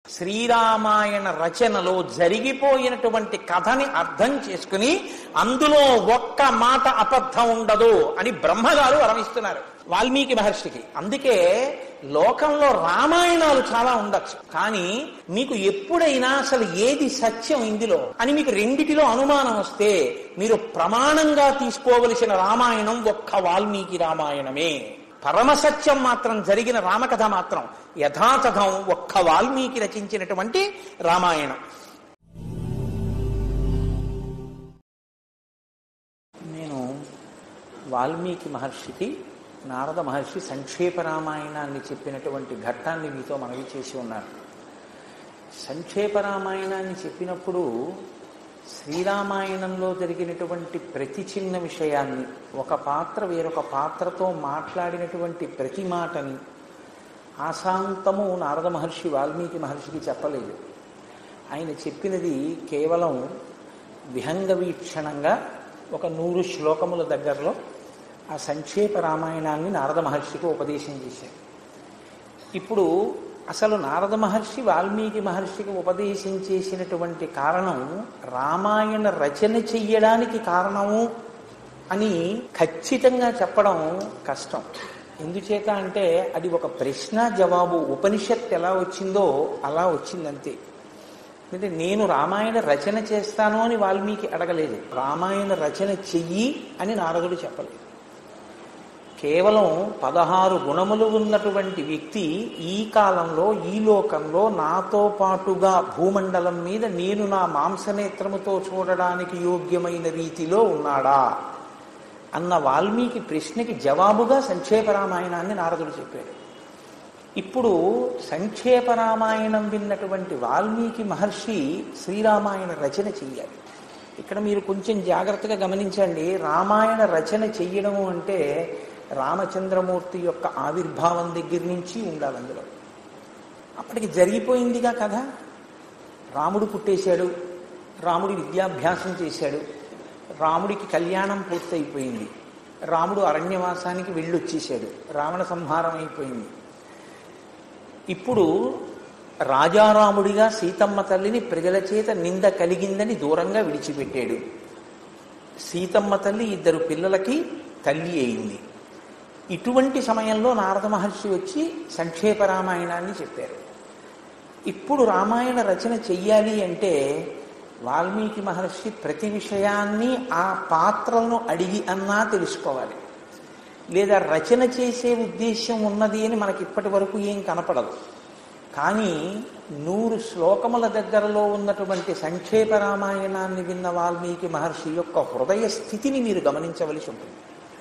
శ్రీరామాయణ రచనలో జరిగిపోయినటువంటి కథని అర్థం చేసుకుని అందులో ఒక్క మాట అబద్ధం ఉండదు అని బ్రహ్మగారు వరమిస్తున్నారు వాల్మీకి మహర్షికి అందుకే లోకంలో రామాయణాలు చాలా ఉండొచ్చు కానీ మీకు ఎప్పుడైనా అసలు ఏది సత్యం ఇందులో అని మీకు రెండిటిలో అనుమానం వస్తే మీరు ప్రమాణంగా తీసుకోవలసిన రామాయణం ఒక్క వాల్మీకి రామాయణమే పరమసత్యం మాత్రం జరిగిన రామకథ మాత్రం యథాతథం ఒక్క వాల్మీకి రచించినటువంటి రామాయణం నేను వాల్మీకి మహర్షికి నారద మహర్షి సంక్షేప రామాయణాన్ని చెప్పినటువంటి ఘట్టాన్ని మీతో మనవి చేసి ఉన్నాను సంక్షేప రామాయణాన్ని చెప్పినప్పుడు శ్రీరామాయణంలో జరిగినటువంటి ప్రతి చిన్న విషయాన్ని ఒక పాత్ర వేరొక పాత్రతో మాట్లాడినటువంటి ప్రతి మాటని ఆశాంతము నారద మహర్షి వాల్మీకి మహర్షికి చెప్పలేదు ఆయన చెప్పినది కేవలం విహంగ వీక్షణంగా ఒక నూరు శ్లోకముల దగ్గరలో ఆ సంక్షేప రామాయణాన్ని నారద మహర్షికి ఉపదేశం చేశారు ఇప్పుడు అసలు నారద మహర్షి వాల్మీకి మహర్షికి ఉపదేశం చేసినటువంటి కారణం రామాయణ రచన చెయ్యడానికి కారణము అని ఖచ్చితంగా చెప్పడం కష్టం ఎందుచేత అంటే అది ఒక ప్రశ్న జవాబు ఉపనిషత్ ఎలా వచ్చిందో అలా వచ్చిందంతే అంటే నేను రామాయణ రచన చేస్తాను అని వాల్మీకి అడగలేదు రామాయణ రచన చెయ్యి అని నారదుడు చెప్పలేదు కేవలం పదహారు గుణములు ఉన్నటువంటి వ్యక్తి ఈ కాలంలో ఈ లోకంలో నాతో పాటుగా భూమండలం మీద నేను నా మాంసనేత్రముతో చూడడానికి యోగ్యమైన రీతిలో ఉన్నాడా అన్న వాల్మీకి ప్రశ్నకి జవాబుగా సంక్షేప రామాయణాన్ని నారదుడు చెప్పాడు ఇప్పుడు సంక్షేప రామాయణం విన్నటువంటి వాల్మీకి మహర్షి శ్రీరామాయణ రచన చెయ్యాలి ఇక్కడ మీరు కొంచెం జాగ్రత్తగా గమనించండి రామాయణ రచన చెయ్యడము అంటే రామచంద్రమూర్తి యొక్క ఆవిర్భావం దగ్గర నుంచి ఉండాలి అందులో అప్పటికి జరిగిపోయిందిగా కథ రాముడు పుట్టేశాడు రాముడి విద్యాభ్యాసం చేశాడు రాముడికి కళ్యాణం పూర్తయిపోయింది రాముడు అరణ్యవాసానికి వెళ్ళొచ్చేశాడు రావణ సంహారం అయిపోయింది ఇప్పుడు రాజారాముడిగా సీతమ్మ తల్లిని ప్రజల చేత నింద కలిగిందని దూరంగా విడిచిపెట్టాడు సీతమ్మ తల్లి ఇద్దరు పిల్లలకి తల్లి అయింది ఇటువంటి సమయంలో నారద మహర్షి వచ్చి సంక్షేప రామాయణాన్ని చెప్పారు ఇప్పుడు రామాయణ రచన చెయ్యాలి అంటే వాల్మీకి మహర్షి ప్రతి విషయాన్ని ఆ పాత్రలను అడిగి అన్నా తెలుసుకోవాలి లేదా రచన చేసే ఉద్దేశ్యం ఉన్నది అని మనకి ఇప్పటి వరకు ఏం కనపడదు కానీ నూరు శ్లోకముల దగ్గరలో ఉన్నటువంటి సంక్షేప రామాయణాన్ని విన్న వాల్మీకి మహర్షి యొక్క హృదయ స్థితిని మీరు గమనించవలసి ఉంటుంది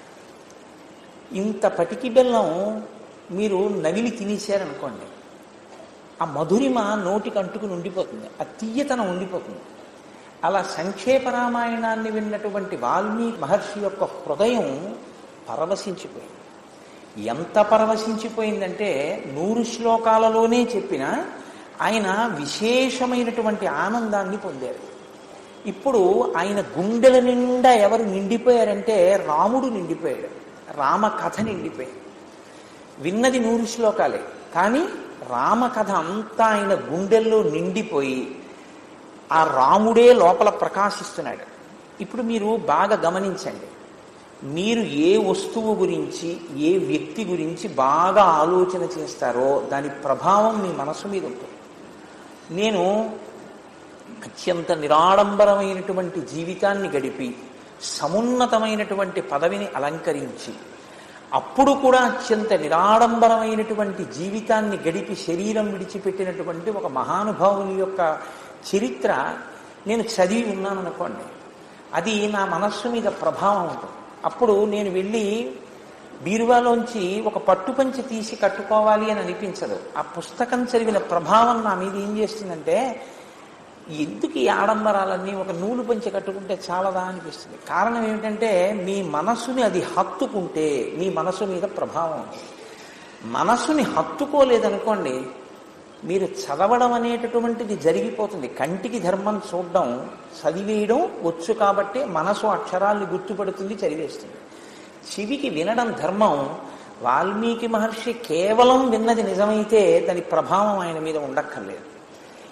ఇంత పటికి బెల్లం మీరు నవిలి తినేశారనుకోండి ఆ మధురిమ నోటికి అంటుకుని ఉండిపోతుంది ఆ తీయతనం ఉండిపోతుంది అలా సంక్షేప రామాయణాన్ని విన్నటువంటి వాల్మీకి మహర్షి యొక్క హృదయం పరవశించిపోయింది ఎంత పరవశించిపోయిందంటే నూరు శ్లోకాలలోనే చెప్పిన ఆయన విశేషమైనటువంటి ఆనందాన్ని పొందారు ఇప్పుడు ఆయన గుండెల నిండా ఎవరు నిండిపోయారంటే రాముడు నిండిపోయాడు రామ కథ నిండిపోయింది విన్నది నూరు శ్లోకాలే కానీ రామకథ అంతా ఆయన గుండెల్లో నిండిపోయి ఆ రాముడే లోపల ప్రకాశిస్తున్నాడు ఇప్పుడు మీరు బాగా గమనించండి మీరు ఏ వస్తువు గురించి ఏ వ్యక్తి గురించి బాగా ఆలోచన చేస్తారో దాని ప్రభావం మీ మనసు మీద ఉంటుంది నేను అత్యంత నిరాడంబరమైనటువంటి జీవితాన్ని గడిపి సమున్నతమైనటువంటి పదవిని అలంకరించి అప్పుడు కూడా అత్యంత నిరాడంబరమైనటువంటి జీవితాన్ని గడిపి శరీరం విడిచిపెట్టినటువంటి ఒక మహానుభావుని యొక్క చరిత్ర నేను చదివి ఉన్నాను అనుకోండి అది నా మనస్సు మీద ప్రభావం ఉంటుంది అప్పుడు నేను వెళ్ళి బీరువాలోంచి ఒక పట్టుపంచి తీసి కట్టుకోవాలి అని అనిపించదు ఆ పుస్తకం చదివిన ప్రభావం నా మీద ఏం చేస్తుందంటే ఎందుకు ఈ ఆడంబరాలన్నీ ఒక నూలు పంచి కట్టుకుంటే చాలదా అనిపిస్తుంది కారణం ఏమిటంటే మీ మనసుని అది హత్తుకుంటే మీ మనసు మీద ప్రభావం ఉంటుంది మనసుని హత్తుకోలేదనుకోండి మీరు చదవడం అనేటటువంటిది జరిగిపోతుంది కంటికి ధర్మం చూడడం చదివేయడం వచ్చు కాబట్టి మనసు అక్షరాల్ని గుర్తుపడుతుంది చదివేస్తుంది చెవికి వినడం ధర్మం వాల్మీకి మహర్షి కేవలం విన్నది నిజమైతే దాని ప్రభావం ఆయన మీద ఉండక్కర్లేదు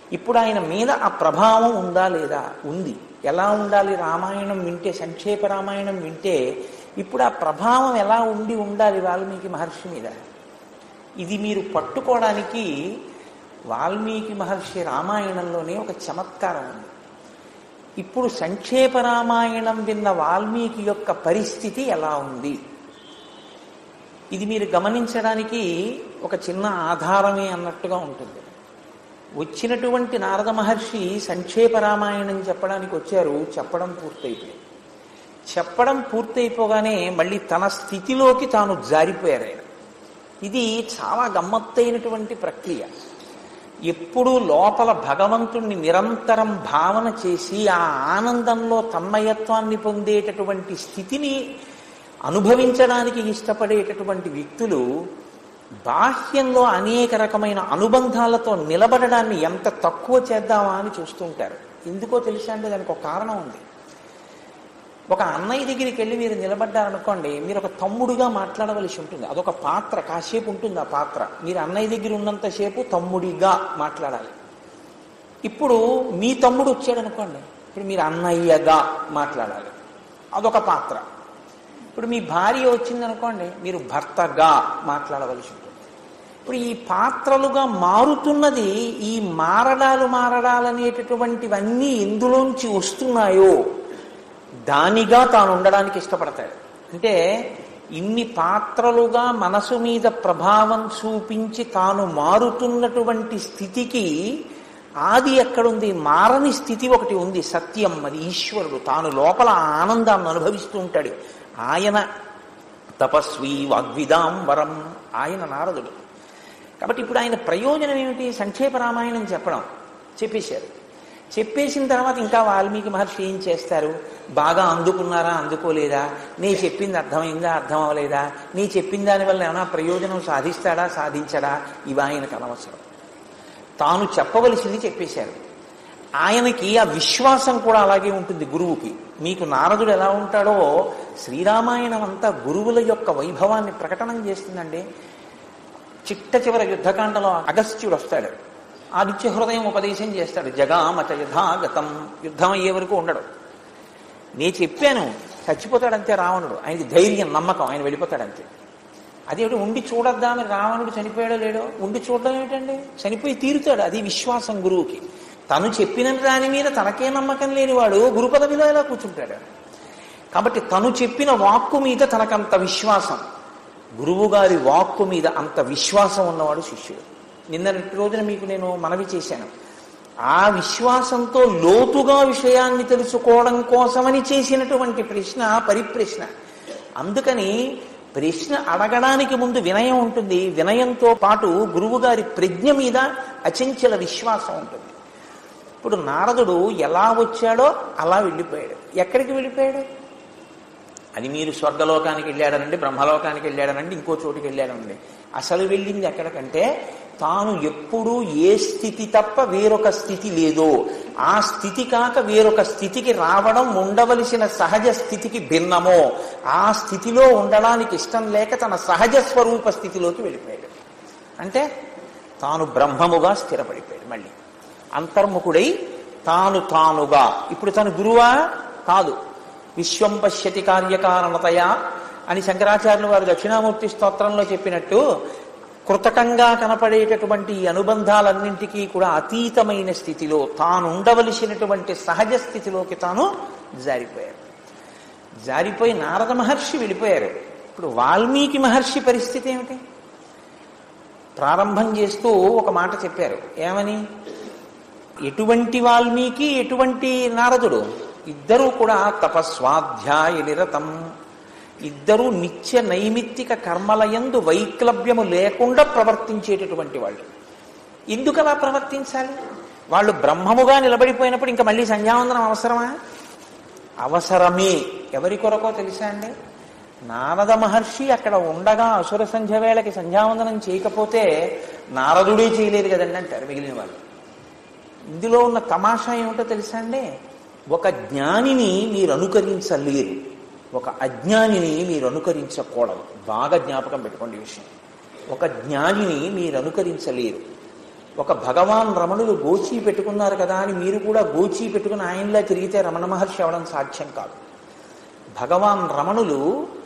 ఇప్పుడు ఆయన మీద ఆ ప్రభావం ఉందా లేదా ఉంది ఎలా ఉండాలి రామాయణం వింటే సంక్షేప రామాయణం వింటే ఇప్పుడు ఆ ప్రభావం ఎలా ఉండి ఉండాలి వాల్మీకి మహర్షి మీద ఇది మీరు పట్టుకోవడానికి వాల్మీకి మహర్షి రామాయణంలోనే ఒక చమత్కారం ఉంది ఇప్పుడు సంక్షేప రామాయణం విన్న వాల్మీకి యొక్క పరిస్థితి ఎలా ఉంది ఇది మీరు గమనించడానికి ఒక చిన్న ఆధారమే అన్నట్టుగా ఉంటుంది వచ్చినటువంటి నారద మహర్షి సంక్షేప రామాయణం చెప్పడానికి వచ్చారు చెప్పడం పూర్తయిపోయింది చెప్పడం పూర్తయిపోగానే మళ్ళీ తన స్థితిలోకి తాను జారిపోయారు ఆయన ఇది చాలా గమ్మత్తైనటువంటి ప్రక్రియ ఎప్పుడూ లోపల భగవంతుణ్ణి నిరంతరం భావన చేసి ఆ ఆనందంలో తన్మయత్వాన్ని పొందేటటువంటి స్థితిని అనుభవించడానికి ఇష్టపడేటటువంటి వ్యక్తులు బాహ్యంలో అనేక రకమైన అనుబంధాలతో నిలబడడాన్ని ఎంత తక్కువ చేద్దామా అని చూస్తుంటారు ఎందుకో తెలుసా అంటే దానికి ఒక కారణం ఉంది ఒక అన్నయ్య దగ్గరికి వెళ్ళి మీరు నిలబడ్డారనుకోండి మీరు ఒక తమ్ముడుగా మాట్లాడవలసి ఉంటుంది అదొక పాత్ర కాసేపు ఉంటుంది ఆ పాత్ర మీరు అన్నయ్య దగ్గర ఉన్నంతసేపు తమ్ముడిగా మాట్లాడాలి ఇప్పుడు మీ తమ్ముడు వచ్చాడు అనుకోండి ఇప్పుడు మీరు అన్నయ్యగా మాట్లాడాలి అదొక పాత్ర ఇప్పుడు మీ భార్య వచ్చిందనుకోండి మీరు భర్తగా మాట్లాడవలసి ఉంటుంది ఇప్పుడు ఈ పాత్రలుగా మారుతున్నది ఈ మారడాలు మారడాలనేటటువంటివన్నీ ఎందులోంచి వస్తున్నాయో దానిగా తాను ఉండడానికి ఇష్టపడతాడు అంటే ఇన్ని పాత్రలుగా మనసు మీద ప్రభావం చూపించి తాను మారుతున్నటువంటి స్థితికి ఆది ఎక్కడుంది మారని స్థితి ఒకటి ఉంది సత్యం అది ఈశ్వరుడు తాను లోపల ఆ ఆనందాన్ని అనుభవిస్తూ ఉంటాడు ఆయన తపస్వి వాగ్విదాం వరం ఆయన నారదుడు కాబట్టి ఇప్పుడు ఆయన ప్రయోజనం ఏమిటి సంక్షేప రామాయణం చెప్పడం చెప్పేశారు చెప్పేసిన తర్వాత ఇంకా వాల్మీకి మహర్షి ఏం చేస్తారు బాగా అందుకున్నారా అందుకోలేదా నీ చెప్పింది అర్థమైందా అర్థం అవ్వలేదా నీ చెప్పిన దానివల్ల ఏమైనా ప్రయోజనం సాధిస్తాడా సాధించడా ఇవి ఆయనకు అనవసరం తాను చెప్పవలసింది చెప్పేశారు ఆయనకి ఆ విశ్వాసం కూడా అలాగే ఉంటుంది గురువుకి మీకు నారదుడు ఎలా ఉంటాడో శ్రీరామాయణం అంతా గురువుల యొక్క వైభవాన్ని ప్రకటనం చేస్తుందండి చిట్ట చివర యుద్ధకాండలో అగస్త్యుడు వస్తాడు ఆదిత్య హృదయం ఉపదేశం చేస్తాడు జగామత యథాగతం యుద్ధం అయ్యే వరకు ఉండడు నేను చెప్పాను చచ్చిపోతాడంతే రావణుడు ఆయనకి ధైర్యం నమ్మకం ఆయన వెళ్ళిపోతాడంతే అదేమిటి ఉండి చూడొద్దామని రావణుడు చనిపోయాడో లేడో ఉండి చూడడం ఏమిటండి చనిపోయి తీరుతాడు అది విశ్వాసం గురువుకి తను చెప్పిన దాని మీద తనకే నమ్మకం లేనివాడు గురు పదవిలో ఎలా కూర్చుంటాడు కాబట్టి తను చెప్పిన వాక్కు మీద తనకంత విశ్వాసం గురువు గారి వాక్కు మీద అంత విశ్వాసం ఉన్నవాడు శిష్యుడు నిన్నటి రోజున మీకు నేను మనవి చేశాను ఆ విశ్వాసంతో లోతుగా విషయాన్ని తెలుసుకోవడం కోసమని చేసినటువంటి ప్రశ్న పరిప్రశ్న అందుకని ప్రశ్న అడగడానికి ముందు వినయం ఉంటుంది వినయంతో పాటు గురువు గారి ప్రజ్ఞ మీద అచంచల విశ్వాసం ఉంటుంది ఇప్పుడు నారదుడు ఎలా వచ్చాడో అలా వెళ్ళిపోయాడు ఎక్కడికి వెళ్ళిపోయాడు అది మీరు స్వర్గలోకానికి వెళ్ళాడనండి బ్రహ్మలోకానికి వెళ్ళాడనండి ఇంకో చోటుకి వెళ్ళాడనండి అసలు వెళ్ళింది ఎక్కడికంటే తాను ఎప్పుడూ ఏ స్థితి తప్ప వేరొక స్థితి లేదో ఆ స్థితి కాక వేరొక స్థితికి రావడం ఉండవలసిన సహజ స్థితికి భిన్నమో ఆ స్థితిలో ఉండడానికి ఇష్టం లేక తన సహజ స్వరూప స్థితిలోకి వెళ్ళిపోయాడు అంటే తాను బ్రహ్మముగా స్థిరపడిపోయాడు మళ్ళీ అంతర్ముఖుడై తాను తానుగా ఇప్పుడు తను గురువా కాదు విశ్వం పశ్యతి కార్యకారణతయా అని శంకరాచార్యులు వారు దక్షిణామూర్తి స్తోత్రంలో చెప్పినట్టు కృతకంగా కనపడేటటువంటి ఈ అనుబంధాలన్నింటికీ కూడా అతీతమైన స్థితిలో తాను ఉండవలసినటువంటి సహజ స్థితిలోకి తాను జారిపోయారు జారిపోయి నారద మహర్షి వెళ్ళిపోయారు ఇప్పుడు వాల్మీకి మహర్షి పరిస్థితి ఏమిటి ప్రారంభం చేస్తూ ఒక మాట చెప్పారు ఏమని ఎటువంటి వాల్మీకి ఎటువంటి నారదుడు ఇద్దరూ కూడా తపస్వాధ్యాయ నిరతం ఇద్దరూ నిత్య నైమిత్తిక కర్మలయందు వైక్లభ్యము లేకుండా ప్రవర్తించేటటువంటి వాళ్ళు ఎందుకు అలా ప్రవర్తించాలి వాళ్ళు బ్రహ్మముగా నిలబడిపోయినప్పుడు ఇంకా మళ్ళీ సంధ్యావందనం అవసరమా అవసరమే ఎవరి కొరకో తెలుసా అండి నారద మహర్షి అక్కడ ఉండగా అసుర సంధ్య వేళకి సంధ్యావందనం చేయకపోతే నారదుడే చేయలేదు కదండి అంటారు మిగిలిన వాళ్ళు ఇందులో ఉన్న తమాషా ఏమిటో తెలుసా అండి ఒక జ్ఞానిని మీరు అనుకరించలేరు ఒక అజ్ఞానిని మీరు అనుకరించకూడదు బాగా జ్ఞాపకం పెట్టుకోండి ఈ విషయం ఒక జ్ఞానిని మీరు అనుకరించలేరు ఒక భగవాన్ రమణులు గోచీ పెట్టుకున్నారు కదా అని మీరు కూడా గోచీ పెట్టుకుని ఆయనలా తిరిగితే రమణ మహర్షి అవడం సాధ్యం కాదు భగవాన్ రమణులు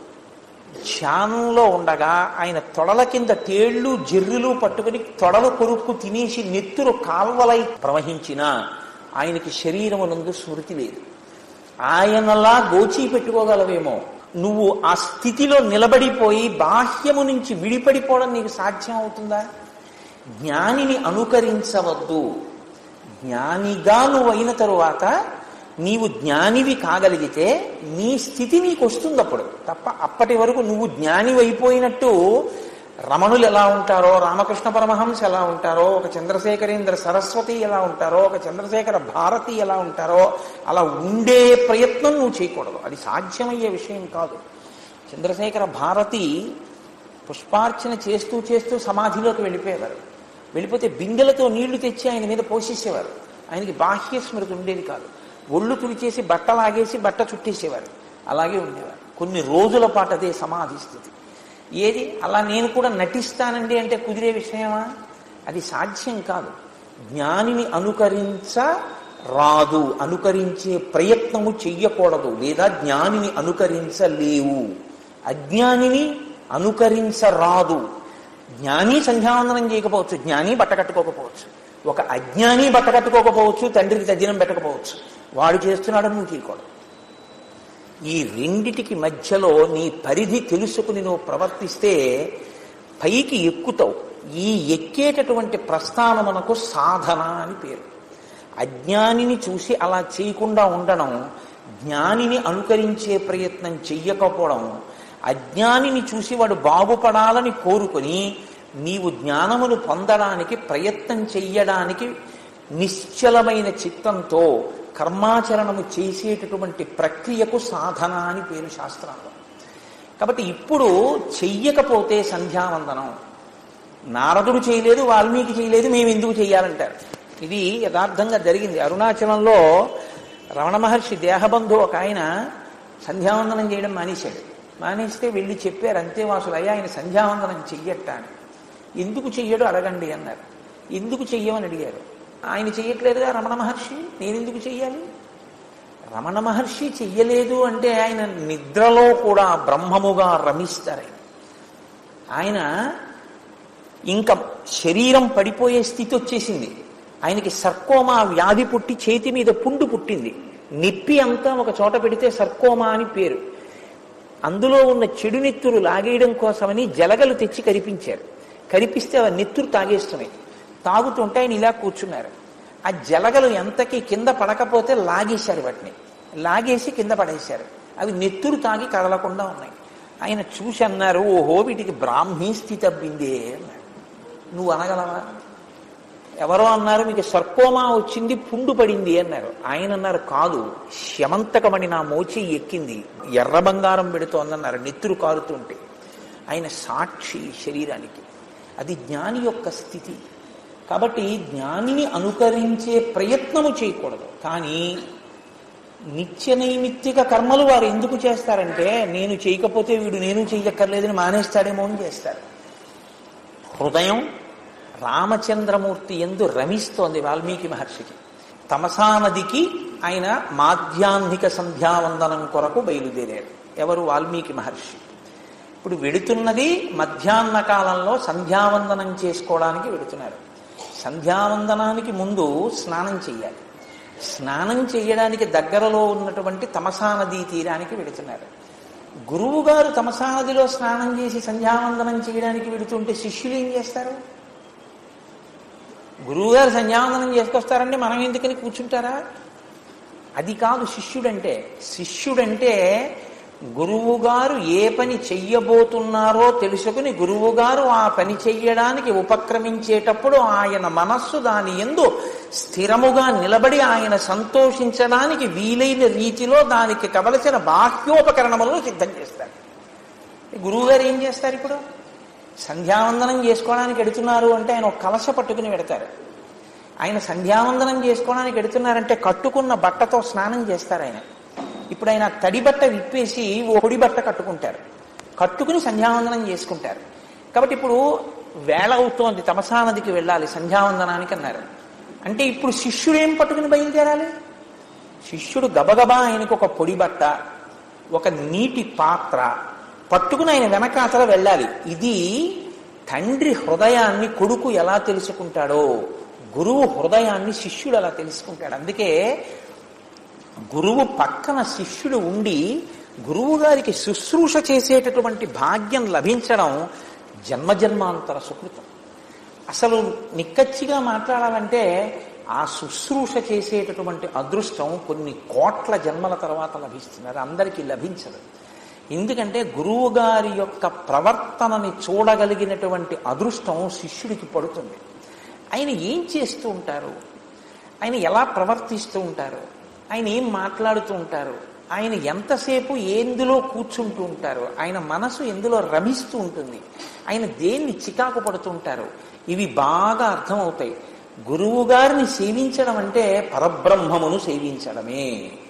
ధ్యానంలో ఉండగా ఆయన తొడల కింద తేళ్లు జర్రులు పట్టుకుని తొడలు కొరుక్కు తినేసి నెత్తురు కాల్వలై ప్రవహించిన ఆయనకి శరీరమునందు స్మృతి లేదు ఆయనలా గోచీ పెట్టుకోగలవేమో నువ్వు ఆ స్థితిలో నిలబడిపోయి బాహ్యము నుంచి విడిపడిపోవడం నీకు సాధ్యం అవుతుందా జ్ఞానిని అనుకరించవద్దు జ్ఞానిగా నువ్వు అయిన తరువాత నీవు జ్ఞానివి కాగలిగితే నీ స్థితి నీకు వస్తుంది అప్పుడు తప్ప అప్పటి వరకు నువ్వు జ్ఞానివి అయిపోయినట్టు రమణులు ఎలా ఉంటారో రామకృష్ణ పరమహంస ఎలా ఉంటారో ఒక చంద్రశేఖరేంద్ర సరస్వతి ఎలా ఉంటారో ఒక చంద్రశేఖర భారతి ఎలా ఉంటారో అలా ఉండే ప్రయత్నం నువ్వు చేయకూడదు అది సాధ్యమయ్యే విషయం కాదు చంద్రశేఖర భారతి పుష్పార్చన చేస్తూ చేస్తూ సమాధిలోకి వెళ్ళిపోయేవారు వెళ్ళిపోతే బిందెలతో నీళ్లు తెచ్చి ఆయన మీద పోషించేవారు ఆయనకి బాహ్య స్మృతి ఉండేది కాదు ఒళ్ళు తుడిచేసి బట్ట లాగేసి బట్ట చుట్టేసేవారు అలాగే ఉండేవారు కొన్ని రోజుల పాటు అదే సమాధి స్థితి ఏది అలా నేను కూడా నటిస్తానండి అంటే కుదిరే విషయమా అది సాధ్యం కాదు జ్ఞానిని అనుకరించ రాదు అనుకరించే ప్రయత్నము చెయ్యకూడదు లేదా జ్ఞానిని అనుకరించలేవు అజ్ఞానిని అనుకరించరాదు జ్ఞాని సంధ్యావందనం చేయకపోవచ్చు జ్ఞాని బట్ట కట్టుకోకపోవచ్చు ఒక అజ్ఞాని బట్ట కట్టుకోకపోవచ్చు తండ్రికి తద్దినం పెట్టకపోవచ్చు వాడు చేస్తున్నాడని నువ్వు చేయకూడదు ఈ రెండిటికి మధ్యలో నీ పరిధి తెలుసుకుని నువ్వు ప్రవర్తిస్తే పైకి ఎక్కుతావు ఈ ఎక్కేటటువంటి ప్రస్థానమునకు సాధన అని పేరు అజ్ఞానిని చూసి అలా చేయకుండా ఉండడం జ్ఞానిని అనుకరించే ప్రయత్నం చెయ్యకపోవడం అజ్ఞానిని చూసి వాడు బాగుపడాలని కోరుకొని నీవు జ్ఞానమును పొందడానికి ప్రయత్నం చెయ్యడానికి నిశ్చలమైన చిత్తంతో కర్మాచరణము చేసేటటువంటి ప్రక్రియకు సాధన అని పేరు శాస్త్రంలో కాబట్టి ఇప్పుడు చెయ్యకపోతే సంధ్యావందనం నారదుడు చేయలేదు వాల్మీకి చేయలేదు మేము ఎందుకు చెయ్యాలంటారు ఇది యథార్థంగా జరిగింది అరుణాచలంలో రమణ మహర్షి దేహబంధు ఒక ఆయన సంధ్యావందనం చేయడం మానేశాడు మానేస్తే వెళ్ళి చెప్పారు అంతేవాసులు అయ్యా ఆయన సంధ్యావందనం చెయ్యట అని ఎందుకు చెయ్యడు అడగండి అన్నారు ఎందుకు చెయ్యమని అడిగారు ఆయన చెయ్యట్లేదుగా రమణ మహర్షి నేను ఎందుకు చెయ్యాలి రమణ మహర్షి చెయ్యలేదు అంటే ఆయన నిద్రలో కూడా బ్రహ్మముగా రమిస్తారు ఆయన ఇంకా శరీరం పడిపోయే స్థితి వచ్చేసింది ఆయనకి సర్కోమా వ్యాధి పుట్టి చేతి మీద పుండు పుట్టింది నిప్పి అంతా ఒక చోట పెడితే సర్కోమా అని పేరు అందులో ఉన్న చెడు నెత్తురు లాగేయడం కోసమని జలగలు తెచ్చి కరిపించారు కరిపిస్తే ఆ నెత్తురు తాగేస్తున్నాయి తాగుతుంటే ఆయన ఇలా కూర్చున్నారు ఆ జలగలు ఎంతకి కింద పడకపోతే లాగేశారు వాటిని లాగేసి కింద పడేశారు అవి నెత్తురు తాగి కదలకుండా ఉన్నాయి ఆయన చూసి అన్నారు ఓహో వీటికి బ్రాహ్మీ స్థితి అబ్బిందే అన్నాడు నువ్వు అనగలవా ఎవరో అన్నారు మీకు సర్కోమా వచ్చింది పుండు పడింది అన్నారు ఆయన అన్నారు కాదు శమంతకమని నా మోచి ఎక్కింది ఎర్ర బంగారం పెడుతోందన్నారు నెత్తురు కారుతుంటే ఆయన సాక్షి శరీరానికి అది జ్ఞాని యొక్క స్థితి కాబట్టి జ్ఞానిని అనుకరించే ప్రయత్నము చేయకూడదు కానీ నిత్య నైమిత్తిక కర్మలు వారు ఎందుకు చేస్తారంటే నేను చేయకపోతే వీడు నేను చెయ్యక్కర్లేదని మానేస్తాడేమో అని చేస్తారు హృదయం రామచంద్రమూర్తి ఎందు రమిస్తోంది వాల్మీకి మహర్షికి తమసా నదికి ఆయన మాధ్యాహ్నిక సంధ్యావందనం కొరకు బయలుదేరాడు ఎవరు వాల్మీకి మహర్షి ఇప్పుడు వెడుతున్నది మధ్యాహ్న కాలంలో సంధ్యావందనం చేసుకోవడానికి వెడుతున్నారు సంధ్యావందనానికి ముందు స్నానం చెయ్యాలి స్నానం చేయడానికి దగ్గరలో ఉన్నటువంటి తమసా నదీ తీరానికి వెడుతున్నారు గురువు గారు తమసా నదిలో స్నానం చేసి సంధ్యావందనం చేయడానికి వెడుతుంటే శిష్యులు ఏం చేస్తారు గురువుగారు సంధ్యావందనం చేసుకొస్తారంటే మనం ఎందుకని కూర్చుంటారా అది కాదు శిష్యుడంటే శిష్యుడంటే గురువుగారు ఏ పని చెయ్యబోతున్నారో తెలుసుకుని గురువుగారు ఆ పని చెయ్యడానికి ఉపక్రమించేటప్పుడు ఆయన మనస్సు దాని ఎందు స్థిరముగా నిలబడి ఆయన సంతోషించడానికి వీలైన రీతిలో దానికి కవలసిన బాహ్యోపకరణములను సిద్ధం చేస్తారు గురువుగారు ఏం చేస్తారు ఇప్పుడు సంధ్యావందనం చేసుకోవడానికి ఎడుతున్నారు అంటే ఆయన ఒక కలశ పట్టుకుని పెడతారు ఆయన సంధ్యావందనం చేసుకోవడానికి ఎడుతున్నారంటే కట్టుకున్న బట్టతో స్నానం చేస్తారు ఆయన ఇప్పుడు ఆయన తడి బట్ట విప్పేసి ఓ పొడి బట్ట కట్టుకుంటారు కట్టుకుని సంధ్యావందనం చేసుకుంటారు కాబట్టి ఇప్పుడు వేళ అవుతోంది తమసా నదికి వెళ్ళాలి సంధ్యావందనానికి అన్నారు అంటే ఇప్పుడు శిష్యుడు ఏం పట్టుకుని బయలుదేరాలి శిష్యుడు గబగబా ఆయనకు ఒక పొడి బట్ట ఒక నీటి పాత్ర పట్టుకుని ఆయన వెనకాతల వెళ్ళాలి ఇది తండ్రి హృదయాన్ని కొడుకు ఎలా తెలుసుకుంటాడో గురువు హృదయాన్ని శిష్యుడు అలా తెలుసుకుంటాడు అందుకే గురువు పక్కన శిష్యుడు ఉండి గురువు గారికి శుశ్రూష చేసేటటువంటి భాగ్యం లభించడం జన్మజన్మాంతర సుకృతం అసలు నిక్కచ్చిగా మాట్లాడాలంటే ఆ శుశ్రూష చేసేటటువంటి అదృష్టం కొన్ని కోట్ల జన్మల తర్వాత లభిస్తుంది అది అందరికీ లభించదు ఎందుకంటే గురువు గారి యొక్క ప్రవర్తనని చూడగలిగినటువంటి అదృష్టం శిష్యుడికి పడుతుంది ఆయన ఏం చేస్తూ ఉంటారు ఆయన ఎలా ప్రవర్తిస్తూ ఉంటారు ఆయన ఏం మాట్లాడుతూ ఉంటారు ఆయన ఎంతసేపు ఎందులో కూర్చుంటూ ఉంటారు ఆయన మనసు ఎందులో రమిస్తూ ఉంటుంది ఆయన దేన్ని చికాకు పడుతూ ఉంటారు ఇవి బాగా అర్థమవుతాయి గురువు గారిని సేవించడం అంటే పరబ్రహ్మమును సేవించడమే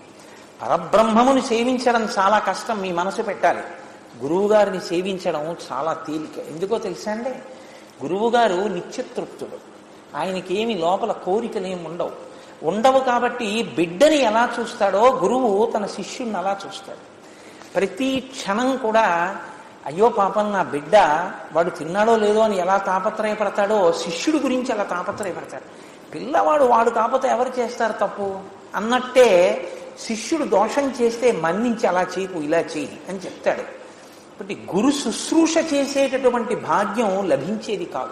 పరబ్రహ్మమును సేవించడం చాలా కష్టం మీ మనసు పెట్టాలి గురువు గారిని సేవించడం చాలా తేలిక ఎందుకో తెలుసా అండి గురువు గారు నిత్యతృప్తుడు ఆయనకి ఏమి లోపల కోరికలు ఏమి ఉండవు ఉండవు కాబట్టి బిడ్డని ఎలా చూస్తాడో గురువు తన శిష్యుణ్ణి అలా చూస్తాడు ప్రతి క్షణం కూడా అయ్యో పాపం నా బిడ్డ వాడు తిన్నాడో లేదో అని ఎలా తాపత్రయపడతాడో శిష్యుడి గురించి అలా తాపత్రయపడతాడు పిల్లవాడు వాడు కాకపోతే ఎవరు చేస్తారు తప్పు అన్నట్టే శిష్యుడు దోషం చేస్తే మన్నించి అలా చేయకు ఇలా చేయి అని చెప్తాడు కాబట్టి గురు శుశ్రూష చేసేటటువంటి భాగ్యం లభించేది కాదు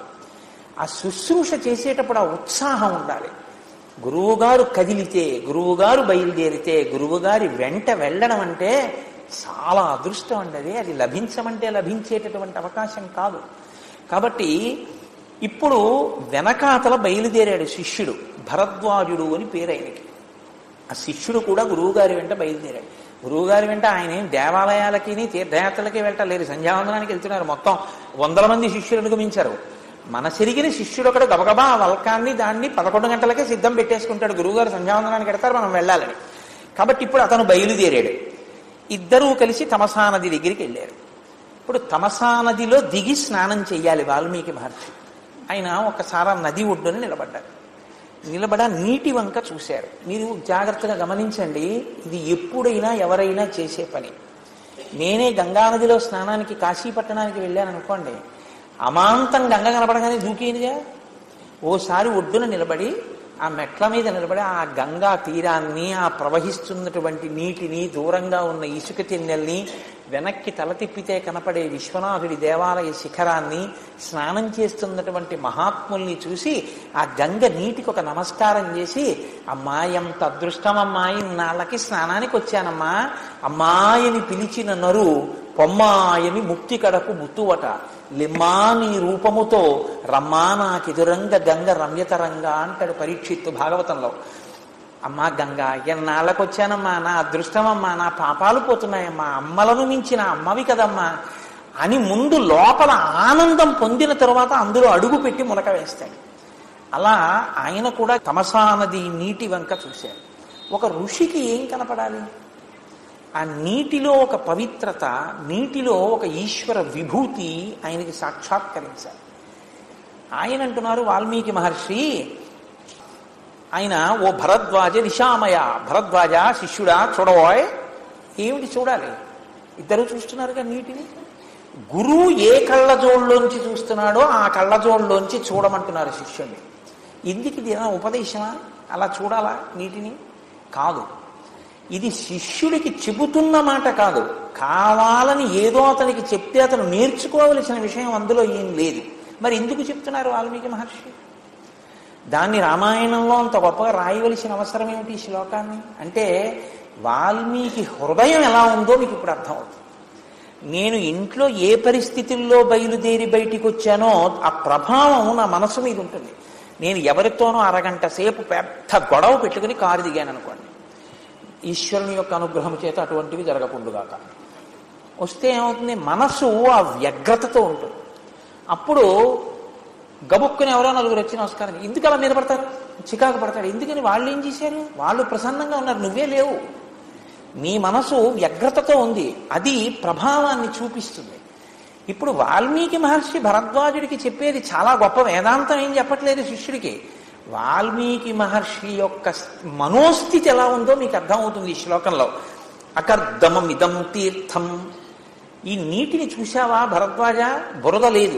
ఆ శుశ్రూష చేసేటప్పుడు ఆ ఉత్సాహం ఉండాలి గురువుగారు కదిలితే గురువుగారు బయలుదేరితే గురువుగారి వెంట వెళ్ళడం అంటే చాలా అదృష్టం అండి అది అది లభించమంటే లభించేటటువంటి అవకాశం కాదు కాబట్టి ఇప్పుడు వెనకాతల బయలుదేరాడు శిష్యుడు భరద్వాజుడు అని పేరు ఆయనకి ఆ శిష్యుడు కూడా గురువుగారి వెంట బయలుదేరాడు గురువుగారి వెంట ఆయన ఏం దేవాలయాలకి తీర్థయాత్రలకి వెళ్ళలేరు సంధ్యావందనానికి వెళ్తున్నారు మొత్తం వందల మంది శిష్యులు అనుగమించారు మన చెరిగిన శిష్యుడు ఒకడు గబగబా ఆ వల్కాన్ని దాన్ని పదకొండు గంటలకే సిద్ధం పెట్టేసుకుంటాడు గురువుగారు సంధ్యావందనానికి వెడతారు మనం వెళ్ళాలని కాబట్టి ఇప్పుడు అతను బయలుదేరాడు ఇద్దరూ కలిసి తమసా నది దగ్గరికి వెళ్ళారు ఇప్పుడు తమసా నదిలో దిగి స్నానం చెయ్యాలి వాల్మీకి మహర్షి ఆయన ఒకసారి ఆ నది ఒడ్డున నిలబడ్డారు నిలబడ నీటి వంక చూశారు మీరు జాగ్రత్తగా గమనించండి ఇది ఎప్పుడైనా ఎవరైనా చేసే పని నేనే గంగానదిలో స్నానానికి కాశీ పట్టణానికి వెళ్ళాను అనుకోండి అమాంతం గంగ కనపడగానే దూకేదిగా ఓసారి ఒడ్డున నిలబడి ఆ మెట్ల మీద నిలబడి ఆ గంగా తీరాన్ని ఆ ప్రవహిస్తున్నటువంటి నీటిని దూరంగా ఉన్న ఇసుక తిన్నెల్ని వెనక్కి తల తిప్పితే కనపడే విశ్వనాథుడి దేవాలయ శిఖరాన్ని స్నానం చేస్తున్నటువంటి మహాత్ముల్ని చూసి ఆ గంగ నీటికి ఒక నమస్కారం చేసి అమ్మా ఎంత అదృష్టం అమ్మాయి నాళ్ళకి స్నానానికి వచ్చానమ్మా అమ్మాయిని పిలిచిన నరు పొమ్మాయని ముక్తి కడకు ముత్తువట లిమ్మా నీ రూపముతో రమ్మా నాకెదురంగ గంగ రమ్యతరంగా అంటాడు పరీక్షిత్తు భాగవతంలో అమ్మా గంగా ఎన్నాళ్ళకు వచ్చానమ్మా నా అదృష్టమమ్మా నా పాపాలు పోతున్నాయమ్మా అమ్మలను మించిన అమ్మవి కదమ్మా అని ముందు లోపల ఆనందం పొందిన తరువాత అందులో అడుగు పెట్టి మునక వేస్తాడు అలా ఆయన కూడా తమసా నది నీటి వంక చూశారు ఒక ఋషికి ఏం కనపడాలి ఆ నీటిలో ఒక పవిత్రత నీటిలో ఒక ఈశ్వర విభూతి ఆయనకి సాక్షాత్కరించాలి ఆయన అంటున్నారు వాల్మీకి మహర్షి ఆయన ఓ భరద్వాజ నిశామయ భరద్వాజ శిష్యుడా చూడబోయ్ ఏమిటి చూడాలి ఇద్దరు చూస్తున్నారుగా నీటిని గురువు ఏ కళ్ళజోళ్ళలోంచి చూస్తున్నాడో ఆ కళ్ళజోళ్ళలోంచి చూడమంటున్నారు శిష్యుణ్ణి ఎందుకు ఇది ఏదైనా ఉపదేశమా అలా చూడాలా నీటిని కాదు ఇది శిష్యుడికి చెబుతున్న మాట కాదు కావాలని ఏదో అతనికి చెప్తే అతను నేర్చుకోవలసిన విషయం అందులో ఏం లేదు మరి ఎందుకు చెప్తున్నారు వాల్మీకి మహర్షి దాన్ని రామాయణంలో అంత గొప్పగా రాయవలసిన అవసరం ఏమిటి ఈ శ్లోకాన్ని అంటే వాల్మీకి హృదయం ఎలా ఉందో మీకు ఇప్పుడు అర్థమవుతుంది నేను ఇంట్లో ఏ పరిస్థితుల్లో బయలుదేరి బయటికి వచ్చానో ఆ ప్రభావం నా మనసు మీద ఉంటుంది నేను ఎవరితోనో అరగంట సేపు పెద్ద గొడవ పెట్టుకుని కారు దిగాను అనుకోండి ఈశ్వరుని యొక్క అనుగ్రహం చేత అటువంటివి జరగకుండుగాక వస్తే ఏమవుతుంది మనసు ఆ వ్యగ్రతతో ఉంటుంది అప్పుడు గబుక్కుని ఎవరో నలుగురు వచ్చి నమస్కారం ఎందుకు అలా మీద పడతారు చికాకు పడతాడు ఎందుకని వాళ్ళు ఏం చేశారు వాళ్ళు ప్రసన్నంగా ఉన్నారు నువ్వే లేవు నీ మనసు వ్యగ్రతతో ఉంది అది ప్రభావాన్ని చూపిస్తుంది ఇప్పుడు వాల్మీకి మహర్షి భరద్వాజుడికి చెప్పేది చాలా గొప్ప వేదాంతం ఏం చెప్పట్లేదు శిష్యుడికి వాల్మీకి మహర్షి యొక్క మనోస్థితి ఎలా ఉందో మీకు అర్థమవుతుంది ఈ శ్లోకంలో అకర్దమం ఇదం తీర్థం ఈ నీటిని చూశావా భరద్వాజ బురద లేదు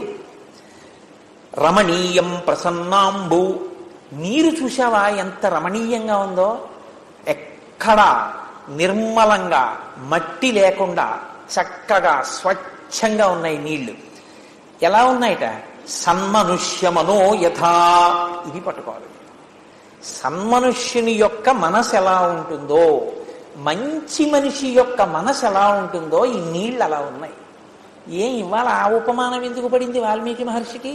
రమణీయం ప్రసన్నాంబు నీరు చూశావా ఎంత రమణీయంగా ఉందో ఎక్కడ నిర్మలంగా మట్టి లేకుండా చక్కగా స్వచ్ఛంగా ఉన్నాయి నీళ్లు ఎలా ఉన్నాయట సన్మనుష్యమనో యథా ఇది పట్టుకోవాలి సన్మనుష్యుని యొక్క మనసు ఎలా ఉంటుందో మంచి మనిషి యొక్క మనసు ఎలా ఉంటుందో ఈ నీళ్ళు అలా ఉన్నాయి ఏం ఇవాళ ఆ ఉపమానం ఎందుకు పడింది వాల్మీకి మహర్షికి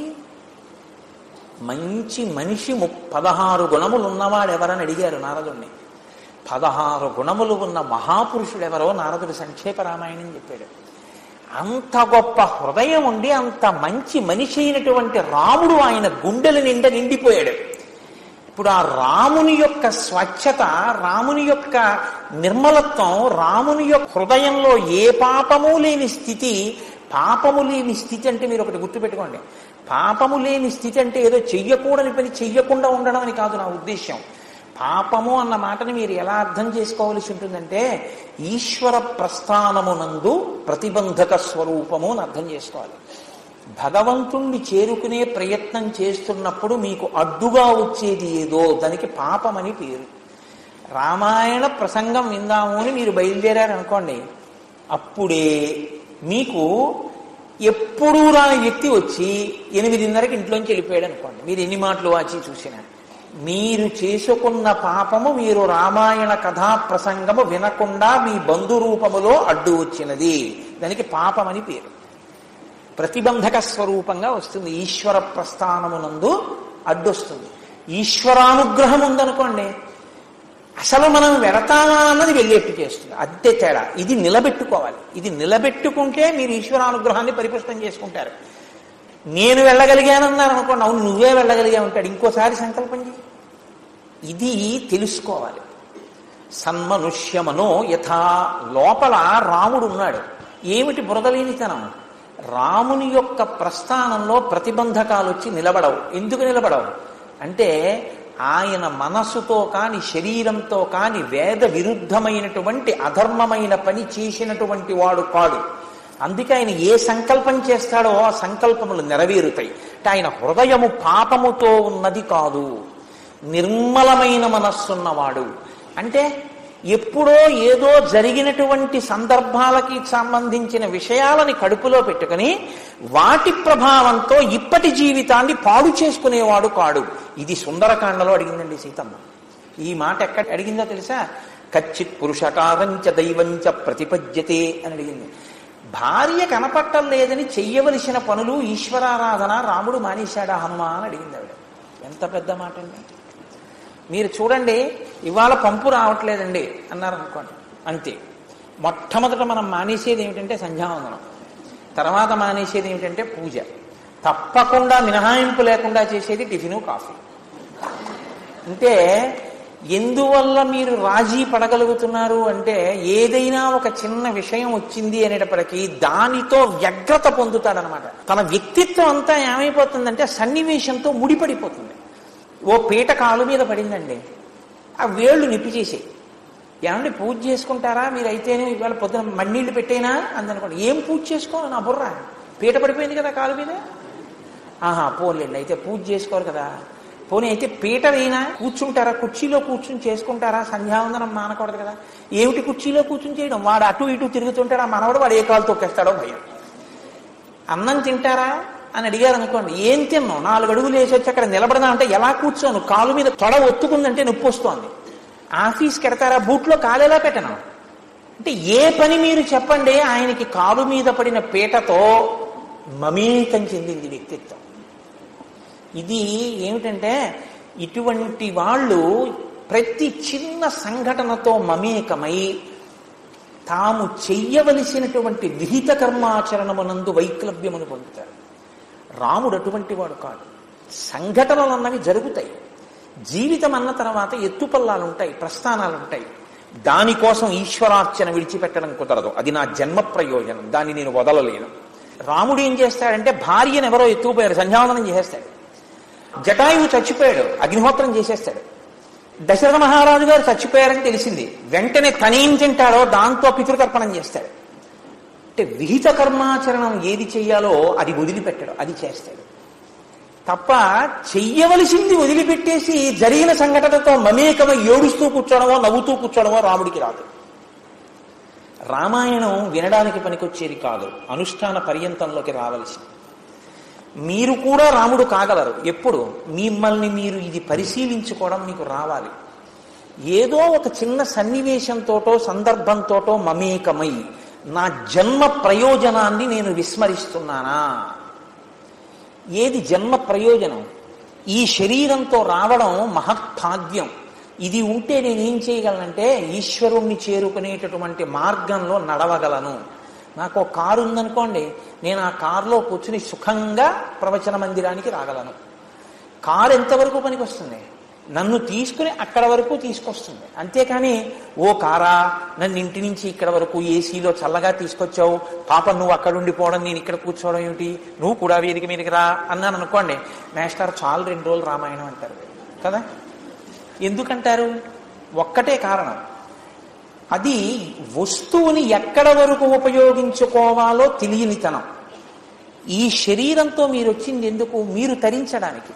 మంచి మనిషి ము పదహారు గుణములు ఉన్నవాడు ఎవరని అడిగారు నారదుణ్ణి పదహారు గుణములు ఉన్న మహాపురుషుడు ఎవరో నారదుడు సంక్షేప రామాయణం చెప్పాడు అంత గొప్ప హృదయం ఉండి అంత మంచి మనిషి అయినటువంటి రాముడు ఆయన గుండెల నిండా నిండిపోయాడు ఇప్పుడు ఆ రాముని యొక్క స్వచ్ఛత రాముని యొక్క నిర్మలత్వం రాముని యొక్క హృదయంలో ఏ పాపము లేని స్థితి పాపము లేని స్థితి అంటే మీరు ఒకటి గుర్తుపెట్టుకోండి పాపము లేని స్థితి అంటే ఏదో చెయ్యకూడని పని చెయ్యకుండా ఉండడం అని కాదు నా ఉద్దేశ్యం పాపము అన్న మాటని మీరు ఎలా అర్థం చేసుకోవలసి ఉంటుందంటే ఈశ్వర ప్రస్థానమునందు ప్రతిబంధక స్వరూపము అని అర్థం చేసుకోవాలి భగవంతుణ్ణి చేరుకునే ప్రయత్నం చేస్తున్నప్పుడు మీకు అడ్డుగా వచ్చేది ఏదో దానికి పాపమని పేరు రామాయణ ప్రసంగం విందాము అని మీరు బయలుదేరారనుకోండి అప్పుడే మీకు ఎప్పుడూ రాని వ్యక్తి వచ్చి ఎనిమిదిన్నరకి ఇంట్లోంచి వెళ్ళిపోయాడు అనుకోండి మీరు ఎన్ని మాటలు వాచి చూసినా మీరు చేసుకున్న పాపము మీరు రామాయణ కథా ప్రసంగము వినకుండా మీ బంధు రూపములో అడ్డు వచ్చినది దానికి పాపమని పేరు ప్రతిబంధక స్వరూపంగా వస్తుంది ఈశ్వర ప్రస్థానమునందు అడ్డొస్తుంది ఈశ్వరానుగ్రహం ఉందనుకోండి అసలు మనం వెళతామా అన్నది వెళ్ళేట్టు చేస్తుంది అంతే తేడా ఇది నిలబెట్టుకోవాలి ఇది నిలబెట్టుకుంటే మీరు ఈశ్వరానుగ్రహాన్ని పరిపుష్టం చేసుకుంటారు నేను వెళ్ళగలిగానన్నారు అనుకోండి అవును నువ్వే వెళ్ళగలిగా ఉంటాడు ఇంకోసారి సంకల్పం చేయి ఇది తెలుసుకోవాలి సన్మనుష్యమనో యథా లోపల రాముడు ఉన్నాడు ఏమిటి బురదలేనితనం రాముని యొక్క ప్రస్థానంలో ప్రతిబంధకాలు వచ్చి నిలబడవు ఎందుకు నిలబడవు అంటే ఆయన మనస్సుతో కాని శరీరంతో కాని వేద విరుద్ధమైనటువంటి అధర్మమైన పని చేసినటువంటి వాడు కాడు అందుకే ఆయన ఏ సంకల్పం చేస్తాడో ఆ సంకల్పములు నెరవేరుతాయి అంటే ఆయన హృదయము పాపముతో ఉన్నది కాదు నిర్మలమైన మనస్సున్నవాడు అంటే ఎప్పుడో ఏదో జరిగినటువంటి సందర్భాలకి సంబంధించిన విషయాలని కడుపులో పెట్టుకుని వాటి ప్రభావంతో ఇప్పటి జీవితాన్ని పాడు చేసుకునేవాడు కాడు ఇది సుందరకాండలో అడిగిందండి సీతమ్మ ఈ మాట ఎక్కడ అడిగిందో తెలుసా కచ్చిత్ పురుషకారంచ దైవంచ ప్రతిపద్యతే అని అడిగింది భార్య కనపట్టం లేదని చెయ్యవలసిన పనులు ఈశ్వరారాధన రాముడు మానేశాడా హనుమ అని అడిగింది ఆవిడ ఎంత పెద్ద మాట అండి మీరు చూడండి ఇవాళ పంపు రావట్లేదండి అన్నారు అనుకోండి అంతే మొట్టమొదట మనం మానేసేది ఏమిటంటే సంధ్యావందనం తర్వాత మానేసేది ఏమిటంటే పూజ తప్పకుండా మినహాయింపు లేకుండా చేసేది టిఫిను కాఫీ అంటే ఎందువల్ల మీరు రాజీ పడగలుగుతున్నారు అంటే ఏదైనా ఒక చిన్న విషయం వచ్చింది అనేటప్పటికీ దానితో వ్యగ్రత పొందుతాడనమాట తన వ్యక్తిత్వం అంతా ఏమైపోతుందంటే సన్నివేశంతో ముడిపడిపోతుంది ఓ పీట కాలు మీద పడిందండి ఆ వేళ్ళు నిప్పి చేసి ఏమండి పూజ చేసుకుంటారా మీరు అయితేనే ఇవాళ పొద్దున మన్నీళ్ళు పెట్టేనా అందనుకోండి ఏం పూజ చేసుకోను నా బుర్ర పీట పడిపోయింది కదా కాలు మీద ఆహా పోలేండి అయితే పూజ చేసుకోరు కదా పోనీ అయితే పీట వేయినా కూర్చుంటారా కుర్చీలో కూర్చుని చేసుకుంటారా సంధ్యావందనం మానకూడదు కదా ఏమిటి కుర్చీలో కూర్చుని చేయడం వాడు అటు ఇటు తిరుగుతుంటాడు ఆ మనవడు వాడు ఏ కాలు తొక్కేస్తాడో భయం అన్నం తింటారా అని అడిగారు అనుకోండి ఏం తిన్నావు నాలుగు అడుగులు వేసి వచ్చి అక్కడ నిలబడదా అంటే ఎలా కూర్చోను కాలు మీద తొడ ఒత్తుకుందంటే నొప్పి వస్తోంది ఆఫీస్కి ఎడతారా బూట్లో కాలు ఎలా పెట్టను అంటే ఏ పని మీరు చెప్పండి ఆయనకి కాలు మీద పడిన పీటతో మమేకం చెందింది వ్యక్తిత్వం ఇది ఏమిటంటే ఇటువంటి వాళ్ళు ప్రతి చిన్న సంఘటనతో మమేకమై తాము చెయ్యవలసినటువంటి విహిత కర్మాచరణమునందు వైక్లభ్యమును పొందుతారు రాముడు అటువంటి వాడు కాదు సంఘటనలు అన్నవి జరుగుతాయి జీవితం అన్న తర్వాత ఎత్తుపల్లాలు ఉంటాయి ప్రస్థానాలు ఉంటాయి దానికోసం ఈశ్వరార్చన విడిచిపెట్టడం కుదరదు అది నా జన్మ ప్రయోజనం దాన్ని నేను వదలలేను రాముడు ఏం చేస్తాడంటే భార్యను ఎవరో ఎత్తుకుపోయారు సంధ్యావందనం చేసేస్తాడు జటాయువు చచ్చిపోయాడు అగ్నిహోత్రం చేసేస్తాడు దశరథ మహారాజు గారు చచ్చిపోయారని తెలిసింది వెంటనే తనేం తింటాడో దాంతో పితృతర్పణం చేస్తాడు అంటే విహిత కర్మాచరణం ఏది చెయ్యాలో అది వదిలిపెట్టడు అది చేస్తాడు తప్ప చెయ్యవలసింది వదిలిపెట్టేసి జరిగిన సంఘటనతో మమేకమై ఏడుస్తూ కూర్చోడమో నవ్వుతూ కూర్చోడమో రాముడికి రాదు రామాయణం వినడానికి పనికొచ్చేది కాదు అనుష్ఠాన పర్యంతంలోకి రావలసింది మీరు కూడా రాముడు కాగలరు ఎప్పుడు మిమ్మల్ని మీరు ఇది పరిశీలించుకోవడం మీకు రావాలి ఏదో ఒక చిన్న సన్నివేశంతోటో సందర్భంతోటో మమేకమై నా జన్మ ప్రయోజనాన్ని నేను విస్మరిస్తున్నానా ఏది జన్మ ప్రయోజనం ఈ శరీరంతో రావడం మహత్భాగ్యం ఇది ఉంటే నేనేం చేయగలనంటే ఈశ్వరుణ్ణి చేరుకునేటటువంటి మార్గంలో నడవగలను నాకు ఒక కారు ఉందనుకోండి నేను ఆ కారులో కూర్చుని సుఖంగా ప్రవచన మందిరానికి రాగలను కారు ఎంతవరకు పనికొస్తుంది నన్ను తీసుకుని అక్కడ వరకు తీసుకొస్తుంది అంతేకాని ఓ కారా నన్ను ఇంటి నుంచి ఇక్కడ వరకు ఏసీలో చల్లగా తీసుకొచ్చావు పాప నువ్వు అక్కడ ఉండిపోవడం నేను ఇక్కడ కూర్చోవడం ఏమిటి నువ్వు కూడా వేదిక మీదకి రా అన్నాను అనుకోండి మాస్టర్ చాలు రెండు రోజులు రామాయణం అంటారు కదా ఎందుకంటారు ఒక్కటే కారణం అది వస్తువుని ఎక్కడ వరకు ఉపయోగించుకోవాలో తెలియనితనం ఈ శరీరంతో మీరు వచ్చింది ఎందుకు మీరు తరించడానికి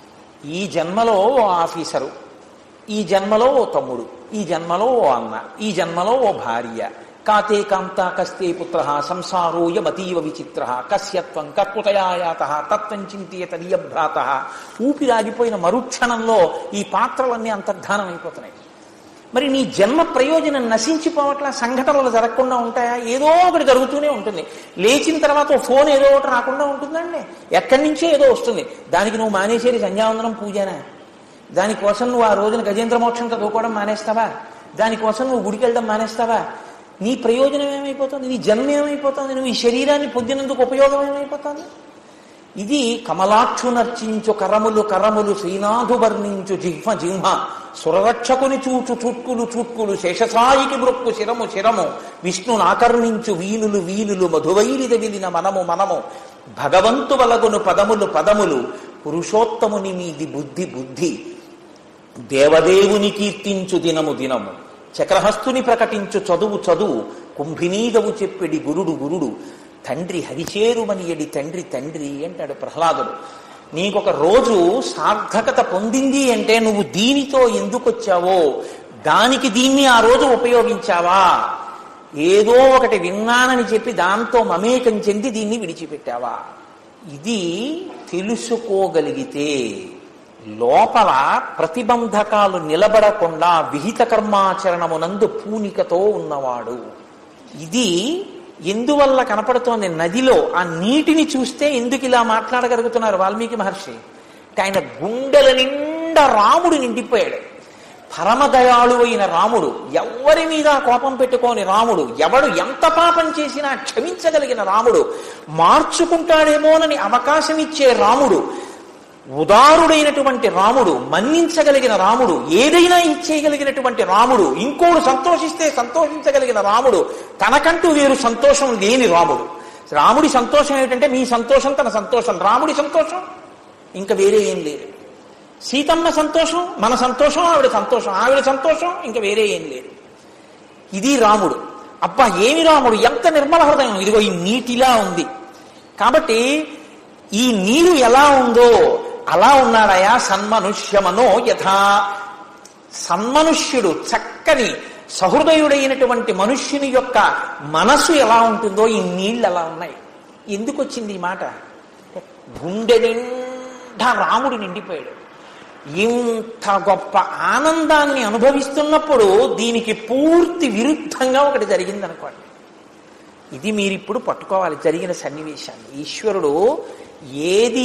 ఈ జన్మలో ఓ ఆఫీసరు ఈ జన్మలో ఓ తమ్ముడు ఈ జన్మలో ఓ అన్న ఈ జన్మలో ఓ భార్య కాతే కాంత కస్తే పుత్ర సంసారోయమతీవ విచిత్ర కస్యత్వం కర్కుతయాయాత తత్వం చింతియత నియభ్రాత ఊపిరాగిపోయిన మరుక్షణంలో ఈ పాత్రలన్నీ అంతర్ధానం అయిపోతున్నాయి మరి నీ జన్మ ప్రయోజనం నశించిపోవట్లా సంఘటనలు జరగకుండా ఉంటాయా ఏదో ఒకటి జరుగుతూనే ఉంటుంది లేచిన తర్వాత ఓ ఫోన్ ఏదో ఒకటి రాకుండా ఉంటుందండి ఎక్కడి నుంచో ఏదో వస్తుంది దానికి నువ్వు మానేసేది సంధ్యావందనం పూజనా దానికోసం నువ్వు ఆ రోజున గజేంద్ర మోక్షం చదువుకోవడం మానేస్తావా దానికోసం నువ్వు గుడికి వెళ్ళడం మానేస్తావా నీ ప్రయోజనం ఏమైపోతుంది నీ జన్మ ఏమైపోతుంది నువ్వు ఈ శరీరాన్ని పొందినందుకు ఉపయోగం ఏమైపోతుంది ఇది కమలాక్షు నర్చించు కరములు కరములు శ్రీనాథు వర్ణించు జిహ్మ జిహ్మ సురరక్షకుని చూచు చుట్కులు చుట్కులు శేషసాయికి మృక్కు శిరము శిరము విష్ణును ఆకర్ణించు వీనులు వీనులు మధువైరిద విలిన మనము మనము భగవంతు వలగును పదములు పదములు పురుషోత్తముని మీది బుద్ధి బుద్ధి దేవదేవుని కీర్తించు దినము దినము చక్రహస్తుని ప్రకటించు చదువు చదువు కుంభినీదవు చెప్పెడి గురుడు గురుడు తండ్రి హరిచేరుమనియడి తండ్రి తండ్రి అంటాడు ప్రహ్లాదుడు నీకొక రోజు సార్థకత పొందింది అంటే నువ్వు దీనితో ఎందుకు వచ్చావో దానికి దీన్ని ఆ రోజు ఉపయోగించావా ఏదో ఒకటి విన్నానని చెప్పి దాంతో మమేకం చెంది దీన్ని విడిచిపెట్టావా ఇది తెలుసుకోగలిగితే లోపల ప్రతిబంధకాలు నిలబడకుండా విహిత కర్మాచరణమునందు పూనికతో ఉన్నవాడు ఇది ఎందువల్ల కనపడుతోంది నదిలో ఆ నీటిని చూస్తే ఎందుకు ఇలా మాట్లాడగలుగుతున్నారు వాల్మీకి మహర్షి అంటే ఆయన గుండెల నిండా రాముడు నిండిపోయాడు పరమదయాళు అయిన రాముడు ఎవరి మీద కోపం పెట్టుకోని రాముడు ఎవడు ఎంత పాపం చేసినా క్షమించగలిగిన రాముడు మార్చుకుంటాడేమోనని అవకాశం ఇచ్చే రాముడు ఉదారుడైనటువంటి రాముడు మన్నించగలిగిన రాముడు ఏదైనా ఇచ్చేయగలిగినటువంటి రాముడు ఇంకోడు సంతోషిస్తే సంతోషించగలిగిన రాముడు తనకంటూ వేరు సంతోషం లేని రాముడు రాముడి సంతోషం ఏమిటంటే మీ సంతోషం తన సంతోషం రాముడి సంతోషం ఇంకా వేరే ఏం లేదు సీతమ్మ సంతోషం మన సంతోషం ఆవిడ సంతోషం ఆవిడ సంతోషం ఇంకా వేరే ఏం లేదు ఇది రాముడు అబ్బా ఏమి రాముడు ఎంత నిర్మల హృదయం ఇదిగో ఈ నీటిలా ఉంది కాబట్టి ఈ నీరు ఎలా ఉందో అలా ఉన్నాడయా సన్మనుష్యమనో యథా సన్మనుష్యుడు చక్కని సహృదయుడైనటువంటి మనుష్యుని యొక్క మనసు ఎలా ఉంటుందో ఈ నీళ్ళు ఎలా ఉన్నాయి ఎందుకు వచ్చింది ఈ మాట గుండె నిండా రాముడు నిండిపోయాడు ఇంత గొప్ప ఆనందాన్ని అనుభవిస్తున్నప్పుడు దీనికి పూర్తి విరుద్ధంగా ఒకటి జరిగింది అనుకోండి ఇది మీరు ఇప్పుడు పట్టుకోవాలి జరిగిన సన్నివేశాన్ని ఈశ్వరుడు ఏది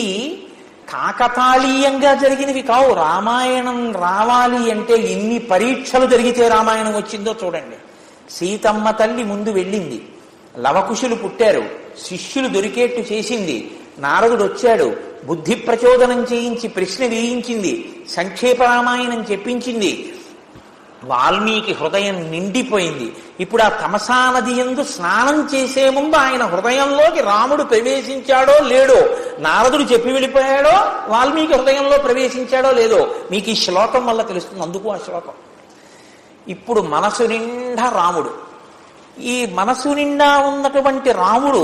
కాకతాళీయంగా జరిగినవి కావు రామాయణం రావాలి అంటే ఎన్ని పరీక్షలు జరిగితే రామాయణం వచ్చిందో చూడండి సీతమ్మ తల్లి ముందు వెళ్ళింది లవకుశులు పుట్టారు శిష్యులు దొరికేట్టు చేసింది నారదుడు వచ్చాడు బుద్ధి ప్రచోదనం చేయించి ప్రశ్న వేయించింది సంక్షేప రామాయణం చెప్పించింది వాల్మీకి హృదయం నిండిపోయింది ఇప్పుడు ఆ తమసా నది ఎందు స్నానం చేసే ముందు ఆయన హృదయంలోకి రాముడు ప్రవేశించాడో లేడో నారదుడు చెప్పి వెళ్ళిపోయాడో వాల్మీకి హృదయంలో ప్రవేశించాడో లేదో మీకు ఈ శ్లోకం వల్ల తెలుస్తుంది అందుకు ఆ శ్లోకం ఇప్పుడు మనసు నిండా రాముడు ఈ మనసు నిండా ఉన్నటువంటి రాముడు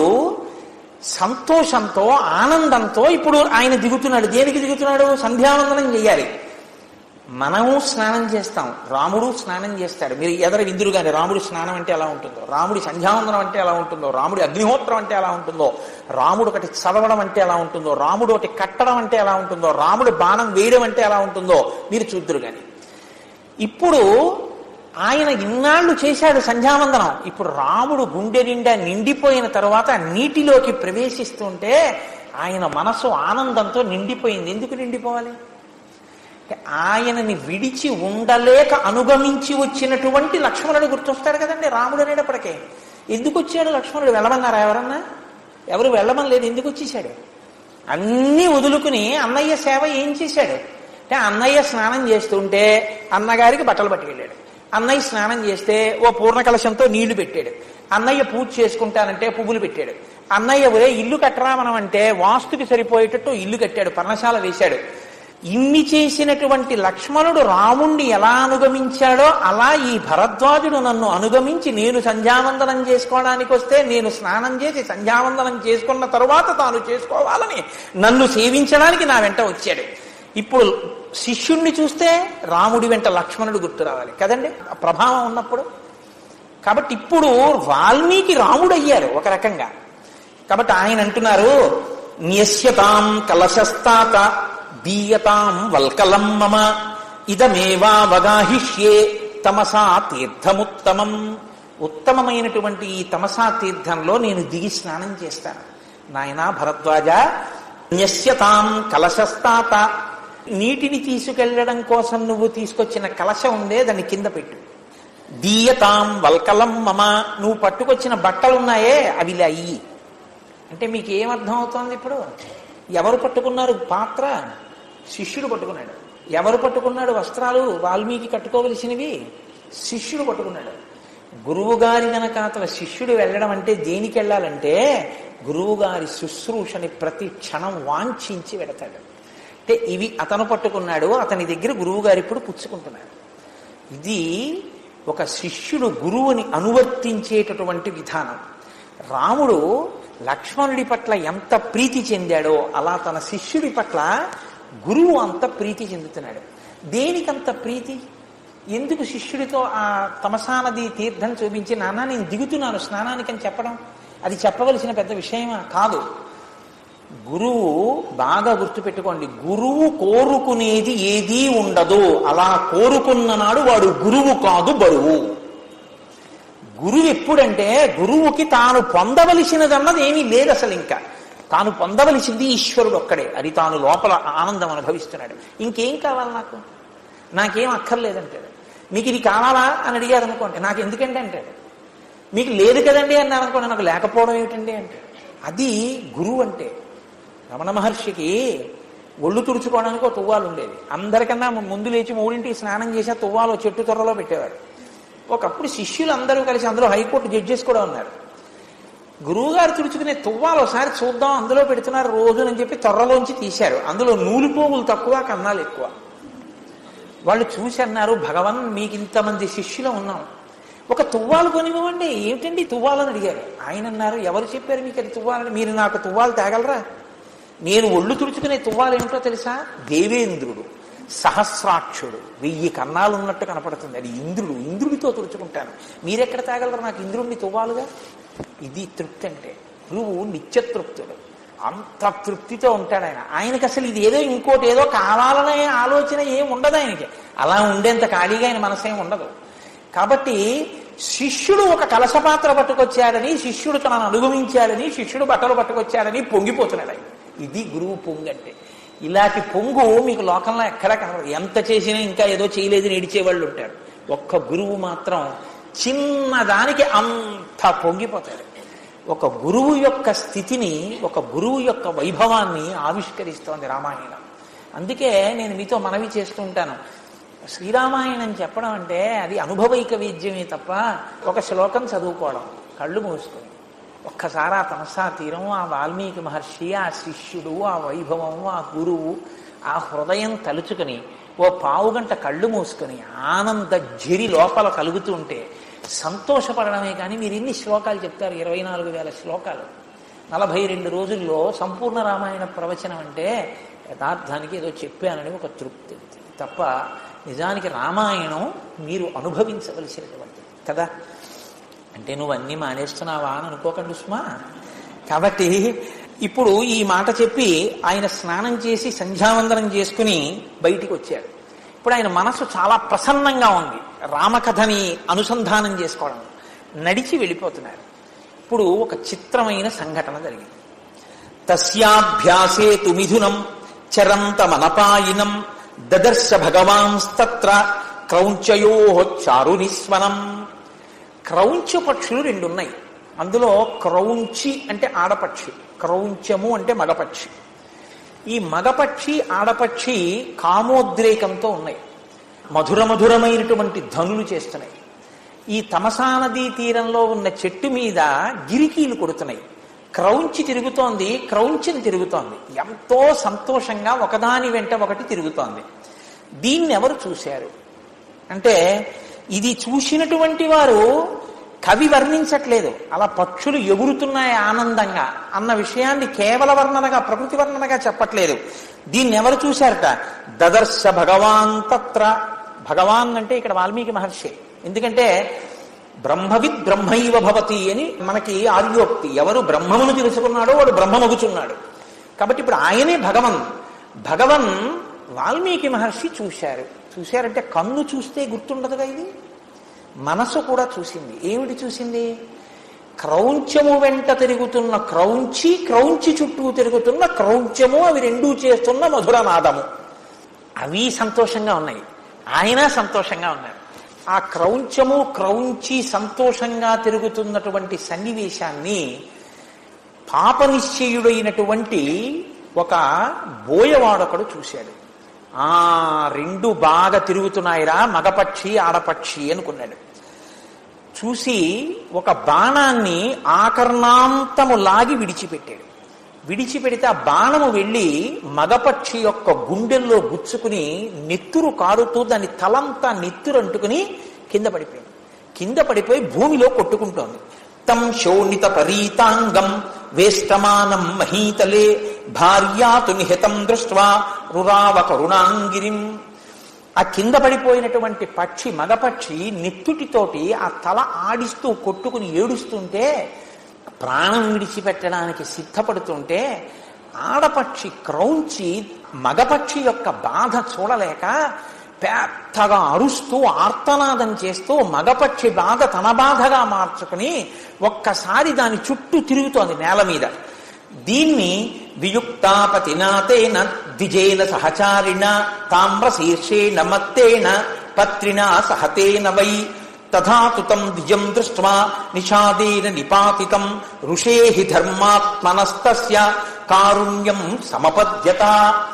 సంతోషంతో ఆనందంతో ఇప్పుడు ఆయన దిగుతున్నాడు దేనికి దిగుతున్నాడు సంధ్యావందనం చేయాలి మనము స్నానం చేస్తాం రాముడు స్నానం చేస్తాడు మీరు ఎదర విందురు కానీ రాముడి స్నానం అంటే ఎలా ఉంటుందో రాముడి సంధ్యావందనం అంటే ఎలా ఉంటుందో రాముడి అగ్నిహోత్రం అంటే ఎలా ఉంటుందో రాముడు ఒకటి చదవడం అంటే ఎలా ఉంటుందో రాముడు ఒకటి కట్టడం అంటే ఎలా ఉంటుందో రాముడు బాణం వేయడం అంటే ఎలా ఉంటుందో మీరు చూద్దరు కానీ ఇప్పుడు ఆయన ఇన్నాళ్ళు చేశాడు సంధ్యావందనం ఇప్పుడు రాముడు గుండె నిండా నిండిపోయిన తర్వాత నీటిలోకి ప్రవేశిస్తుంటే ఆయన మనసు ఆనందంతో నిండిపోయింది ఎందుకు నిండిపోవాలి ఆయనని విడిచి ఉండలేక అనుగమించి వచ్చినటువంటి లక్ష్మణుడు గుర్తొస్తాడు కదండి రాముడు అనేటప్పటికే ఎందుకు వచ్చాడు లక్ష్మణుడు వెళ్ళమన్నారా ఎవరన్నా ఎవరు వెళ్ళమని లేదు ఎందుకు వచ్చేసాడు అన్నీ వదులుకుని అన్నయ్య సేవ ఏం చేశాడు అంటే అన్నయ్య స్నానం చేస్తుంటే అన్నగారికి బట్టలు పట్టుకెళ్ళాడు అన్నయ్య స్నానం చేస్తే ఓ పూర్ణ కలశంతో నీళ్లు పెట్టాడు అన్నయ్య పూజ చేసుకుంటానంటే పువ్వులు పెట్టాడు అన్నయ్య ఒరే ఇల్లు కట్టరా మనం అంటే వాస్తుకి సరిపోయేటట్టు ఇల్లు కట్టాడు పర్ణశాల వేశాడు ఇన్ని చేసినటువంటి లక్ష్మణుడు రాముణ్ణి ఎలా అనుగమించాడో అలా ఈ భరద్వాజుడు నన్ను అనుగమించి నేను సంధ్యావందనం చేసుకోవడానికి వస్తే నేను స్నానం చేసి సంధ్యావందనం చేసుకున్న తరువాత తాను చేసుకోవాలని నన్ను సేవించడానికి నా వెంట వచ్చాడు ఇప్పుడు శిష్యుణ్ణి చూస్తే రాముడి వెంట లక్ష్మణుడు గుర్తు రావాలి కదండి ఆ ప్రభావం ఉన్నప్పుడు కాబట్టి ఇప్పుడు వాల్మీకి రాముడు అయ్యారు ఒక రకంగా కాబట్టి ఆయన అంటున్నారు న్యస్యతాం కలశస్తాత దీయతాం వల్కలం మమ ఇదమేవావగాహిష్యే తమసా తీర్థముత్తమం ఉత్తమమైనటువంటి ఈ తమసా తీర్థంలో నేను దిగి స్నానం చేస్తాను నాయనా భరద్వాజ న్యస్యతాం కలశస్తాత నీటిని తీసుకెళ్లడం కోసం నువ్వు తీసుకొచ్చిన కలశం ఉందే దాన్ని కింద పెట్టు దీయతాం వల్కలం మమ నువ్వు పట్టుకొచ్చిన బట్టలున్నాయే అవి ఇలా అయ్యి అంటే మీకు ఏమర్థం అవుతోంది ఇప్పుడు ఎవరు పట్టుకున్నారు పాత్ర శిష్యుడు పట్టుకున్నాడు ఎవరు పట్టుకున్నాడు వస్త్రాలు వాల్మీకి కట్టుకోవలసినవి శిష్యుడు పట్టుకున్నాడు గురువు గారి గనక అతను శిష్యుడు వెళ్ళడం అంటే దేనికి వెళ్ళాలంటే గురువు గారి శుశ్రూషని ప్రతి క్షణం వాంఛించి వెడతాడు అంటే ఇవి అతను పట్టుకున్నాడు అతని దగ్గర గురువు గారు ఇప్పుడు పుచ్చుకుంటున్నాడు ఇది ఒక శిష్యుడు గురువుని అనువర్తించేటటువంటి విధానం రాముడు లక్ష్మణుడి పట్ల ఎంత ప్రీతి చెందాడో అలా తన శిష్యుడి పట్ల గురువు అంత ప్రీతి చెందుతున్నాడు దేనికంత ప్రీతి ఎందుకు శిష్యుడితో ఆ తమసానది తీర్థం చూపించి నాన్న నేను దిగుతున్నాను స్నానానికని చెప్పడం అది చెప్పవలసిన పెద్ద విషయమా కాదు గురువు బాగా గుర్తుపెట్టుకోండి గురువు కోరుకునేది ఏదీ ఉండదు అలా కోరుకున్న నాడు వాడు గురువు కాదు బరువు గురువు ఎప్పుడంటే గురువుకి తాను పొందవలసినదన్నది ఏమీ లేదు అసలు ఇంకా తాను పొందవలసింది ఈశ్వరుడు ఒక్కడే అది తాను లోపల ఆనందం అనుభవిస్తున్నాడు ఇంకేం కావాలి నాకు నాకేం అక్కర్లేదంటాడు మీకు ఇది కావాలా అని అడిగారు అనుకోండి నాకు ఎందుకంటే అంటాడు మీకు లేదు కదండి అన్నారు అనుకోండి నాకు లేకపోవడం ఏమిటండి అంటాడు అది గురువు అంటే రమణ మహర్షికి ఒళ్ళు తుడుచుకోవడానికి ఒక తువ్వాలు ఉండేది అందరికన్నా ముందు లేచి మూడింటికి స్నానం చేసి ఆ తువ్వాలు చెట్టు త్వరలో పెట్టేవారు ఒకప్పుడు శిష్యులు అందరూ కలిసి అందులో హైకోర్టు జడ్జెస్ కూడా ఉన్నారు గురువుగారు తుడుచుకునే తువ్వాలు ఒకసారి చూద్దాం అందులో పెడుతున్నారు రోజునని చెప్పి త్వరలోంచి తీశారు అందులో నూలు పోగులు తక్కువ కన్నాలు ఎక్కువ వాళ్ళు చూసి అన్నారు భగవన్ మీకు ఇంతమంది శిష్యులు ఉన్నాం ఒక తువ్వాలు కొనివ్వండి ఏమిటండి తువ్వాలని అడిగారు ఆయన అన్నారు ఎవరు చెప్పారు మీకు అది తువ్వాలని మీరు నాకు తువ్వాలు తేగలరా నేను ఒళ్ళు తుడుచుకునే తువ్వాలు ఏమిటో తెలుసా దేవేంద్రుడు సహస్రాక్షుడు వెయ్యి కన్నాలు ఉన్నట్టు కనపడుతుంది అది ఇంద్రుడు ఇంద్రుడితో తుడుచుకుంటాను మీరెక్కడ తాగలరు నాకు ఇంద్రుడిని తువ్వాలుగా ఇది తృప్తి అంటే గురువు నిత్యతృప్తుడు అంత తృప్తితో ఉంటాడు ఆయన ఆయనకి అసలు ఇది ఏదో ఇంకోటి ఏదో కావాలనే ఆలోచన ఏం ఉండదు ఆయనకి అలా ఉండేంత ఖాళీగా ఆయన మనసేం ఉండదు కాబట్టి శిష్యుడు ఒక కలశపాత్ర పట్టుకొచ్చాడని శిష్యుడు తనను అనుగమించాడని శిష్యుడు బట్టలు పట్టుకొచ్చాడని పొంగిపోతున్నాడు ఆయన ఇది గురువు పొంగు అంటే ఇలాంటి పొంగు మీకు లోకంలో ఎక్కడా కనబడదు ఎంత చేసినా ఇంకా ఏదో చేయలేదు నేడిచేవాళ్ళు ఉంటారు ఒక్క గురువు మాత్రం చిన్నదానికి అంత పొంగిపోతాడు ఒక గురువు యొక్క స్థితిని ఒక గురువు యొక్క వైభవాన్ని ఆవిష్కరిస్తోంది రామాయణం అందుకే నేను మీతో మనవి చేస్తూ ఉంటాను శ్రీరామాయణం చెప్పడం అంటే అది అనుభవైక వేద్యమే తప్ప ఒక శ్లోకం చదువుకోవడం కళ్ళు మూసుకొని ఒక్కసారి ఆ తమసా తీరం ఆ వాల్మీకి మహర్షి ఆ శిష్యుడు ఆ వైభవం ఆ గురువు ఆ హృదయం తలుచుకుని ఓ పావుగంట కళ్ళు మూసుకొని ఆనంద జిరి లోపల కలుగుతుంటే సంతోషపడడమే కానీ మీరు ఎన్ని శ్లోకాలు చెప్తారు ఇరవై నాలుగు వేల శ్లోకాలు నలభై రెండు రోజుల్లో సంపూర్ణ రామాయణ ప్రవచనం అంటే యథార్థానికి ఏదో చెప్పానని ఒక తృప్తి తప్ప నిజానికి రామాయణం మీరు అనుభవించవలసినటువంటిది కదా అంటే నువ్వు అన్నీ మానేస్తున్నావా అని అనుకోకండి సుమా కాబట్టి ఇప్పుడు ఈ మాట చెప్పి ఆయన స్నానం చేసి సంధ్యావందనం చేసుకుని బయటికి వచ్చాడు ఇప్పుడు ఆయన మనసు చాలా ప్రసన్నంగా ఉంది రామకథని అనుసంధానం చేసుకోవడం నడిచి వెళ్ళిపోతున్నారు ఇప్పుడు ఒక చిత్రమైన సంఘటన జరిగింది తస్యాభ్యాసే తు మిథునం చరంతమనపాయినం దదర్శ భగవాంస్తత్ర క్రౌంచయో చారునిస్వనం క్రౌంచ పక్షులు రెండు ఉన్నాయి అందులో క్రౌంచి అంటే ఆడపక్షి క్రౌంచము అంటే మగపక్షి ఈ మగపక్షి ఆడపక్షి కామోద్రేకంతో ఉన్నాయి మధుర మధురమైనటువంటి ధనులు చేస్తున్నాయి ఈ తమసా నదీ తీరంలో ఉన్న చెట్టు మీద గిరికీలు కొడుతున్నాయి క్రౌంచి తిరుగుతోంది క్రౌంచిని తిరుగుతోంది ఎంతో సంతోషంగా ఒకదాని వెంట ఒకటి తిరుగుతోంది దీన్ని ఎవరు చూశారు అంటే ఇది చూసినటువంటి వారు కవి వర్ణించట్లేదు అలా పక్షులు ఎగురుతున్నాయి ఆనందంగా అన్న విషయాన్ని కేవల వర్ణనగా ప్రకృతి వర్ణనగా చెప్పట్లేదు దీన్ని ఎవరు చూశారట దదర్శ భగవాన్ తత్ర భగవాన్ అంటే ఇక్కడ వాల్మీకి మహర్షి ఎందుకంటే బ్రహ్మవిద్ బ్రహ్మైవ భవతి అని మనకి ఆర్యోక్తి ఎవరు బ్రహ్మమును తెలుసుకున్నాడో వాడు బ్రహ్మమగుచున్నాడు కాబట్టి ఇప్పుడు ఆయనే భగవన్ భగవన్ వాల్మీకి మహర్షి చూశారు చూశారంటే కన్ను చూస్తే గుర్తుండదుగా ఇది మనసు కూడా చూసింది ఏమిటి చూసింది క్రౌంచము వెంట తిరుగుతున్న క్రౌంచి క్రౌంచి చుట్టూ తిరుగుతున్న క్రౌంచము అవి రెండూ చేస్తున్న మధురనాదము అవి సంతోషంగా ఉన్నాయి ఆయన సంతోషంగా ఉన్నారు ఆ క్రౌంచము క్రౌంచి సంతోషంగా తిరుగుతున్నటువంటి సన్నివేశాన్ని పాపనిశ్చయుడైనటువంటి ఒక బోయవాడొకడు చూశాడు ఆ రెండు బాగా తిరుగుతున్నాయిరా మగపక్షి ఆడపక్షి అనుకున్నాడు చూసి ఒక బాణాన్ని ఆకర్ణాంతము లాగి విడిచిపెట్టాడు విడిచిపెడితే ఆ బాణము వెళ్ళి మగపక్షి యొక్క గుండెల్లో గుచ్చుకుని నెత్తురు కారుతూ దాని తలంతా నెత్తురు అంటుకుని కింద పడిపోయింది కింద పడిపోయి భూమిలో కొట్టుకుంటోంది తం శోణిత పరీతాంగం వేష్టమానం మహీతలే భార్యాతు నిహితం దృష్ట్వా రురావ కరుణాంగిరిం ఆ కింద పడిపోయినటువంటి పక్షి మగపక్షి నెత్తుటితోటి ఆ తల ఆడిస్తూ కొట్టుకుని ఏడుస్తుంటే ప్రాణం విడిచిపెట్టడానికి సిద్ధపడుతుంటే ఆడపక్షి క్రౌంచి మగపక్షి యొక్క బాధ చూడలేక పెద్దగా అరుస్తూ ఆర్తనాదం చేస్తూ మగపక్షి బాధ తన బాధగా మార్చుకుని ఒక్కసారి దాని చుట్టూ తిరుగుతోంది నేల మీద దీన్ని వియుక్తాపతినాతేన ద్విజేన సహచారిణ తామ్రశీర్షేణ మత్తేన పత్రినా సహతేన వై తథాతుతం ద్విజం దృష్ట్వా నిషాదేన నిపాతితం ఋషేహి ధర్మాత్మనస్తస్య కారుణ్యం సమపద్యత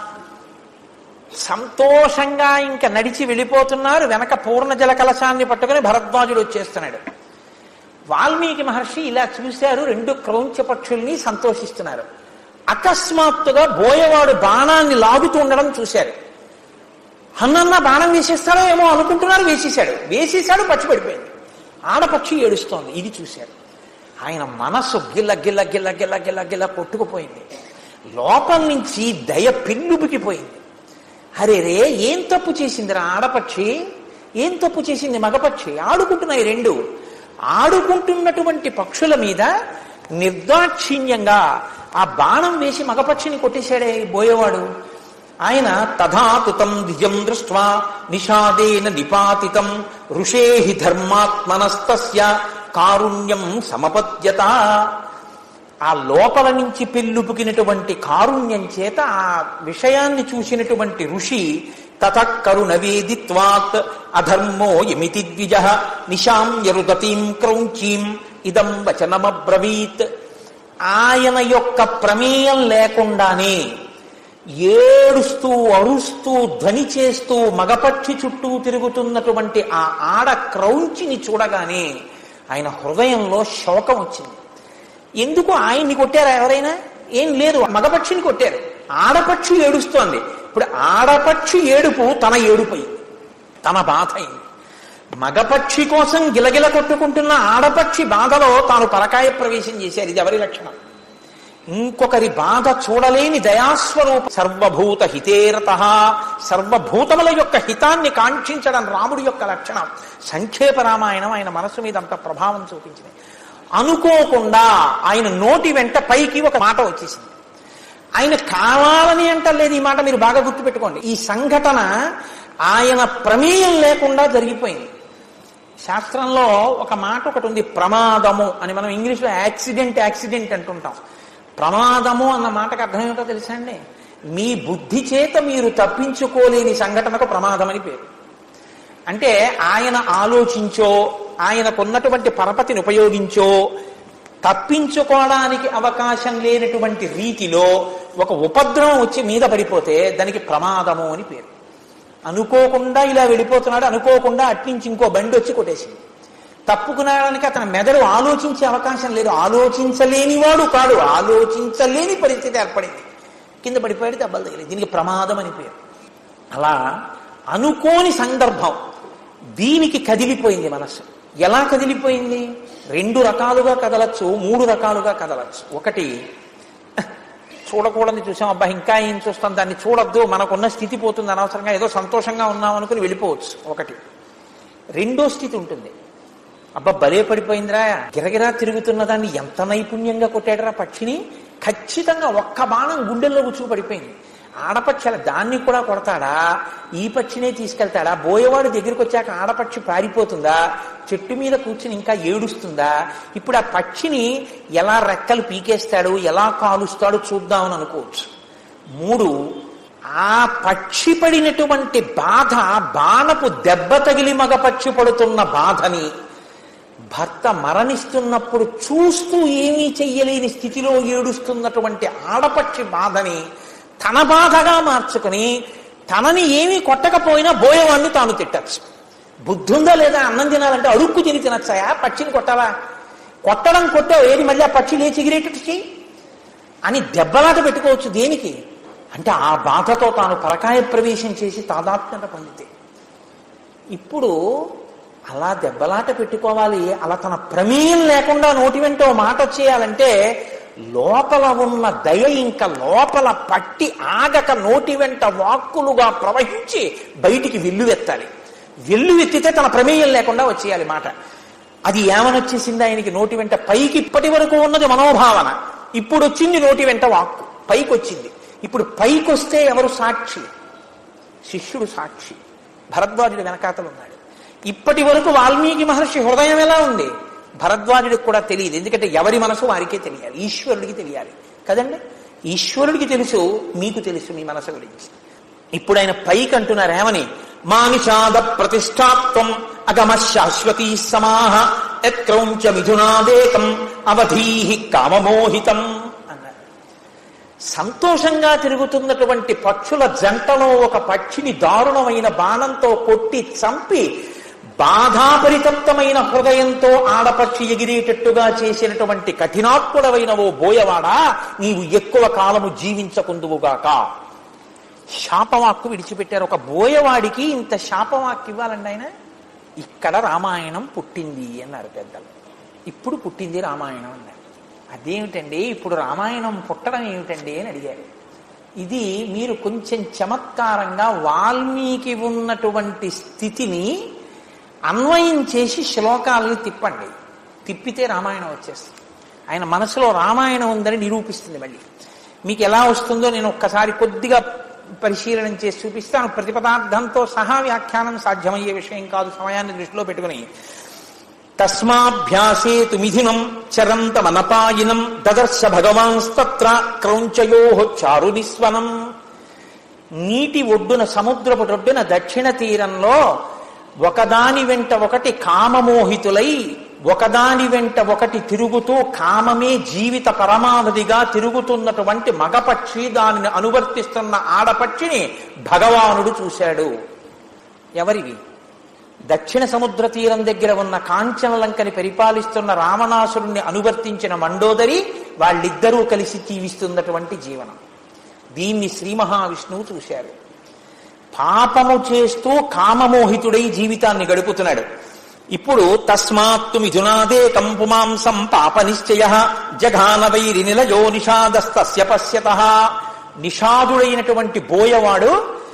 సంతోషంగా ఇంకా నడిచి వెళ్ళిపోతున్నారు వెనక పూర్ణ జల కలశాన్ని పట్టుకుని భరద్వాజుడు వచ్చేస్తున్నాడు వాల్మీకి మహర్షి ఇలా చూశారు రెండు క్రౌంచ పక్షుల్ని సంతోషిస్తున్నారు అకస్మాత్తుగా బోయవాడు బాణాన్ని లాగుతూ ఉండడం చూశారు హన్నన్న బాణం వేసేస్తాడో ఏమో అనుకుంటున్నారు వేసేశాడు వేసేశాడు పచ్చి పడిపోయింది ఆడపక్షి ఏడుస్తోంది ఇది చూశారు ఆయన మనస్సు గిల్ల గిల్ల గిల్ల గిల్ల గిల్ల గిల్ల కొట్టుకుపోయింది లోపల నుంచి దయ పిల్లుబికిపోయింది అరే రే ఏం తప్పు చేసిందిరా ఆడపక్షి ఏం తప్పు చేసింది మగపక్షి ఆడుకుంటున్నాయి రెండు ఆడుకుంటున్నటువంటి పక్షుల మీద నిర్దాక్షిణ్యంగా ఆ బాణం వేసి మగపక్షిని కొట్టేశాడే ఈ బోయేవాడు ఆయన తథాతుతం ద్విజం దృష్ట్వా నిషాదేన నిపాతితం ఋషేహి ధర్మాత్మనస్తస్య కారుణ్యం సమపద్యత ఆ లోపల నుంచి పెళ్ళుపుకినటువంటి కారుణ్యం చేత ఆ విషయాన్ని చూసినటువంటి ఋషి తత కరుణవేదిత్వాత్ అధర్మో యమితి ద్విజ నిశాంయరుదతీం క్రౌంచీం ఇదం వచనమబ్రవీత్ ఆయన యొక్క ప్రమేయం లేకుండానే ఏడుస్తూ అరుస్తూ ధ్వని చేస్తూ మగపక్షి చుట్టూ తిరుగుతున్నటువంటి ఆ ఆడ క్రౌంచిని చూడగానే ఆయన హృదయంలో శోకం వచ్చింది ఎందుకు ఆయన్ని కొట్టారా ఎవరైనా ఏం లేదు మగపక్షిని కొట్టారు ఆడపక్షి ఏడుస్తోంది ఇప్పుడు ఆడపక్షి ఏడుపు తన ఏడుపై తన బాధ అయింది మగపక్షి కోసం గిలగిల కొట్టుకుంటున్న ఆడపక్షి బాధలో తాను పరకాయ ప్రవేశం చేశారు ఇది ఎవరి లక్షణం ఇంకొకరి బాధ చూడలేని దయాస్వరూప సర్వభూత హితేరత సర్వభూతముల యొక్క హితాన్ని కాంక్షించడం రాముడి యొక్క లక్షణం సంక్షేప రామాయణం ఆయన మనసు మీద అంత ప్రభావం చూపించింది అనుకోకుండా ఆయన నోటి వెంట పైకి ఒక మాట వచ్చేసింది ఆయన కావాలని అంటలేదు ఈ మాట మీరు బాగా గుర్తుపెట్టుకోండి ఈ సంఘటన ఆయన ప్రమేయం లేకుండా జరిగిపోయింది శాస్త్రంలో ఒక మాట ఒకటి ఉంది ప్రమాదము అని మనం ఇంగ్లీష్లో యాక్సిడెంట్ యాక్సిడెంట్ అంటుంటాం ప్రమాదము అన్న మాటకు అర్థం ఏమిటో తెలుసా అండి మీ బుద్ధి చేత మీరు తప్పించుకోలేని సంఘటనకు ప్రమాదం అని పేరు అంటే ఆయన ఆలోచించో ఆయనకున్నటువంటి పరపతిని ఉపయోగించో తప్పించుకోవడానికి అవకాశం లేనటువంటి రీతిలో ఒక ఉపద్రవం వచ్చి మీద పడిపోతే దానికి ప్రమాదము అని పేరు అనుకోకుండా ఇలా వెళ్ళిపోతున్నాడు అనుకోకుండా అట్నుంచి ఇంకో బండి వచ్చి కొట్టేసింది తప్పుకునడానికి అతని మెదడు ఆలోచించే అవకాశం లేదు ఆలోచించలేనివాడు కాడు ఆలోచించలేని పరిస్థితి ఏర్పడింది కింద పడిపోయాడు దెబ్బలు తగిలి దీనికి ప్రమాదం అని పేరు అలా అనుకోని సందర్భం దీనికి కదిలిపోయింది మనస్సు ఎలా కదిలిపోయింది రెండు రకాలుగా కదలచ్చు మూడు రకాలుగా కదలచ్చు ఒకటి చూడకూడని చూసాం అబ్బా ఇంకా ఏం చూస్తాం దాన్ని చూడొద్దు మనకున్న స్థితి పోతుంది అనవసరంగా ఏదో సంతోషంగా ఉన్నాం అనుకుని వెళ్ళిపోవచ్చు ఒకటి రెండో స్థితి ఉంటుంది అబ్బా బలే పడిపోయిందిరా గిరగిరా తిరుగుతున్న దాన్ని ఎంత నైపుణ్యంగా కొట్టాడరా పక్షిని ఖచ్చితంగా ఒక్క బాణం గుండెల్లో గుచ్చుకు పడిపోయింది ఆడపక్షి అలా దాన్ని కూడా కొడతాడా ఈ పక్షినే తీసుకెళ్తాడా బోయేవాడు దగ్గరికి వచ్చాక ఆడపక్షి పారిపోతుందా చెట్టు మీద కూర్చుని ఇంకా ఏడుస్తుందా ఇప్పుడు ఆ పక్షిని ఎలా రెక్కలు పీకేస్తాడు ఎలా కాలుస్తాడు చూద్దామని అనుకోవచ్చు మూడు ఆ పక్షి పడినటువంటి బాధ బాణపు దెబ్బ తగిలి మగ పక్షి పడుతున్న బాధని భర్త మరణిస్తున్నప్పుడు చూస్తూ ఏమీ చెయ్యలేని స్థితిలో ఏడుస్తున్నటువంటి ఆడపక్షి బాధని తన బాధగా మార్చుకుని తనని ఏమీ కొట్టకపోయినా బోయేవాడిని తాను తిట్టచ్చు బుద్ధుందా లేదా అన్నం తినాలంటే అడుక్కు తిని తినచ్చాయా పక్షిని కొట్టాలా కొట్టడం కొట్టావు ఏది మళ్ళీ ఆ పక్షి లేచి ఎగిరేటట్టు చెయ్యి అని దెబ్బలాట పెట్టుకోవచ్చు దేనికి అంటే ఆ బాధతో తాను పరకాయ ప్రవేశం చేసి తాదాత్మ్యత పొందితే ఇప్పుడు అలా దెబ్బలాట పెట్టుకోవాలి అలా తన ప్రమేయం లేకుండా నోటి వెంట ఓ మాట వచ్చేయాలంటే లోపల ఉన్న దయ ఇంకా లోపల పట్టి ఆగక నోటి వెంట వాక్కులుగా ప్రవహించి బయటికి వెల్లువెత్తాలి వెల్లువెత్తితే తన ప్రమేయం లేకుండా వచ్చేయాలి మాట అది ఏమనొచ్చేసింది ఆయనకి నోటి వెంట పైకి ఇప్పటి వరకు ఉన్నది మనోభావన ఇప్పుడు వచ్చింది నోటి వెంట వాక్కు పైకి వచ్చింది ఇప్పుడు పైకి వస్తే ఎవరు సాక్షి శిష్యుడు సాక్షి భరద్వాజుడు వెనకాతలు ఉన్నాడు ఇప్పటి వరకు వాల్మీకి మహర్షి హృదయం ఎలా ఉంది భరద్వాజుడికి కూడా తెలియదు ఎందుకంటే ఎవరి మనసు వారికే తెలియాలి ఈశ్వరుడికి తెలియాలి కదండి ఈశ్వరుడికి తెలుసు మీకు తెలుసు మీ మనసు గురించి ఇప్పుడు ఆయన పైకి అంటున్నారు ఏమని మానిషాద ప్రతిష్టాత్వం అగమ శాశ్వతీ సమాహ యత్క్రౌంచ మిథునాదేకం అవధీహి కామమోహితం అన్నారు సంతోషంగా తిరుగుతున్నటువంటి పక్షుల జంటలో ఒక పక్షిని దారుణమైన బాణంతో కొట్టి చంపి బాధాపరితప్తమైన హృదయంతో ఆడపక్షి ఎగిరేటట్టుగా చేసినటువంటి కఠినాత్ముడవైన ఓ బోయవాడా నీవు ఎక్కువ కాలము జీవించకుందువుగాక శాపవాక్కు విడిచిపెట్టారు ఒక బోయవాడికి ఇంత శాపవాక్కు ఇవ్వాలండి ఆయన ఇక్కడ రామాయణం పుట్టింది అన్నారు పెద్దలు ఇప్పుడు పుట్టింది రామాయణం అన్నారు అదేమిటండి ఇప్పుడు రామాయణం పుట్టడం ఏమిటండి అని అడిగారు ఇది మీరు కొంచెం చమత్కారంగా వాల్మీకి ఉన్నటువంటి స్థితిని అన్వయం చేసి శ్లోకాలను తిప్పండి తిప్పితే రామాయణం వచ్చేస్తుంది ఆయన మనసులో రామాయణం ఉందని నిరూపిస్తుంది మళ్ళీ మీకు ఎలా వస్తుందో నేను ఒక్కసారి కొద్దిగా పరిశీలన చేసి చూపిస్తాను ప్రతిపదార్థంతో సహా వ్యాఖ్యానం సాధ్యమయ్యే విషయం కాదు సమయాన్ని దృష్టిలో పెట్టుకుని తస్మాభ్యాసేతు మిథునం చరంతమనపాయినం దదర్శ భగవాన్స్తత్ర క్రౌంచయో చారు నిస్వనం నీటి ఒడ్డున సముద్రపు ఒడ్డున దక్షిణ తీరంలో ఒకదాని వెంట ఒకటి కామమోహితులై ఒకదాని వెంట ఒకటి తిరుగుతూ కామమే జీవిత పరమావధిగా తిరుగుతున్నటువంటి మగపక్షి దానిని అనువర్తిస్తున్న ఆడపక్షిని భగవానుడు చూశాడు ఎవరివి దక్షిణ సముద్ర తీరం దగ్గర ఉన్న కాంచనలంకని పరిపాలిస్తున్న రావణాసురుణ్ణి అనువర్తించిన మండోదరి వాళ్ళిద్దరూ కలిసి జీవిస్తున్నటువంటి జీవనం దీన్ని శ్రీ మహావిష్ణువు చూశారు పాపము చేస్తూ కామమోహితుడై జీవితాన్ని గడుపుతున్నాడు ఇప్పుడు తస్మాత్తు మిథునాదే కంపుమాంసం పాప నిశ్చయ జఘాన వైరి నిలయో నిషాదస్తస్య పశ్యత నిషాదుడైనటువంటి బోయవాడు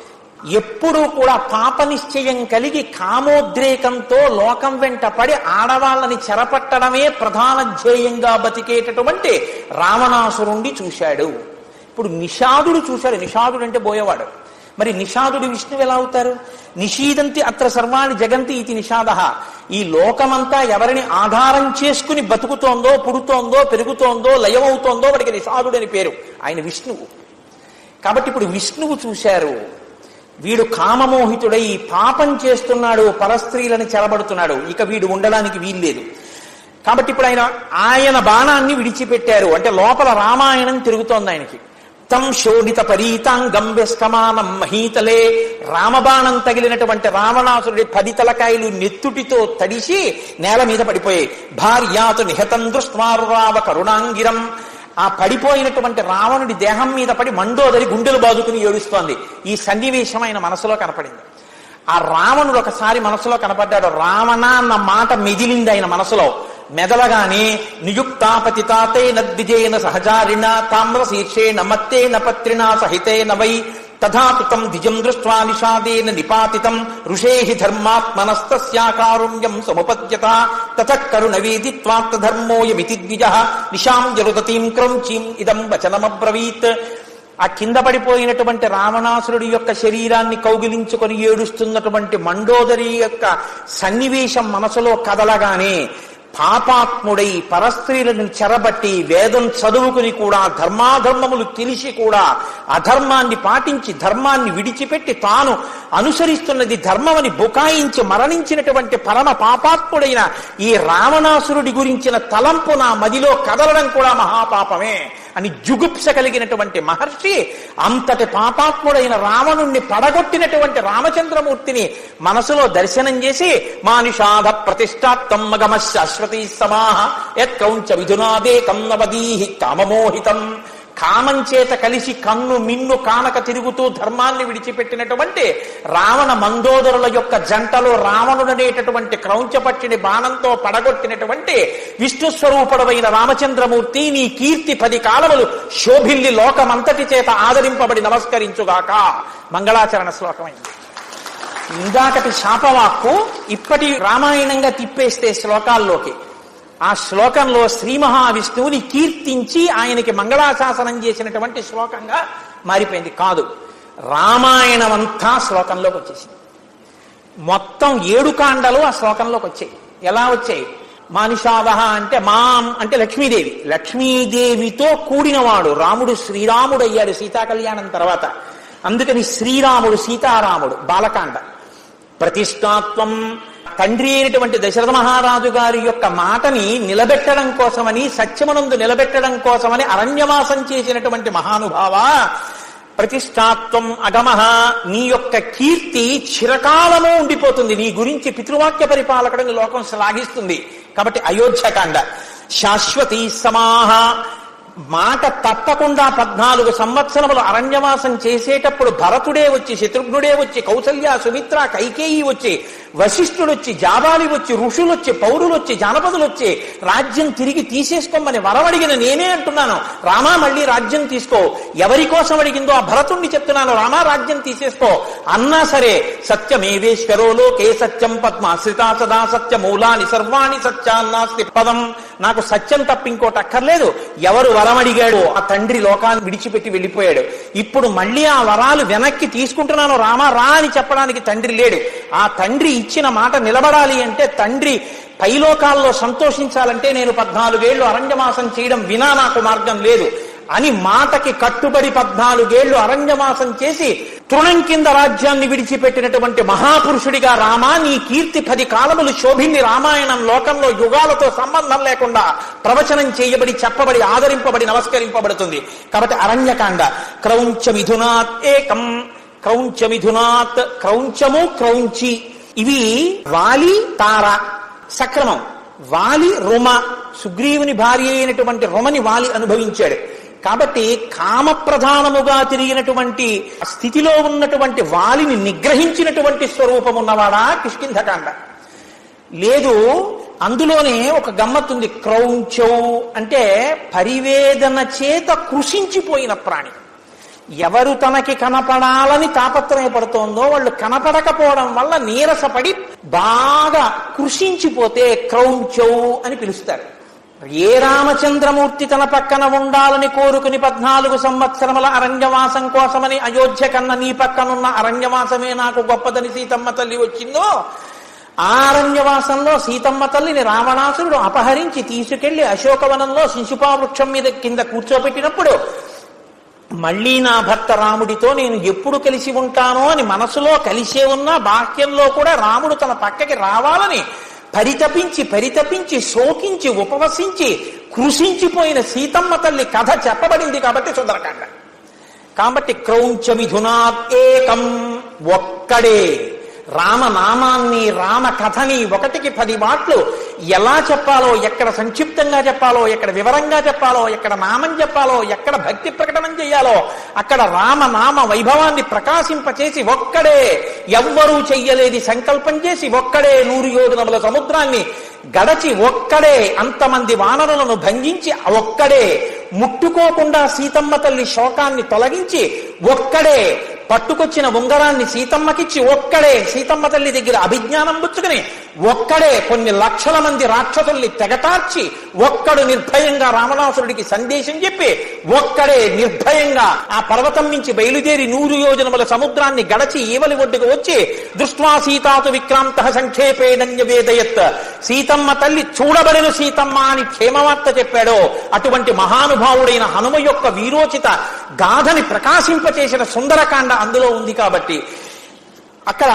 ఎప్పుడూ కూడా పాప నిశ్చయం కలిగి కామోద్రేకంతో లోకం వెంట పడి ఆడవాళ్ళని చెరపట్టడమే ప్రధాన ధ్యేయంగా బతికేటటువంటి రావణాసురుణ్ణి చూశాడు ఇప్పుడు నిషాదుడు చూశాడు నిషాదుడు అంటే బోయవాడు మరి నిషాదుడు విష్ణువు ఎలా అవుతారు నిషీదంతి అత్ర సర్వాణి జగంతి ఇది నిషాద ఈ లోకమంతా ఎవరిని ఆధారం చేసుకుని బతుకుతోందో పుడుతోందో పెరుగుతోందో లయమవుతోందో వాడికి నిషాదుడని పేరు ఆయన విష్ణువు కాబట్టి ఇప్పుడు విష్ణువు చూశారు వీడు కామమోహితుడై పాపం చేస్తున్నాడు పరస్త్రీలని చెరబడుతున్నాడు ఇక వీడు ఉండడానికి వీల్లేదు కాబట్టి ఇప్పుడు ఆయన ఆయన బాణాన్ని విడిచిపెట్టారు అంటే లోపల రామాయణం తిరుగుతోంది ఆయనకి తం శోభిత పరీతాంగం వెస్కమానం మహీతలే రామబాణం తగిలినటువంటి రావణాసురుడి పది తలకాయలు నెత్తుటితో తడిసి నేల మీద పడిపోయాయి భార్యాతు నిహతం దృష్ట్వారురావ కరుణాంగిరం ఆ పడిపోయినటువంటి రావణుడి దేహం మీద పడి మండోదరి గుండెలు బాదుకుని ఏడుస్తోంది ఈ సన్నివేశం ఆయన మనసులో కనపడింది ఆ రావణుడు ఒకసారి మనసులో కనపడ్డాడు రావణ అన్న మాట మెదిలింది ఆయన మనసులో మెదలగానే నియుక్తాపతితాతే నద్విజేన సహజారిణ తామ్ర శీర్షేణ మత్తేన పత్రినా సహితేన వై తథాతుతం ద్విజం దృష్ట్వా నిషాదేన నిపాతితం ఋషేహి ధర్మాత్మనస్తస్యాకారుణ్యం సముపద్యత తతః కరుణవేదిత్వార్థధర్మోయమితి ద్విజ నిశాం జరుదతీం క్రౌంచీం ఇదం వచనమబ్రవీత్ ఆ కింద పడిపోయినటువంటి రావణాసురుడి యొక్క శరీరాన్ని కౌగిలించుకొని ఏడుస్తున్నటువంటి మండోదరి యొక్క సన్నివేశం మనసులో కదలగానే పాపాత్ముడై పరస్త్రీలను చెరబట్టి వేదం చదువుకుని కూడా ధర్మాధర్మములు తెలిసి కూడా అధర్మాన్ని పాటించి ధర్మాన్ని విడిచిపెట్టి తాను అనుసరిస్తున్నది ధర్మమని బుకాయించి మరణించినటువంటి పరమ పాపాత్ముడైన ఈ రావణాసురుడి గురించిన తలంపు నా మదిలో కదలడం కూడా మహాపాపమే అని జుగుప్స కలిగినటువంటి మహర్షి అంతటి పాపాత్ముడైన రావణుణ్ణి పడగొట్టినటువంటి రామచంద్రమూర్తిని మనసులో దర్శనం చేసి మానుషాధ ప్రతిష్టాత్తం మగమ శాశ్వతీ సమాహ యత్కౌంచ విధునాదే కన్నవదీహి కామమోహితం కామం చేత కలిసి కన్ను మిన్ను కానక తిరుగుతూ ధర్మాన్ని విడిచిపెట్టినటువంటి రావణ మందోదరుల యొక్క జంటలో రావణుడనేటటువంటి క్రౌంచపక్షిని బాణంతో పడగొట్టినటువంటి విష్ణు స్వరూపుడమైన రామచంద్రమూర్తి నీ కీర్తి పది కాలములు శోభిల్లి లోకమంతటి చేత ఆదరింపబడి నమస్కరించుగాక మంగళాచరణ శ్లోకమైంది ఇందాకటి శాపవాక్కు ఇప్పటి రామాయణంగా తిప్పేస్తే శ్లోకాల్లోకి ఆ శ్లోకంలో శ్రీ మహావిష్ణువుని కీర్తించి ఆయనకి మంగళాశాసనం చేసినటువంటి శ్లోకంగా మారిపోయింది కాదు రామాయణం అంతా శ్లోకంలోకి వచ్చేసింది మొత్తం ఏడు కాండలు ఆ శ్లోకంలోకి వచ్చాయి ఎలా వచ్చాయి మానిషాదహ అంటే మాం అంటే లక్ష్మీదేవి లక్ష్మీదేవితో కూడినవాడు రాముడు శ్రీరాముడు అయ్యాడు సీతా కళ్యాణం తర్వాత అందుకని శ్రీరాముడు సీతారాముడు బాలకాండ ప్రతిష్టాత్వం తండ్రి అయినటువంటి దశరథ మహారాజు గారి యొక్క మాటని నిలబెట్టడం కోసమని సత్యమనందు నిలబెట్టడం కోసమని అరణ్యవాసం చేసినటువంటి మహానుభావ ప్రతిష్టాత్వం అగమహ నీ యొక్క కీర్తి చిరకాలము ఉండిపోతుంది నీ గురించి పితృవాక్య పరిపాలకుడిని లోకం శ్లాఘిస్తుంది కాబట్టి అయోధ్యకాండ శాశ్వతీ సమాహ మాట తప్పకుండా పద్నాలుగు సంవత్సరములు అరణ్యవాసం చేసేటప్పుడు భరతుడే వచ్చి శత్రుఘ్నుడే వచ్చి కౌసల్య సుమిత్ర కైకేయి వచ్చి వశిష్ఠుడు వచ్చి జాబాలి వచ్చి ఋషులు వచ్చి పౌరులు వచ్చి జానపదులు వచ్చి రాజ్యం తిరిగి తీసేసుకోమని వరమడిగిన నేనే అంటున్నాను రామా మళ్ళీ రాజ్యం తీసుకో ఎవరి కోసం అడిగిందో ఆ భరతుణ్ణి చెప్తున్నాను రామా రాజ్యం తీసేసుకో అన్నా సరే సత్యమేవేశ్వరో లోకే సత్యం పద్మాశ్రితా సదా సత్య మూలాని సర్వాణి సత్యాన్నాస్తి పదం నాకు సత్యం తప్ప ఇంకోటి అక్కర్లేదు ఎవరు వరం అడిగాడు ఆ తండ్రి లోకాన్ని విడిచిపెట్టి వెళ్ళిపోయాడు ఇప్పుడు మళ్ళీ ఆ వరాలు వెనక్కి తీసుకుంటున్నాను రామా రా అని చెప్పడానికి తండ్రి లేడు ఆ తండ్రి ఇచ్చిన మాట నిలబడాలి అంటే తండ్రి పైలోకాల్లో సంతోషించాలంటే నేను పద్నాలుగేళ్లు అరణ్యమాసం చేయడం వినా నాకు మార్గం లేదు అని మాటకి కట్టుబడి పద్నాలుగేళ్లు అరణ్యమాసం చేసి తృణం కింద రాజ్యాన్ని విడిచిపెట్టినటువంటి మహాపురుషుడిగా రామా నీ కీర్తి పది కాలములు శోభింది రామాయణం లోకంలో యుగాలతో సంబంధం లేకుండా ప్రవచనం చేయబడి చెప్పబడి ఆదరింపబడి నమస్కరింపబడుతుంది కాబట్టి అరణ్యకాండ క్రౌంచ మిథునాత్ ఏకం క్రౌంచ మిథునాత్ క్రౌంచము క్రౌంచి ఇవి వాలి తార సక్రమం వాలి రుమ సుగ్రీవుని భార్య అయినటువంటి రుమని వాలి అనుభవించాడు కాబట్టి కామప్రధానముగా తిరిగినటువంటి స్థితిలో ఉన్నటువంటి వాలిని నిగ్రహించినటువంటి స్వరూపం ఉన్నవాడా కిష్కింధకాండ లేదు అందులోనే ఒక గమ్మత్తుంది క్రౌంచౌ అంటే పరివేదన చేత కృషించిపోయిన ప్రాణి ఎవరు తనకి కనపడాలని తాపత్రయపడుతోందో వాళ్ళు కనపడకపోవడం వల్ల నీరసపడి బాగా కృషించిపోతే క్రౌంచౌ అని పిలుస్తారు ఏ రామచంద్రమూర్తి తన పక్కన ఉండాలని కోరుకుని పద్నాలుగు సంవత్సరముల అరణ్యవాసం కోసమని అయోధ్య కన్న నీ పక్కనున్న అరణ్యవాసమే నాకు గొప్పదని సీతమ్మ తల్లి వచ్చిందో ఆ అరణ్యవాసంలో సీతమ్మ తల్లిని రావణాసురుడు అపహరించి తీసుకెళ్లి అశోకవనంలో శిశుపా వృక్షం మీద కింద కూర్చోబెట్టినప్పుడు మళ్ళీ నా భర్త రాముడితో నేను ఎప్పుడు కలిసి ఉంటానో అని మనసులో కలిసే ఉన్నా బాహ్యంలో కూడా రాముడు తన పక్కకి రావాలని పరితపించి పరితపించి శోకించి ఉపవసించి కృషించిపోయిన సీతమ్మ తల్లి కథ చెప్పబడింది కాబట్టి సుందరకాండ కాబట్టి క్రౌంచ మిథునాత్ ఏకం ఒక్కడే రామనామాన్ని రామ కథని ఒకటికి పది మాటలు ఎలా చెప్పాలో ఎక్కడ సంక్షిప్తంగా చెప్పాలో ఎక్కడ వివరంగా చెప్పాలో ఎక్కడ నామం చెప్పాలో ఎక్కడ భక్తి ప్రకటనం చేయాలో అక్కడ రామనామ వైభవాన్ని ప్రకాశింపచేసి ఒక్కడే ఎవ్వరూ చెయ్యలేది సంకల్పం చేసి ఒక్కడే నూరు యోజనముల సముద్రాన్ని గడచి ఒక్కడే అంతమంది వానరులను భంజించి ఒక్కడే ముట్టుకోకుండా సీతమ్మ తల్లి శోకాన్ని తొలగించి ఒక్కడే పట్టుకొచ్చిన ఉంగరాన్ని సీతమ్మకిచ్చి ఒక్కడే సీతమ్మ తల్లి దగ్గర అభిజ్ఞానం పుచ్చుకుని ఒక్కడే కొన్ని లక్షల మంది రాక్షసుల్ని తెగటార్చి ఒక్కడు నిర్భయంగా రావణాసురుడికి సందేశం చెప్పి ఒక్కడే నిర్భయంగా ఆ పర్వతం నుంచి బయలుదేరి నూరు యోజనముల సముద్రాన్ని గడచి ఈవలి ఒడ్డుకు వచ్చి దృష్ట్వా సీతాతు విక్రాంత సంక్షేపేణ్య వేదయత్ సీతమ్మ తల్లి చూడబడిన సీతమ్మ అని క్షేమవార్త చెప్పాడో అటువంటి మహానుభావుడైన హనుమ యొక్క వీరోచిత గాథని ప్రకాశింపచేసిన సుందరకాండ అందులో ఉంది కాబట్టి అక్కడ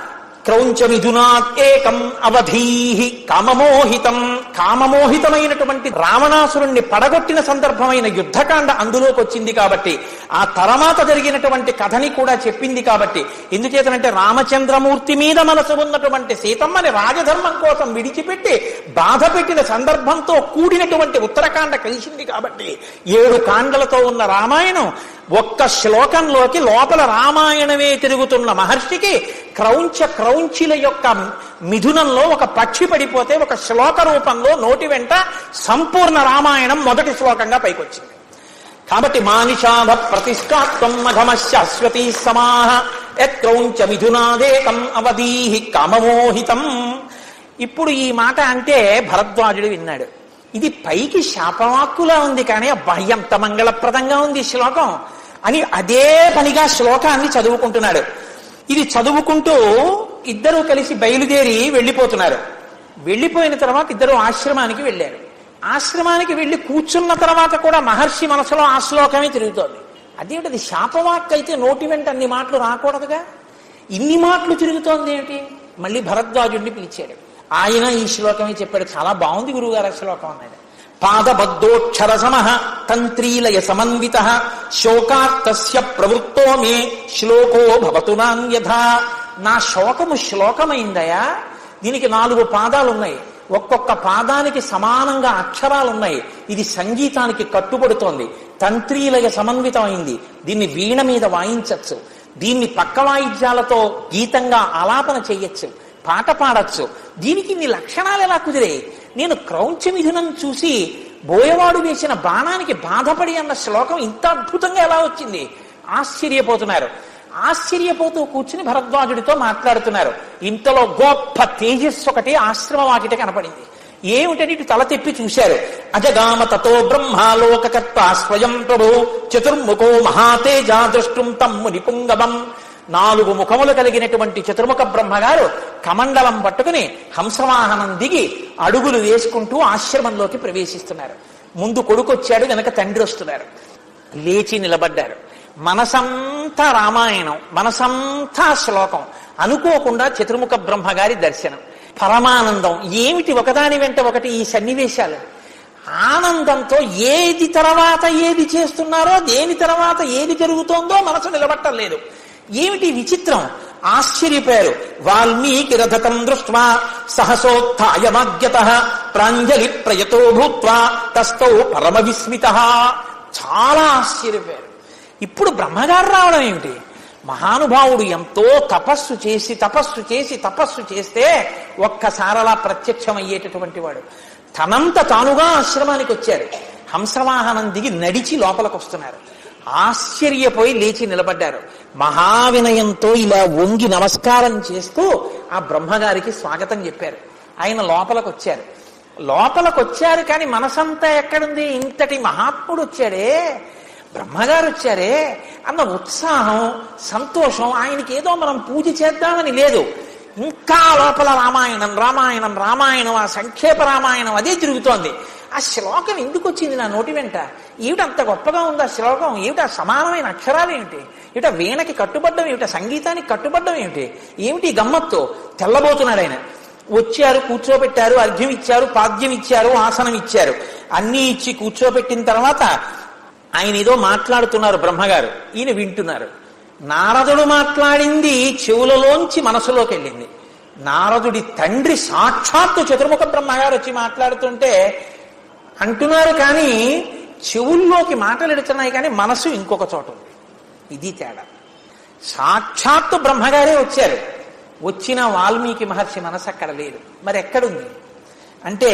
క్రౌంచ మిథునాత్ ఏకం అవధీహి కామమోహితం కామమోహితమైనటువంటి రావణాసురుణ్ణి పడగొట్టిన సందర్భమైన యుద్ధకాండ అందులోకి వచ్చింది కాబట్టి ఆ తర్వాత జరిగినటువంటి కథని కూడా చెప్పింది కాబట్టి ఎందుచేతనంటే రామచంద్రమూర్తి మీద మనసు ఉన్నటువంటి సీతమ్మని రాజధర్మం కోసం విడిచిపెట్టి బాధ పెట్టిన సందర్భంతో కూడినటువంటి ఉత్తరకాండ కలిసింది కాబట్టి ఏడు కాండలతో ఉన్న రామాయణం ఒక్క శ్లోకంలోకి లోపల రామాయణమే తిరుగుతున్న మహర్షికి క్రౌంచ క్రౌంచిల యొక్క మిథునంలో ఒక పక్షి పడిపోతే ఒక శ్లోక రూపంలో నోటి వెంట సంపూర్ణ రామాయణం మొదటి శ్లోకంగా పైకొచ్చింది కాబట్టి మానిషాభ ప్రతిష్టాత్వం మఘమస్య అశ్వతీ సమాహ యత్క్రౌంచ మిథునాదేకం అవధీహి కామమోహితం ఇప్పుడు ఈ మాట అంటే భరద్వాజుడు విన్నాడు ఇది పైకి శాపవాక్కులా ఉంది కానీ అబ్బా ఎంత మంగళప్రదంగా ఉంది ఈ శ్లోకం అని అదే పనిగా శ్లోకాన్ని చదువుకుంటున్నాడు ఇది చదువుకుంటూ ఇద్దరూ కలిసి బయలుదేరి వెళ్ళిపోతున్నారు వెళ్ళిపోయిన తర్వాత ఇద్దరు ఆశ్రమానికి వెళ్ళారు ఆశ్రమానికి వెళ్ళి కూర్చున్న తర్వాత కూడా మహర్షి మనసులో ఆ శ్లోకమే తిరుగుతోంది అదేమిటది శాపవాక్ అయితే నోటి వెంట అన్ని మాటలు రాకూడదుగా ఇన్ని మాటలు తిరుగుతోంది ఏమిటి మళ్ళీ భరద్వాజుడిని పిలిచాడు ఆయన ఈ శ్లోకమే చెప్పాడు చాలా బాగుంది గురువుగారు ఆ శ్లోకం అన్నాడు పాదబద్ధోక్షర సమ తంత్రీలయ సమన్విత శోకార్తస్య ప్రవృత్తో మే శ్లోకో భవతు నాన్యథా నా శోకము శ్లోకమైందయా దీనికి నాలుగు పాదాలు ఉన్నాయి ఒక్కొక్క పాదానికి సమానంగా అక్షరాలు ఉన్నాయి ఇది సంగీతానికి కట్టుబడుతోంది తంత్రీలయ సమన్వితమైంది దీన్ని వీణ మీద వాయించచ్చు దీన్ని పక్క వాయిద్యాలతో గీతంగా ఆలాపన చెయ్యొచ్చు పాట పాడచ్చు దీనికి ఇన్ని లక్షణాలు ఎలా కుదిరాయి నేను క్రౌంచ మిథునం చూసి బోయవాడు వేసిన బాణానికి బాధపడి అన్న శ్లోకం ఇంత అద్భుతంగా ఎలా వచ్చింది ఆశ్చర్యపోతున్నారు ఆశ్చర్యపోతూ కూర్చుని భరద్వాజుడితో మాట్లాడుతున్నారు ఇంతలో గొప్ప తేజస్సు ఒకటి ఆశ్రమ వాకిట కనపడింది ఏమిటని ఇటు తల తెప్పి చూశారు అజగామ తతో బ్రహ్మాలోకకర్త స్వయం ప్రభు చతుర్ముఖో మహాతేజ దృష్టుం తమ్ము నిపుంగమం నాలుగు ముఖములు కలిగినటువంటి చతుర్ముఖ బ్రహ్మగారు కమండలం పట్టుకుని హంసవాహనం దిగి అడుగులు వేసుకుంటూ ఆశ్రమంలోకి ప్రవేశిస్తున్నారు ముందు కొడుకు వచ్చాడు వెనక తండ్రి వస్తున్నారు లేచి నిలబడ్డారు మనసంతా రామాయణం మనసంతా శ్లోకం అనుకోకుండా చతుర్ముఖ బ్రహ్మగారి దర్శనం పరమానందం ఏమిటి ఒకదాని వెంట ఒకటి ఈ సన్నివేశాలు ఆనందంతో ఏది తర్వాత ఏది చేస్తున్నారో దేని తర్వాత ఏది జరుగుతోందో మనసు నిలబట్టలేదు ఏమిటి విచిత్రం ఆశ్చర్యపోయారు వాల్మీకి రథతం దృష్ట్వా సహసోత్థాయమాగ్యత ప్రాంజలి ప్రయతో భూత్వా తస్థౌ పరమ విస్మిత చాలా ఆశ్చర్యపోయారు ఇప్పుడు బ్రహ్మగారు రావడం ఏమిటి మహానుభావుడు ఎంతో తపస్సు చేసి తపస్సు చేసి తపస్సు చేస్తే ఒక్కసారలా ప్రత్యక్షమయ్యేటటువంటి వాడు తనంత తానుగా ఆశ్రమానికి వచ్చారు హంసవాహనం దిగి నడిచి లోపలికి వస్తున్నారు ఆశ్చర్యపోయి లేచి నిలబడ్డారు మహావినయంతో ఇలా వంగి నమస్కారం చేస్తూ ఆ బ్రహ్మగారికి స్వాగతం చెప్పారు ఆయన లోపలికి వచ్చారు లోపలికి వచ్చారు కానీ మనసంతా ఎక్కడుంది ఇంతటి మహాత్ముడు వచ్చాడే బ్రహ్మగారు వచ్చారే అన్న ఉత్సాహం సంతోషం ఆయనకి ఏదో మనం పూజ చేద్దామని లేదు ఇంకా లోపల రామాయణం రామాయణం రామాయణం ఆ సంక్షేప రామాయణం అదే తిరుగుతోంది ఆ శ్లోకం ఎందుకు వచ్చింది నా నోటి వెంట ఏమిటి అంత గొప్పగా ఉంది ఆ శ్లోకం ఏమిటి ఆ సమానమైన అక్షరాలు ఏమిటి ఏమిటి వీణకి కట్టుబడ్డం ఏమిటి సంగీతానికి కట్టుబడ్డం ఏమిటి ఏమిటి గమ్మత్తు తెల్లబోతున్నాడు ఆయన వచ్చారు కూర్చోబెట్టారు అర్ఘ్యం ఇచ్చారు పాద్యం ఇచ్చారు ఆసనం ఇచ్చారు అన్నీ ఇచ్చి కూర్చోబెట్టిన తర్వాత ఆయన ఏదో మాట్లాడుతున్నారు బ్రహ్మగారు ఈయన వింటున్నారు నారదుడు మాట్లాడింది చెవులలోంచి మనసులోకి వెళ్ళింది నారదుడి తండ్రి సాక్షాత్తు చతుర్ముఖ బ్రహ్మగారు వచ్చి మాట్లాడుతుంటే అంటున్నారు కానీ చెవుల్లోకి మాటలు ఎడుతున్నాయి కానీ మనసు ఇంకొక చోట ఉంది ఇది తేడా సాక్షాత్తు బ్రహ్మగారే వచ్చారు వచ్చిన వాల్మీకి మహర్షి మనసు అక్కడ లేదు మరి ఎక్కడుంది అంటే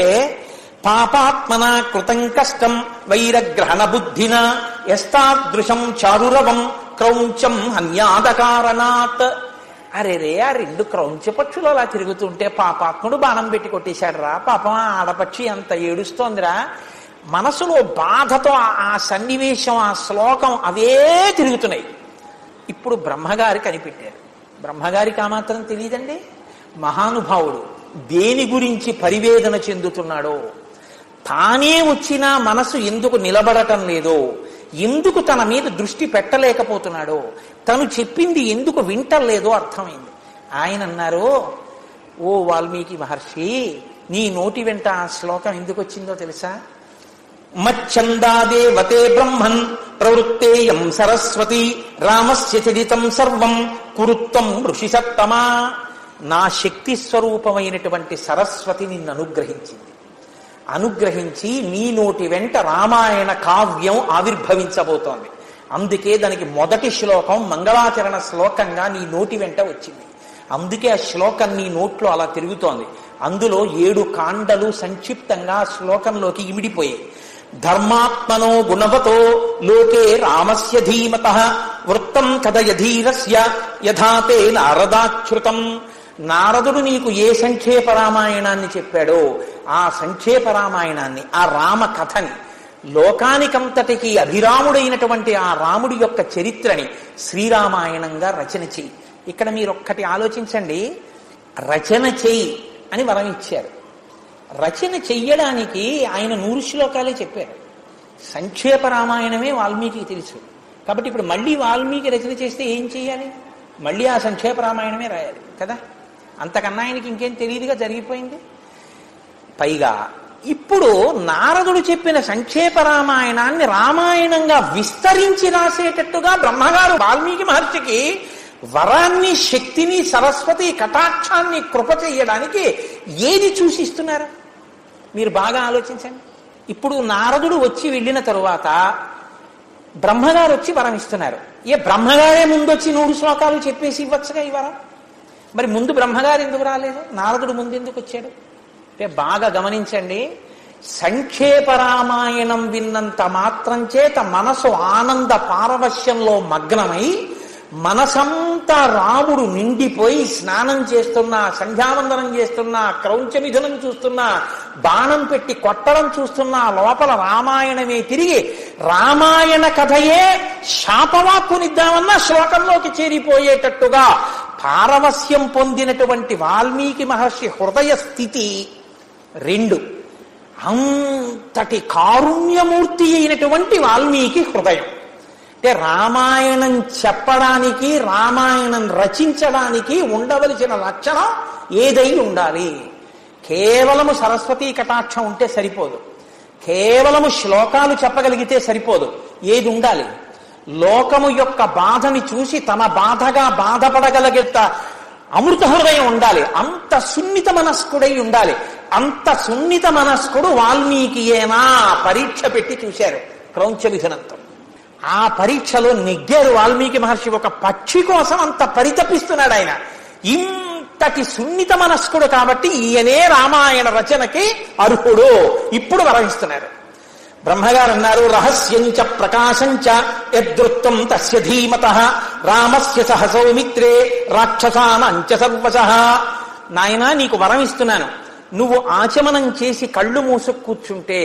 పాపాత్మన కృతం కష్టం వైరగ్రహణ బుద్ధిన ఎస్తాదృశం చారురవం క్రౌంచం హన్యాదకారణాత్ అరే రే ఆ రెండు క్రౌంచ పక్షులు అలా తిరుగుతుంటే పాపాత్ముడు బాణం పెట్టి కొట్టేశాడు రా పాపం ఆ ఆడపక్షి అంత ఏడుస్తోందిరా మనసులో బాధతో ఆ- ఆ సన్నివేశం ఆ శ్లోకం అవే తిరుగుతున్నాయి ఇప్పుడు బ్రహ్మగారి కనిపెట్టారు బ్రహ్మగారికి ఆ మాత్రం తెలియదండి మహానుభావుడు దేని గురించి పరివేదన చెందుతున్నాడో తానే వచ్చినా మనసు ఎందుకు నిలబడటం లేదో ఎందుకు తన మీద దృష్టి పెట్టలేకపోతున్నాడో తను చెప్పింది ఎందుకు వింటలేదో అర్థమైంది ఆయన అన్నారు ఓ వాల్మీకి మహర్షి నీ నోటి వెంట ఆ శ్లోకం ఎందుకు వచ్చిందో తెలుసా మచ్చందాదేవతే బ్రహ్మన్ ప్రవృత్తేయం సరస్వతి రామస్య చరితం సర్వం కురుత్వం ఋషి సత్తమా నా శక్తి స్వరూపమైనటువంటి సరస్వతి నిన్ను అనుగ్రహించింది అనుగ్రహించి నీ నోటి వెంట రామాయణ కావ్యం ఆవిర్భవించబోతోంది అందుకే దానికి మొదటి శ్లోకం మంగళాచరణ శ్లోకంగా నీ నోటి వెంట వచ్చింది అందుకే ఆ శ్లోకం నీ నోట్లో అలా తిరుగుతోంది అందులో ఏడు కాండలు సంక్షిప్తంగా ఆ శ్లోకంలోకి ఇమిడిపోయాయి ధర్మాత్మనో గుణవతో లోకే రామస్య ధీమత వృత్తం కథయధీరస్య యథాతే నారదాచ్యుతం నారదుడు నీకు ఏ సంక్షేప రామాయణాన్ని చెప్పాడో ఆ సంక్షేప రామాయణాన్ని ఆ రామ కథని లోకానికంతటికి అభిరాముడైనటువంటి ఆ రాముడి యొక్క చరిత్రని శ్రీరామాయణంగా రచన చెయ్యి ఇక్కడ మీరు ఒక్కటి ఆలోచించండి రచన చెయ్యి అని వరం ఇచ్చారు రచన చెయ్యడానికి ఆయన నూరు శ్లోకాలే చెప్పారు సంక్షేప రామాయణమే వాల్మీకి తెలుసు కాబట్టి ఇప్పుడు మళ్ళీ వాల్మీకి రచన చేస్తే ఏం చేయాలి మళ్ళీ ఆ సంక్షేప రామాయణమే రాయాలి కదా అంతకన్నా ఆయనకి ఇంకేం తెలియదుగా జరిగిపోయింది పైగా ఇప్పుడు నారదుడు చెప్పిన సంక్షేప రామాయణాన్ని రామాయణంగా విస్తరించి రాసేటట్టుగా బ్రహ్మగారు వాల్మీకి మహర్షికి వరాన్ని శక్తిని సరస్వతి కటాక్షాన్ని కృప చెయ్యడానికి ఏది చూసిస్తున్నారు మీరు బాగా ఆలోచించండి ఇప్పుడు నారదుడు వచ్చి వెళ్ళిన తరువాత బ్రహ్మగారు వచ్చి వరం ఇస్తున్నారు ఏ బ్రహ్మగారే ముందు వచ్చి నూరు శ్లోకాలు చెప్పేసి ఇవ్వచ్చుగా ఈ వరం మరి ముందు బ్రహ్మగారు ఎందుకు రాలేదు నారదుడు ముందు ఎందుకు వచ్చాడు అంటే బాగా గమనించండి సంక్షేప రామాయణం విన్నంత మాత్రం చేత మనసు ఆనంద పారవశ్యంలో మగ్నమై మనసంతా రాముడు నిండిపోయి స్నానం చేస్తున్నా సంధ్యావందనం చేస్తున్నా క్రౌంచమిథునం చూస్తున్నా బాణం పెట్టి కొట్టడం చూస్తున్నా లోపల రామాయణమే తిరిగి రామాయణ కథయే శాపవాక్కునిద్దామన్న శ్లోకంలోకి చేరిపోయేటట్టుగా పారవస్యం పొందినటువంటి వాల్మీకి మహర్షి హృదయ స్థితి రెండు అంతటి కారుణ్యమూర్తి అయినటువంటి వాల్మీకి హృదయం అంటే రామాయణం చెప్పడానికి రామాయణం రచించడానికి ఉండవలసిన లక్షణం ఏదై ఉండాలి కేవలము సరస్వతీ కటాక్షం ఉంటే సరిపోదు కేవలము శ్లోకాలు చెప్పగలిగితే సరిపోదు ఏది ఉండాలి లోకము యొక్క బాధని చూసి తన బాధగా బాధపడగలిగేంత అమృత హృదయం ఉండాలి అంత సున్నిత మనస్కుడై ఉండాలి అంత సున్నిత మనస్కుడు వాల్మీకియేనా పరీక్ష పెట్టి చూశారు క్రౌంచ విధనంతో ఆ పరీక్షలో నెగ్గారు వాల్మీకి మహర్షి ఒక పక్షి కోసం అంత పరితపిస్తున్నాడు ఆయన ఇంతటి సున్నిత మనస్కుడు కాబట్టి ఈయనే రామాయణ రచనకి అర్హుడు ఇప్పుడు వరమిస్తున్నారు బ్రహ్మగారు అన్నారు రహస్యంచ ప్రకాశంచ యదృత్తం తస్య ధీమత రామస్య సహ సౌమిత్రే రాక్షసానంచ సర్వశ నాయనా నీకు వరం ఇస్తున్నాను నువ్వు ఆచమనం చేసి కళ్ళు మూసు కూర్చుంటే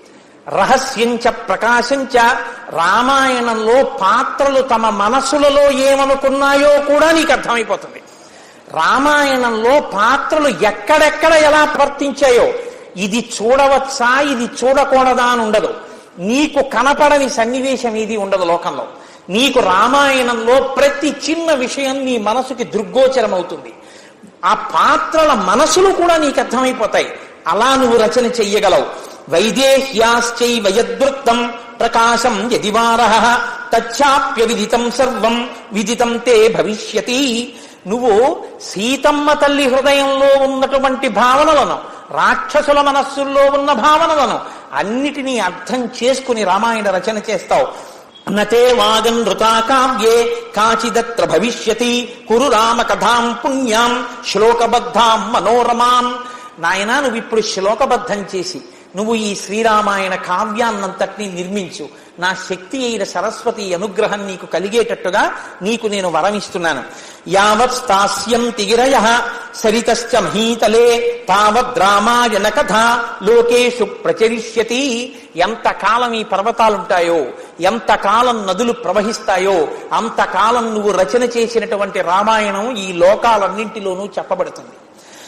రహస్యంచ ప్రకాశంచ రామాయణంలో పాత్రలు తమ మనసులలో ఏమనుకున్నాయో కూడా నీకు అర్థమైపోతుంది రామాయణంలో పాత్రలు ఎక్కడెక్కడ ఎలా ప్రవర్తించాయో ఇది చూడవచ్చా ఇది చూడకూడదా అని ఉండదు నీకు కనపడని సన్నివేశం ఇది ఉండదు లోకంలో నీకు రామాయణంలో ప్రతి చిన్న విషయం నీ మనసుకి దృగ్గోచరం అవుతుంది ఆ పాత్రల మనసులు కూడా నీకు అర్థమైపోతాయి అలా నువ్వు రచన చెయ్యగలవు వైదేహ్యాశ్చై వయదృత్తం ప్రకాశం యదివార తచ్చాప్య విదితం సర్వం విదితం తే భవిష్యతి నువ్వు సీతమ్మ తల్లి హృదయంలో ఉన్నటువంటి భావనలను రాక్షసుల మనస్సుల్లో ఉన్న భావనలను అన్నిటినీ అర్థం చేసుకుని రామాయణ రచన చేస్తావు నతే వాగన్ నృతా కావ్యే కాచిదత్ర భవిష్యతి కురు రామ కథాం పుణ్యాం శ్లోకబద్ధాం మనోరమాం నాయనా నువ్వు ఇప్పుడు శ్లోకబద్ధం చేసి నువ్వు ఈ శ్రీరామాయణ కావ్యాన్నంతటినీ నిర్మించు నా శక్తి అయిన సరస్వతి అనుగ్రహం నీకు కలిగేటట్టుగా నీకు నేను వరమిస్తున్నాను యావత్ స్థాస్యంతి గిరయ సరితశ్చ మహీతలే తావద్ రామాయణ కథ లోకేషు ప్రచరిష్యతి ఎంతకాలం ఈ పర్వతాలుంటాయో ఎంతకాలం నదులు ప్రవహిస్తాయో అంతకాలం నువ్వు రచన చేసినటువంటి రామాయణం ఈ లోకాలన్నింటిలోనూ చెప్పబడుతుంది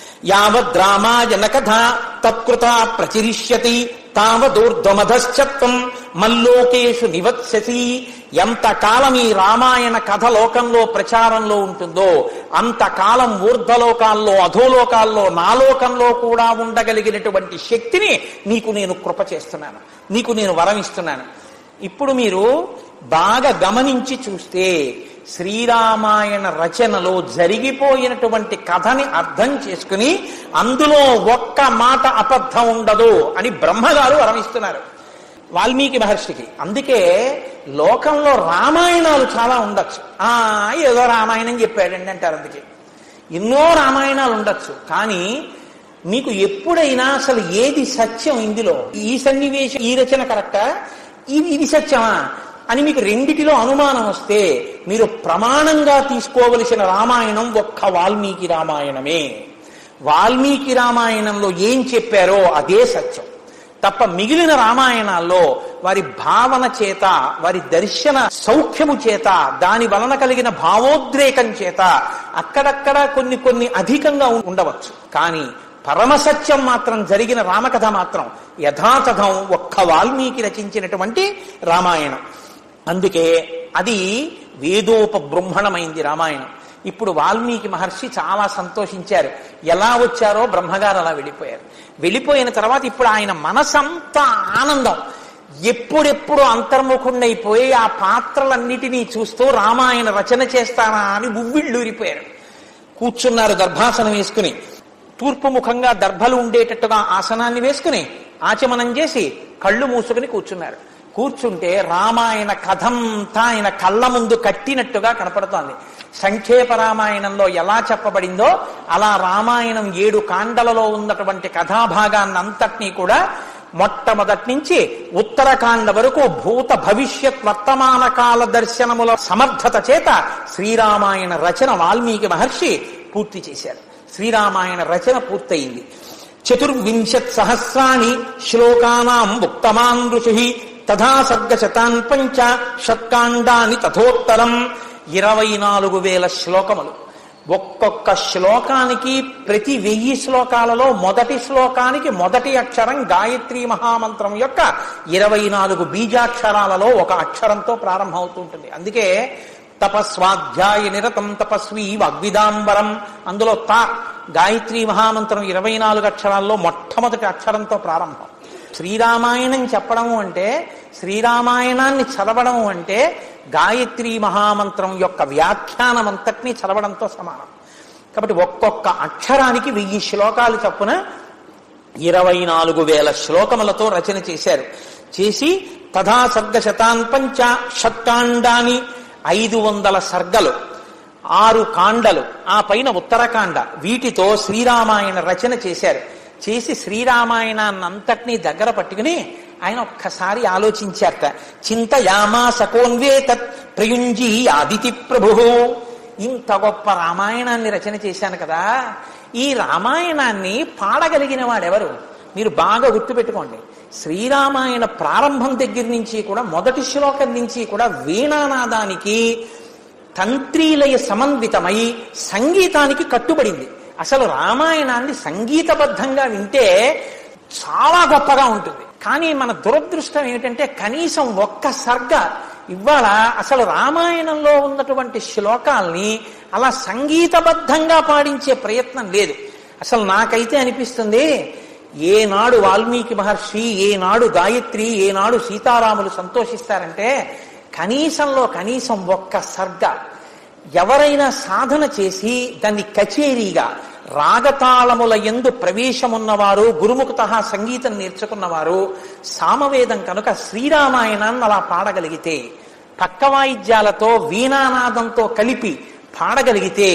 యావద్రామాయణ కథ తత్కృత ప్రచిరిష్యతి తావదూర్ధ్వమధశ్చత్వం మల్లోకేషు నివత్ససి ఎంతకాలం ఈ రామాయణ కథ లోకంలో ప్రచారంలో ఉంటుందో అంతకాలం ఊర్ధ్వలోకాల్లో అధోలోకాల్లో నాలోకంలో కూడా ఉండగలిగినటువంటి శక్తిని నీకు నేను కృప చేస్తున్నాను నీకు నేను వరం ఇస్తున్నాను ఇప్పుడు మీరు బాగా గమనించి చూస్తే శ్రీరామాయణ రచనలో జరిగిపోయినటువంటి కథని అర్థం చేసుకుని అందులో ఒక్క మాట అబద్ధం ఉండదు అని బ్రహ్మగారు వరమిస్తున్నారు వాల్మీకి మహర్షికి అందుకే లోకంలో రామాయణాలు చాలా ఉండొచ్చు ఆ ఏదో రామాయణం చెప్పాడండి అంటారు అందుకే ఎన్నో రామాయణాలు ఉండొచ్చు కానీ మీకు ఎప్పుడైనా అసలు ఏది సత్యం ఇందులో ఈ సన్నివేశం ఈ రచన కరెక్టా ఇది ఇది సత్యమా అని మీకు రెండిటిలో అనుమానం వస్తే మీరు ప్రమాణంగా తీసుకోవలసిన రామాయణం ఒక్క వాల్మీకి రామాయణమే వాల్మీకి రామాయణంలో ఏం చెప్పారో అదే సత్యం తప్ప మిగిలిన రామాయణాల్లో వారి భావన చేత వారి దర్శన సౌఖ్యము చేత దాని వలన కలిగిన భావోద్రేకం చేత అక్కడక్కడ కొన్ని కొన్ని అధికంగా ఉండవచ్చు కానీ పరమసత్యం మాత్రం జరిగిన రామకథ మాత్రం యథాతథం ఒక్క వాల్మీకి రచించినటువంటి రామాయణం అందుకే అది వేదోపబృంహణమైంది రామాయణం ఇప్పుడు వాల్మీకి మహర్షి చాలా సంతోషించారు ఎలా వచ్చారో బ్రహ్మగారు అలా వెళ్ళిపోయారు వెళ్ళిపోయిన తర్వాత ఇప్పుడు ఆయన మనసంతా ఆనందం ఎప్పుడెప్పుడు అంతర్ముఖుండైపోయి ఆ పాత్రలన్నిటినీ చూస్తూ రామాయణ రచన చేస్తానా అని ఉవ్విళ్ళూరిపోయారు కూర్చున్నారు దర్భాసనం వేసుకుని తూర్పు ముఖంగా దర్భలు ఉండేటట్టుగా ఆసనాన్ని వేసుకుని ఆచమనం చేసి కళ్ళు మూసుకుని కూర్చున్నారు కూర్చుంటే రామాయణ కథంతా ఆయన కళ్ళ ముందు కట్టినట్టుగా కనపడుతోంది సంక్షేప రామాయణంలో ఎలా చెప్పబడిందో అలా రామాయణం ఏడు కాండలలో ఉన్నటువంటి కథాభాగాన్ని అంతటినీ కూడా మొట్టమొదటి నుంచి ఉత్తరకాండ వరకు భూత భవిష్యత్ వర్తమాన కాల దర్శనముల సమర్థత చేత శ్రీరామాయణ రచన వాల్మీకి మహర్షి పూర్తి చేశారు శ్రీరామాయణ రచన పూర్తయింది చతుర్వింశత్ సహస్రాణి శ్లోకానాం ఉక్తమాన్ ఋషి తథా సర్గశతాన్ పంచ షట్కాండాని తథోత్తరం ఇరవై నాలుగు వేల శ్లోకములు ఒక్కొక్క శ్లోకానికి ప్రతి వెయ్యి శ్లోకాలలో మొదటి శ్లోకానికి మొదటి అక్షరం గాయత్రి మహామంత్రం యొక్క ఇరవై నాలుగు బీజాక్షరాలలో ఒక అక్షరంతో ప్రారంభమవుతుంటుంది అందుకే తపస్వాధ్యాయ నిరతం తపస్వి వాగ్విదాంబరం అందులో త గాయత్రి మహామంత్రం ఇరవై నాలుగు అక్షరాల్లో మొట్టమొదటి అక్షరంతో ప్రారంభం శ్రీరామాయణం చెప్పడము అంటే శ్రీరామాయణాన్ని చదవడం అంటే గాయత్రి మహామంత్రం యొక్క వ్యాఖ్యానం అంతటినీ చదవడంతో సమానం కాబట్టి ఒక్కొక్క అక్షరానికి వెయ్యి శ్లోకాలు చప్పున ఇరవై నాలుగు వేల శ్లోకములతో రచన చేశారు చేసి తథా సర్గ శతాన్ పంచ షట్కాండాని ఐదు వందల సర్గలు ఆరు కాండలు ఆ పైన ఉత్తరకాండ వీటితో శ్రీరామాయణ రచన చేశారు చేసి శ్రీరామాయణాన్నంతటినీ దగ్గర పట్టుకుని ఆయన ఒక్కసారి ఆలోచించారట చింతయామా సకోన్వేతత్ ప్రయుంజీ ఆదితి ప్రభు ఇంత గొప్ప రామాయణాన్ని రచన చేశాను కదా ఈ రామాయణాన్ని పాడగలిగిన వాడెవరు మీరు బాగా గుర్తుపెట్టుకోండి శ్రీరామాయణ ప్రారంభం దగ్గర నుంచి కూడా మొదటి శ్లోకం నుంచి కూడా వీణానాదానికి తంత్రీలయ సమన్వితమై సంగీతానికి కట్టుబడింది అసలు రామాయణాన్ని సంగీతబద్ధంగా వింటే చాలా గొప్పగా ఉంటుంది కానీ మన దురదృష్టం ఏమిటంటే కనీసం ఒక్క సర్గ ఇవాళ అసలు రామాయణంలో ఉన్నటువంటి శ్లోకాల్ని అలా సంగీతబద్ధంగా పాడించే ప్రయత్నం లేదు అసలు నాకైతే అనిపిస్తుంది ఏనాడు వాల్మీకి మహర్షి ఏనాడు గాయత్రి ఏనాడు సీతారాములు సంతోషిస్తారంటే కనీసంలో కనీసం ఒక్క సర్గ ఎవరైనా సాధన చేసి దాన్ని కచేరీగా రాగతాళముల ఎందు ప్రవేశమున్నవారు గురుముఖత సంగీతం నేర్చుకున్నవారు సామవేదం కనుక శ్రీరామాయణాన్ని అలా పాడగలిగితే పక్క వాయిద్యాలతో వీణానాదంతో కలిపి పాడగలిగితే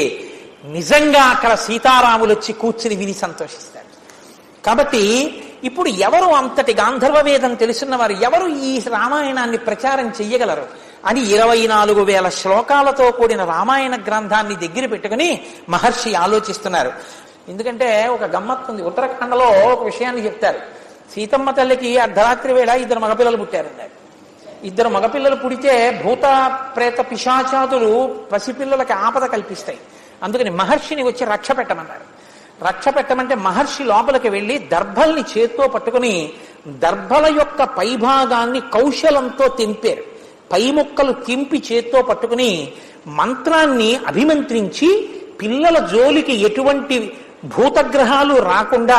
నిజంగా అక్కడ సీతారాములు వచ్చి కూర్చుని విని సంతోషిస్తారు కాబట్టి ఇప్పుడు ఎవరు అంతటి గాంధర్వ వేదం తెలుసున్న వారు ఎవరు ఈ రామాయణాన్ని ప్రచారం చెయ్యగలరు అని ఇరవై నాలుగు వేల శ్లోకాలతో కూడిన రామాయణ గ్రంథాన్ని దగ్గర పెట్టుకుని మహర్షి ఆలోచిస్తున్నారు ఎందుకంటే ఒక గమ్మత్తుంది ఉత్తరాఖండలో ఒక విషయాన్ని చెప్తారు సీతమ్మ తల్లికి అర్ధరాత్రి వేళ ఇద్దరు మగపిల్లలు పుట్టారన్నారు ఇద్దరు మగపిల్లలు పుడితే భూత ప్రేత పిశాచాదులు పసిపిల్లలకి ఆపద కల్పిస్తాయి అందుకని మహర్షిని వచ్చి రక్ష పెట్టమన్నారు రక్ష పెట్టమంటే మహర్షి లోపలికి వెళ్ళి దర్భల్ని చేత్తో పట్టుకుని దర్భల యొక్క పైభాగాన్ని కౌశలంతో తెంపారు పై ముక్కలు తెంపి చేత్తో పట్టుకుని మంత్రాన్ని అభిమంత్రించి పిల్లల జోలికి ఎటువంటి భూతగ్రహాలు రాకుండా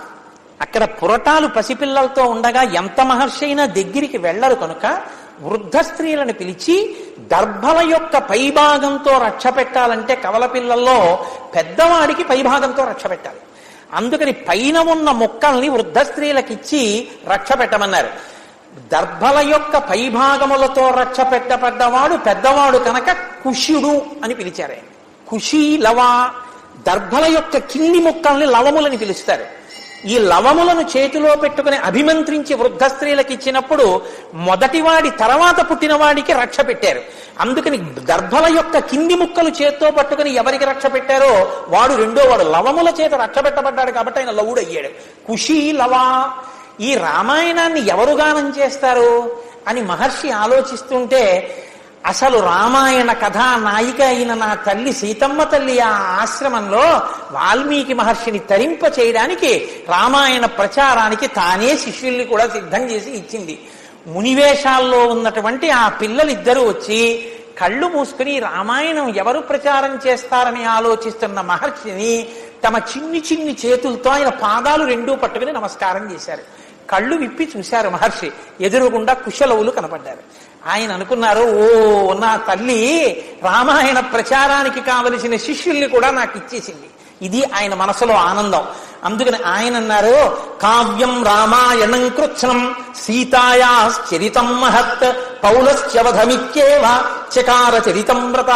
అక్కడ పురటాలు పసిపిల్లలతో ఉండగా ఎంత మహర్షి అయినా దగ్గరికి వెళ్ళరు కనుక వృద్ధ స్త్రీలను పిలిచి దర్భల యొక్క పైభాగంతో రక్ష పెట్టాలంటే కవల పిల్లల్లో పెద్దవాడికి పైభాగంతో రక్ష పెట్టాలి అందుకని పైన ఉన్న మొక్కల్ని వృద్ధ స్త్రీలకిచ్చి రక్ష పెట్టమన్నారు దర్భల యొక్క పైభాగములతో రక్ష పెట్టబడ్డవాడు పెద్దవాడు కనుక కుష్యుడు అని పిలిచారు ఆయన. కుషి లవ దర్భల యొక్క కింది ముక్కల్ని లవములని పిలుస్తారు ఈ లవములను చేతిలో పెట్టుకుని అభిమంత్రించి వృద్ధ స్త్రీలకు ఇచ్చినప్పుడు మొదటివాడి తర్వాత పుట్టినవాడికి రక్ష పెట్టారు అందుకని దర్భల యొక్క కింది ముక్కలు చేత్తో పట్టుకుని ఎవరికి రక్ష పెట్టారో వాడు రెండో వాడు లవముల చేత రక్ష పెట్టబడ్డాడు కాబట్టి ఆయన లవుడు అయ్యాడు కుషి లవా ఈ రామాయణాన్ని ఎవరు గానం చేస్తారు అని మహర్షి ఆలోచిస్తుంటే అసలు రామాయణ కథా నాయిక అయిన నా తల్లి సీతమ్మ తల్లి ఆ ఆశ్రమంలో వాల్మీకి మహర్షిని తరింప చేయడానికి రామాయణ ప్రచారానికి తానే శిష్యుల్ని కూడా సిద్ధం చేసి ఇచ్చింది మునివేషాల్లో ఉన్నటువంటి ఆ పిల్లలిద్దరూ వచ్చి కళ్ళు మూసుకుని రామాయణం ఎవరు ప్రచారం చేస్తారని ఆలోచిస్తున్న మహర్షిని తమ చిన్ని చిన్ని చేతులతో ఆయన పాదాలు రెండూ పట్టుకుని నమస్కారం చేశారు కళ్ళు విప్పి చూశారు మహర్షి ఎదురుగుండా కుశలవులు కనపడ్డారు ఆయన అనుకున్నారు ఓ నా తల్లి రామాయణ ప్రచారానికి కావలసిన శిష్యుల్ని కూడా నాకు ఇచ్చేసింది ఇది ఆయన మనసులో ఆనందం అందుకని ఆయన అన్నారు కావ్యం రామాయణం కృత్స్నం సీతాయా చరితం మహత్ పౌలశ్చవధమిత్యేవ చకార చరితం వ్రత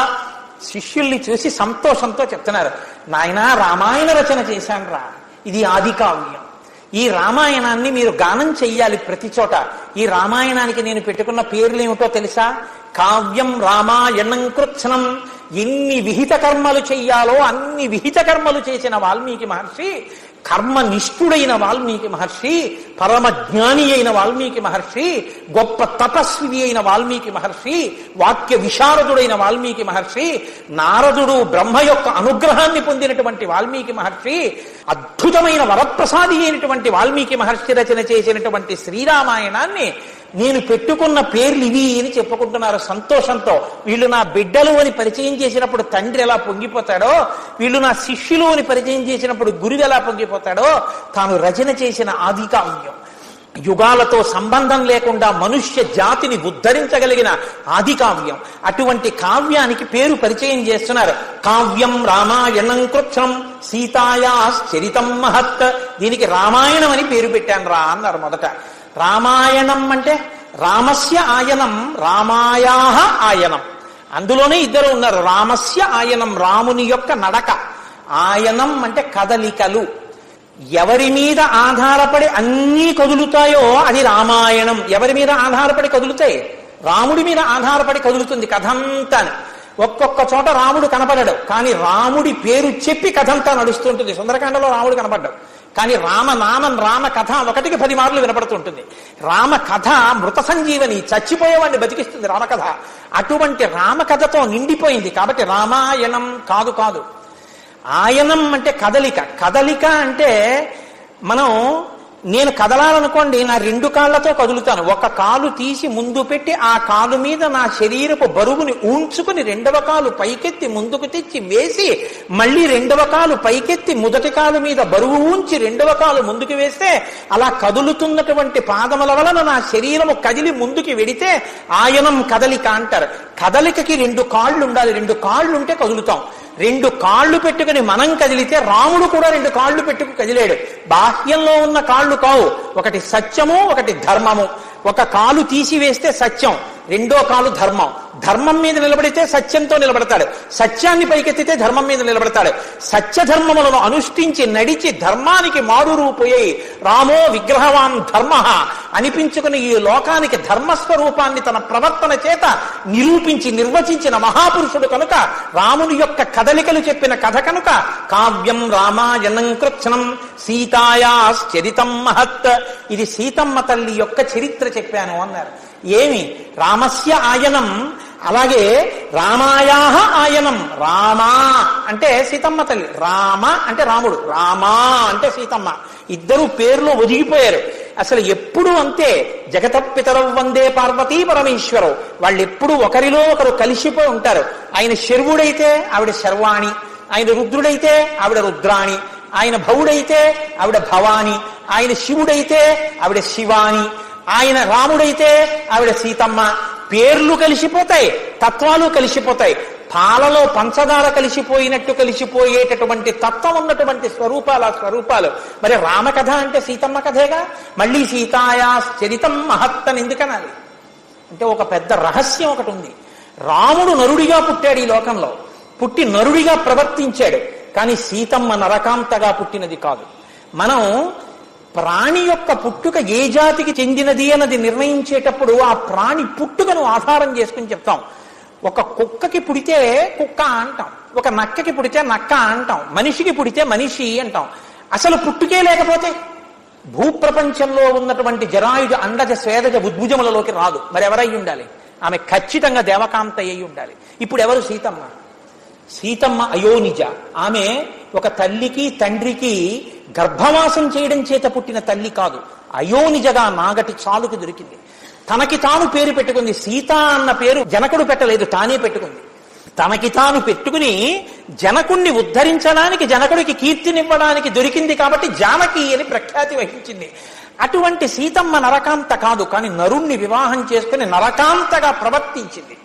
శిష్యుల్ని చూసి సంతోషంతో చెప్తున్నారు నాయన రామాయణ రచన చేశాను రా ఇది ఆది కావ్యం ఈ రామాయణాన్ని మీరు గానం చెయ్యాలి ప్రతి చోట ఈ రామాయణానికి నేను పెట్టుకున్న పేర్లు ఏమిటో తెలుసా కావ్యం రామాయణం కృత్స్నం ఎన్ని విహిత కర్మలు చెయ్యాలో అన్ని విహిత కర్మలు చేసిన వాల్మీకి మహర్షి కర్మనిష్ఠుడైన వాల్మీకి మహర్షి పరమజ్ఞాని అయిన వాల్మీకి మహర్షి గొప్ప తపస్వి అయిన వాల్మీకి మహర్షి వాక్య విశారదుడైన వాల్మీకి మహర్షి నారదుడు బ్రహ్మ యొక్క అనుగ్రహాన్ని పొందినటువంటి వాల్మీకి మహర్షి అద్భుతమైన వరప్రసాది అయినటువంటి వాల్మీకి మహర్షి రచన చేసినటువంటి శ్రీరామాయణాన్ని నేను పెట్టుకున్న పేర్లు ఇవి అని చెప్పుకుంటున్నారు సంతోషంతో వీళ్ళు నా బిడ్డలు అని పరిచయం చేసినప్పుడు తండ్రి ఎలా పొంగిపోతాడో వీళ్ళు నా శిష్యులు అని పరిచయం చేసినప్పుడు గురువు ఎలా పొంగిపోతాడో తాను రచన చేసిన ఆది కావ్యం యుగాలతో సంబంధం లేకుండా మనుష్య జాతిని ఉద్ధరించగలిగిన ఆది కావ్యం అటువంటి కావ్యానికి పేరు పరిచయం చేస్తున్నారు కావ్యం రామాయణం కృత్సం సీతాయా చరితం మహత్ దీనికి రామాయణం అని పేరు పెట్టాను రా అన్నారు మొదట రామాయణం అంటే రామస్య ఆయనం రామాయా ఆయనం అందులోనే ఇద్దరు ఉన్నారు రామస్య ఆయనం రాముని యొక్క నడక ఆయనం అంటే కదలికలు ఎవరి మీద ఆధారపడి అన్నీ కదులుతాయో అది రామాయణం ఎవరి మీద ఆధారపడి కదులుతాయి రాముడి మీద ఆధారపడి కదులుతుంది కథంతా ఒక్కొక్క చోట రాముడు కనపడడు కానీ రాముడి పేరు చెప్పి కథంతా నడుస్తుంటుంది సుందరకాండలో రాముడు కనపడ్డాడు కానీ రామనామం రామ కథ ఒకటికి పది మార్లు వినపడుతుంటుంది రామ కథ మృత సంజీవని చచ్చిపోయేవాడిని బతికిస్తుంది రామకథ అటువంటి రామకథతో నిండిపోయింది కాబట్టి రామాయణం కాదు కాదు ఆయనం అంటే కదలిక కదలిక అంటే మనం నేను కదలాలనుకోండి నా రెండు కాళ్ళతో కదులుతాను ఒక కాలు తీసి ముందు పెట్టి ఆ కాలు మీద నా శరీరపు బరువుని ఊంచుకుని రెండవ కాలు పైకెత్తి ముందుకు తెచ్చి వేసి మళ్ళీ రెండవ కాలు పైకెత్తి మొదటి కాలు మీద బరువు ఉంచి రెండవ కాలు ముందుకు వేస్తే అలా కదులుతున్నటువంటి పాదముల వలన నా శరీరము కదిలి ముందుకి వెడితే ఆయనం కదలిక అంటారు కదలికకి రెండు కాళ్ళు ఉండాలి రెండు కాళ్ళు ఉంటే కదులుతాం రెండు కాళ్ళు పెట్టుకుని మనం కదిలితే రాముడు కూడా రెండు కాళ్ళు పెట్టుకు కదిలాడు బాహ్యంలో ఉన్న కాళ్ళు కావు ఒకటి సత్యము ఒకటి ధర్మము ఒక కాలు తీసివేస్తే సత్యం రెండో కాలు ధర్మం ధర్మం మీద నిలబడితే సత్యంతో నిలబడతాడు సత్యాన్ని పైకెత్తితే ధర్మం మీద నిలబడతాడు సత్య ధర్మములను అనుష్ఠించి నడిచి ధర్మానికి మారు రూపోయి రామో విగ్రహవాన్ ధర్మ అనిపించుకుని ఈ లోకానికి ధర్మస్వరూపాన్ని తన ప్రవర్తన చేత నిరూపించి నిర్వచించిన మహాపురుషుడు కనుక రాముని యొక్క కదలికలు చెప్పిన కథ కనుక కావ్యం రామాయణం కృత్సనం సీతాయాశ్చరితం మహత్ ఇది సీతమ్మ తల్లి యొక్క చరిత్ర చెప్పాను అన్నారు ఏమి రామస్య ఆయనం అలాగే రామాయా ఆయనం రామా అంటే సీతమ్మ తల్లి రామ అంటే రాముడు రామా అంటే సీతమ్మ ఇద్దరు పేర్లు ఒదిగిపోయారు అసలు ఎప్పుడు అంతే జగతపితరవ్ వందే పార్వతీ పరమేశ్వరు వాళ్ళు ఎప్పుడు ఒకరిలో ఒకరు కలిసిపోయి ఉంటారు ఆయన శర్వుడైతే ఆవిడ శర్వాణి ఆయన రుద్రుడైతే ఆవిడ రుద్రాణి ఆయన భవుడైతే ఆవిడ భవాని ఆయన శివుడైతే ఆవిడ శివాని ఆయన రాముడైతే ఆవిడ సీతమ్మ పేర్లు కలిసిపోతాయి తత్వాలు కలిసిపోతాయి పాలలో పంచదార కలిసిపోయినట్టు కలిసిపోయేటటువంటి తత్వం ఉన్నటువంటి స్వరూపాలు ఆ స్వరూపాలు మరి రామకథ అంటే సీతమ్మ కథేగా మళ్ళీ సీతాయా చరితం మహత్తని ఎందుకనాలి అంటే ఒక పెద్ద రహస్యం ఒకటి ఉంది రాముడు నరుడిగా పుట్టాడు ఈ లోకంలో పుట్టి నరుడిగా ప్రవర్తించాడు కానీ సీతమ్మ నరకాంతగా పుట్టినది కాదు మనం ప్రాణి యొక్క పుట్టుక ఏ జాతికి చెందినది అన్నది నిర్ణయించేటప్పుడు ఆ ప్రాణి పుట్టుకను ఆధారం చేసుకుని చెప్తాం ఒక కుక్కకి పుడితే కుక్క అంటాం ఒక నక్కకి పుడితే నక్క అంటాం మనిషికి పుడితే మనిషి అంటాం అసలు పుట్టుకే లేకపోతే భూప్రపంచంలో ఉన్నటువంటి జరాయుజ అండజ స్వేదజ ఉద్భుజములలోకి రాదు మరి ఎవరై ఉండాలి ఆమె ఖచ్చితంగా దేవకాంత అయి ఉండాలి ఇప్పుడు ఎవరు సీతమ్మ సీతమ్మ అయోనిజ ఆమె ఒక తల్లికి తండ్రికి గర్భవాసం చేయడం చేత పుట్టిన తల్లి కాదు అయోనిజగా నాగటి చాలుకు దొరికింది తనకి తాను పేరు పెట్టుకుంది సీత అన్న పేరు జనకుడు పెట్టలేదు తానే పెట్టుకుంది తనకి తాను పెట్టుకుని జనకుణ్ణి ఉద్ధరించడానికి జనకుడికి కీర్తినివ్వడానికి దొరికింది కాబట్టి జానకి అని ప్రఖ్యాతి వహించింది అటువంటి సీతమ్మ నరకాంత కాదు కానీ నరుణ్ణి వివాహం చేసుకుని నరకాంతగా ప్రవర్తించింది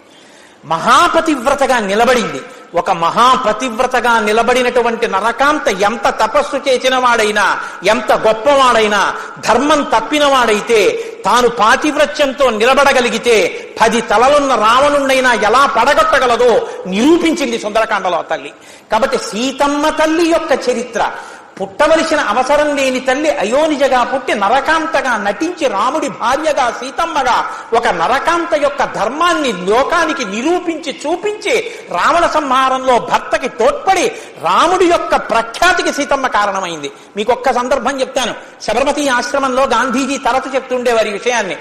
మహాపతివ్రతగా నిలబడింది ఒక మహాపతివ్రతగా నిలబడినటువంటి నరకాంత ఎంత తపస్సు చేసిన వాడైనా ఎంత గొప్పవాడైనా ధర్మం తప్పినవాడైతే తాను పాతివ్రత్యంతో నిలబడగలిగితే పది తలలున్న రావణుండైనా ఎలా పడగొట్టగలదో నిరూపించింది సుందరకాండలో తల్లి కాబట్టి సీతమ్మ తల్లి యొక్క చరిత్ర పుట్టవలసిన అవసరం లేని తల్లి అయోనిజగా పుట్టి నరకాంతగా నటించి రాముడి భార్యగా సీతమ్మగా ఒక నరకాంత యొక్క ధర్మాన్ని లోకానికి నిరూపించి చూపించి రావణ సంహారంలో భర్తకి తోడ్పడి రాముడి యొక్క ప్రఖ్యాతికి సీతమ్మ కారణమైంది మీకు ఒక్క సందర్భం చెప్తాను శబరమతి ఆశ్రమంలో గాంధీజీ తరచు చెప్తుండేవారి విషయాన్ని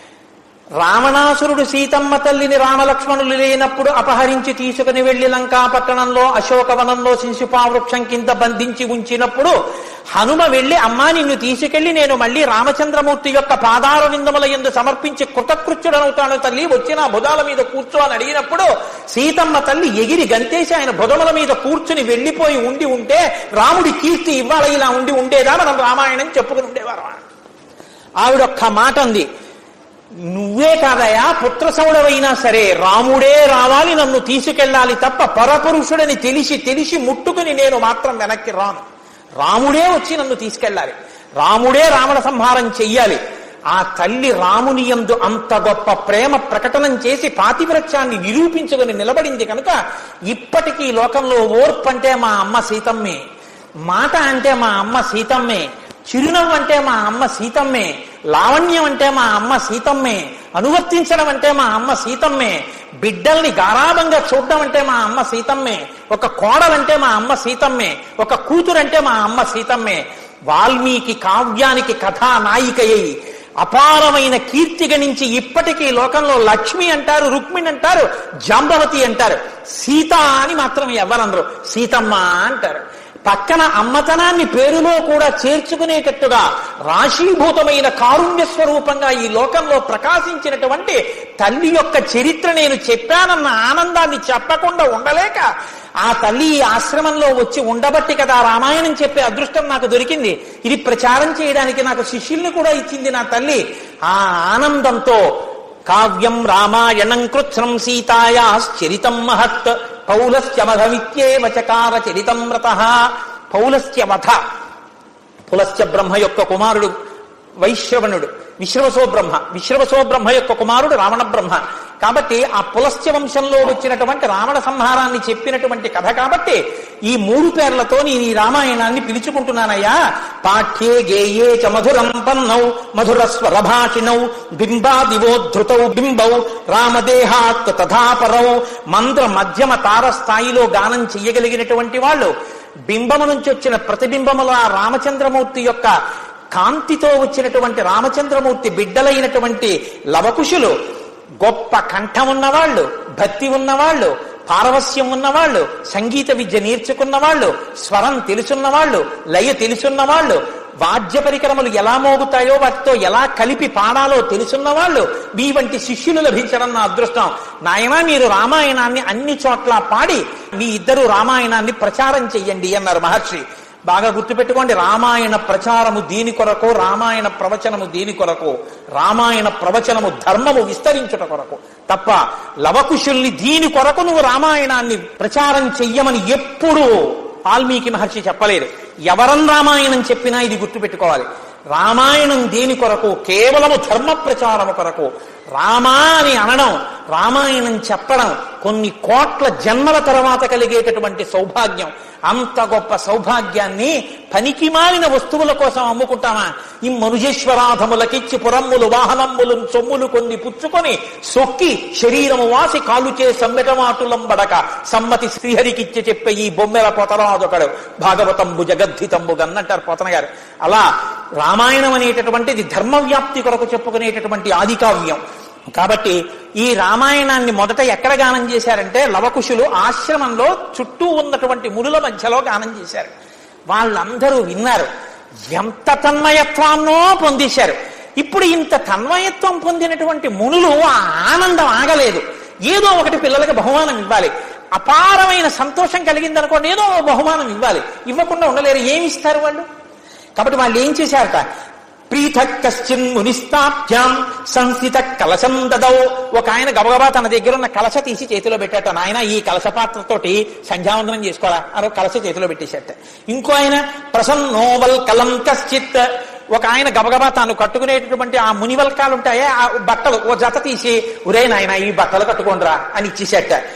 రావణాసురుడు సీతమ్మ తల్లిని రామలక్ష్మణులు లేనప్పుడు అపహరించి తీసుకుని వెళ్లి లంకా పట్టణంలో అశోకవనంలో శిశుపా వృక్షం కింద బంధించి ఉంచినప్పుడు హనుమ వెళ్లి అమ్మా నిన్ను తీసుకెళ్లి నేను మళ్ళీ రామచంద్రమూర్తి యొక్క పాదార విందముల ఎందు సమర్పించి కృతకృత్యుడనవుతాను తల్లి వచ్చి నా భుజాల మీద కూర్చో అని అడిగినప్పుడు సీతమ్మ తల్లి ఎగిరి గంతేసి ఆయన భుజముల మీద కూర్చుని వెళ్లిపోయి ఉండి ఉంటే రాముడి కీర్తి ఇవాళ ఇలా ఉండి ఉండేదా మనం రామాయణం చెప్పుకుని ఉండేవారు ఆవిడొక్క మాట అంది నువ్వే కాదయా పుత్ర సౌడవైనా సరే రాముడే రావాలి నన్ను తీసుకెళ్ళాలి తప్ప పరపురుషుడని తెలిసి తెలిసి ముట్టుకుని నేను మాత్రం వెనక్కి రాను రాముడే వచ్చి నన్ను తీసుకెళ్ళాలి రాముడే రావణ సంహారం చెయ్యాలి ఆ తల్లి రాముని యందు అంత గొప్ప ప్రేమ ప్రకటనం చేసి పాతివ్రత్యాన్ని నిరూపించుకుని నిలబడింది కనుక ఇప్పటికీ లోకంలో ఓర్పు అంటే మా అమ్మ సీతమ్మే మాట అంటే మా అమ్మ సీతమ్మే చిరునవ్వు అంటే మా అమ్మ సీతమ్మే లావణ్యం అంటే మా అమ్మ సీతమ్మే అనువర్తించడం అంటే మా అమ్మ సీతమ్మే బిడ్డల్ని గారాభంగా చూడడం అంటే మా అమ్మ సీతమ్మే ఒక కోడలంటే మా అమ్మ సీతమ్మే ఒక కూతురంటే మా అమ్మ సీతమ్మే వాల్మీకి కావ్యానికి కథానాయికయ్యి అపారమైన కీర్తి గణించి ఇప్పటికీ లోకంలో లక్ష్మి అంటారు రుక్మిణి అంటారు జాంబవతి అంటారు సీత అని మాత్రం ఎవరనరు సీతమ్మ అంటారు పక్కన అమ్మతనాన్ని పేరులో కూడా చేర్చుకునేటట్టుగా రాశీభూతమైన కారుణ్య స్వరూపంగా ఈ లోకంలో ప్రకాశించినటువంటి తల్లి యొక్క చరిత్ర నేను చెప్పానన్న ఆనందాన్ని చెప్పకుండా ఉండలేక ఆ తల్లి ఈ ఆశ్రమంలో వచ్చి ఉండబట్టి కదా రామాయణం చెప్పే అదృష్టం నాకు దొరికింది ఇది ప్రచారం చేయడానికి నాకు శిష్యుల్ని కూడా ఇచ్చింది నా తల్లి ఆ ఆనందంతో కావ్యం రామాయణం కృత్స్నం సీతాయాశ్చరితం మహత్ పౌలస్య వధమిత్యేవ చకార చరితం వ్రత పౌలస్య వధ పులస్య బ్రహ్మ యొక్క కుమారుడు వైశ్రవణుడు విశ్రవసో బ్రహ్మ విశ్రవసో బ్రహ్మ యొక్క కుమారుడు రావణ బ్రహ్మ కాబట్టి ఆ పులస్త్య వంశంలో వచ్చినటువంటి రావణ సంహారాన్ని చెప్పినటువంటి కథ కాబట్టి ఈ మూడు పేర్లతో నేను ఈ రామాయణాన్ని పిలుచుకుంటున్నానయ్యా పాఠ్యే గేయే చ మధురం పన్నౌ మధుర స్వరభాషిణౌ బింబాదివోద్ధృతౌ బింబౌ రామదేహాత్ తథాపరౌ మంత్ర మధ్యమ తార స్థాయిలో గానం చెయ్యగలిగినటువంటి వాళ్ళు బింబము నుంచి వచ్చిన ప్రతిబింబముల ఆ రామచంద్రమూర్తి యొక్క కాంతితో వచ్చినటువంటి రామచంద్రమూర్తి బిడ్డలైనటువంటి లవకుశులు గొప్ప కంఠం ఉన్నవాళ్ళు భక్తి ఉన్నవాళ్ళు పారవస్యం ఉన్నవాళ్ళు సంగీత విద్య నేర్చుకున్న వాళ్ళు స్వరం తెలుసున్న వాళ్ళు లయ తెలుసున్న వాళ్ళు వాద్య పరికరములు ఎలా మోగుతాయో వాటితో ఎలా కలిపి పాడాలో తెలుసున్న వాళ్ళు మీ వంటి శిష్యులు లభించడం నా అదృష్టం నాయన మీరు రామాయణాన్ని అన్ని చోట్ల పాడి మీ ఇద్దరు రామాయణాన్ని ప్రచారం చెయ్యండి అన్నారు మహర్షి బాగా గుర్తుపెట్టుకోండి రామాయణ ప్రచారము దీని కొరకు రామాయణ ప్రవచనము దీని కొరకు రామాయణ ప్రవచనము ధర్మము విస్తరించుట కొరకు తప్ప లవకుశుల్ని దీని కొరకు నువ్వు రామాయణాన్ని ప్రచారం చెయ్యమని ఎప్పుడూ వాల్మీకి మహర్షి చెప్పలేదు ఎవరం రామాయణం చెప్పినా ఇది గుర్తుపెట్టుకోవాలి రామాయణం దేని కొరకు కేవలము ధర్మ ప్రచారము కొరకు రామా అని అనడం రామాయణం చెప్పడం కొన్ని కోట్ల జన్మల తర్వాత కలిగేటటువంటి సౌభాగ్యం అంత గొప్ప సౌభాగ్యాన్ని పనికి మాలిన వస్తువుల కోసం అమ్ముకుంటామా ఈ మనుజేశ్వరాధములకిచ్చి పురమ్ములు వాహనమ్ములు సొమ్ములు కొన్ని పుచ్చుకొని సొక్కి శరీరము వాసి కాలుచే సమ్మెటమాటులంబడక సమ్మతి శ్రీహరికిచ్చి చెప్పే ఈ బొమ్మెల పొతరాదొకడు భాగవతంబు జగద్ధితంబు గన్నంటారు పోతన గారు అలా రామాయణం అనేటటువంటిది ధర్మవ్యాప్తి కొరకు చెప్పుకునేటటువంటి ఆదికావ్యం కాబట్టి ఈ రామాయణాన్ని మొదట ఎక్కడ గానం చేశారంటే లవకుశులు ఆశ్రమంలో చుట్టూ ఉన్నటువంటి మునుల మధ్యలో గానం చేశారు వాళ్ళందరూ విన్నారు ఎంత తన్మయత్వాన్నో పొందేశారు ఇప్పుడు ఇంత తన్మయత్వం పొందినటువంటి మునులు ఆ ఆనందం ఆగలేదు ఏదో ఒకటి పిల్లలకి బహుమానం ఇవ్వాలి అపారమైన సంతోషం కలిగిందనుకోండి ఏదో ఓ బహుమానం ఇవ్వాలి ఇవ్వకుండా ఉండలేరు ఏమి ఇస్తారు వాళ్ళు కాబట్టి వాళ్ళు ఏం చేశారట ప్రీత కశ్చిన్ మునిస్తాభ్యాం సంస్థిత కలశం దదౌ ఒక ఆయన గబగబా తన దగ్గర ఉన్న కలశ తీసి చేతిలో పెట్టాట నాయన ఈ కలశ పాత్రతోటి సంధ్యావందనం చేసుకోరా అని ఒక కలశ చేతిలో పెట్టేశాట ఇంకో ఆయన ప్రసన్నోవల్ కలం కశ్చిత్ ఒక ఆయన గబగబా తాను కట్టుకునేటటువంటి ఆ మునివల్కాలు ఉంటాయే ఆ బట్టలు ఓ జత తీసి ఒరే నాయన ఈ బట్టలు కట్టుకోండిరా అని ఇచ్చేసేట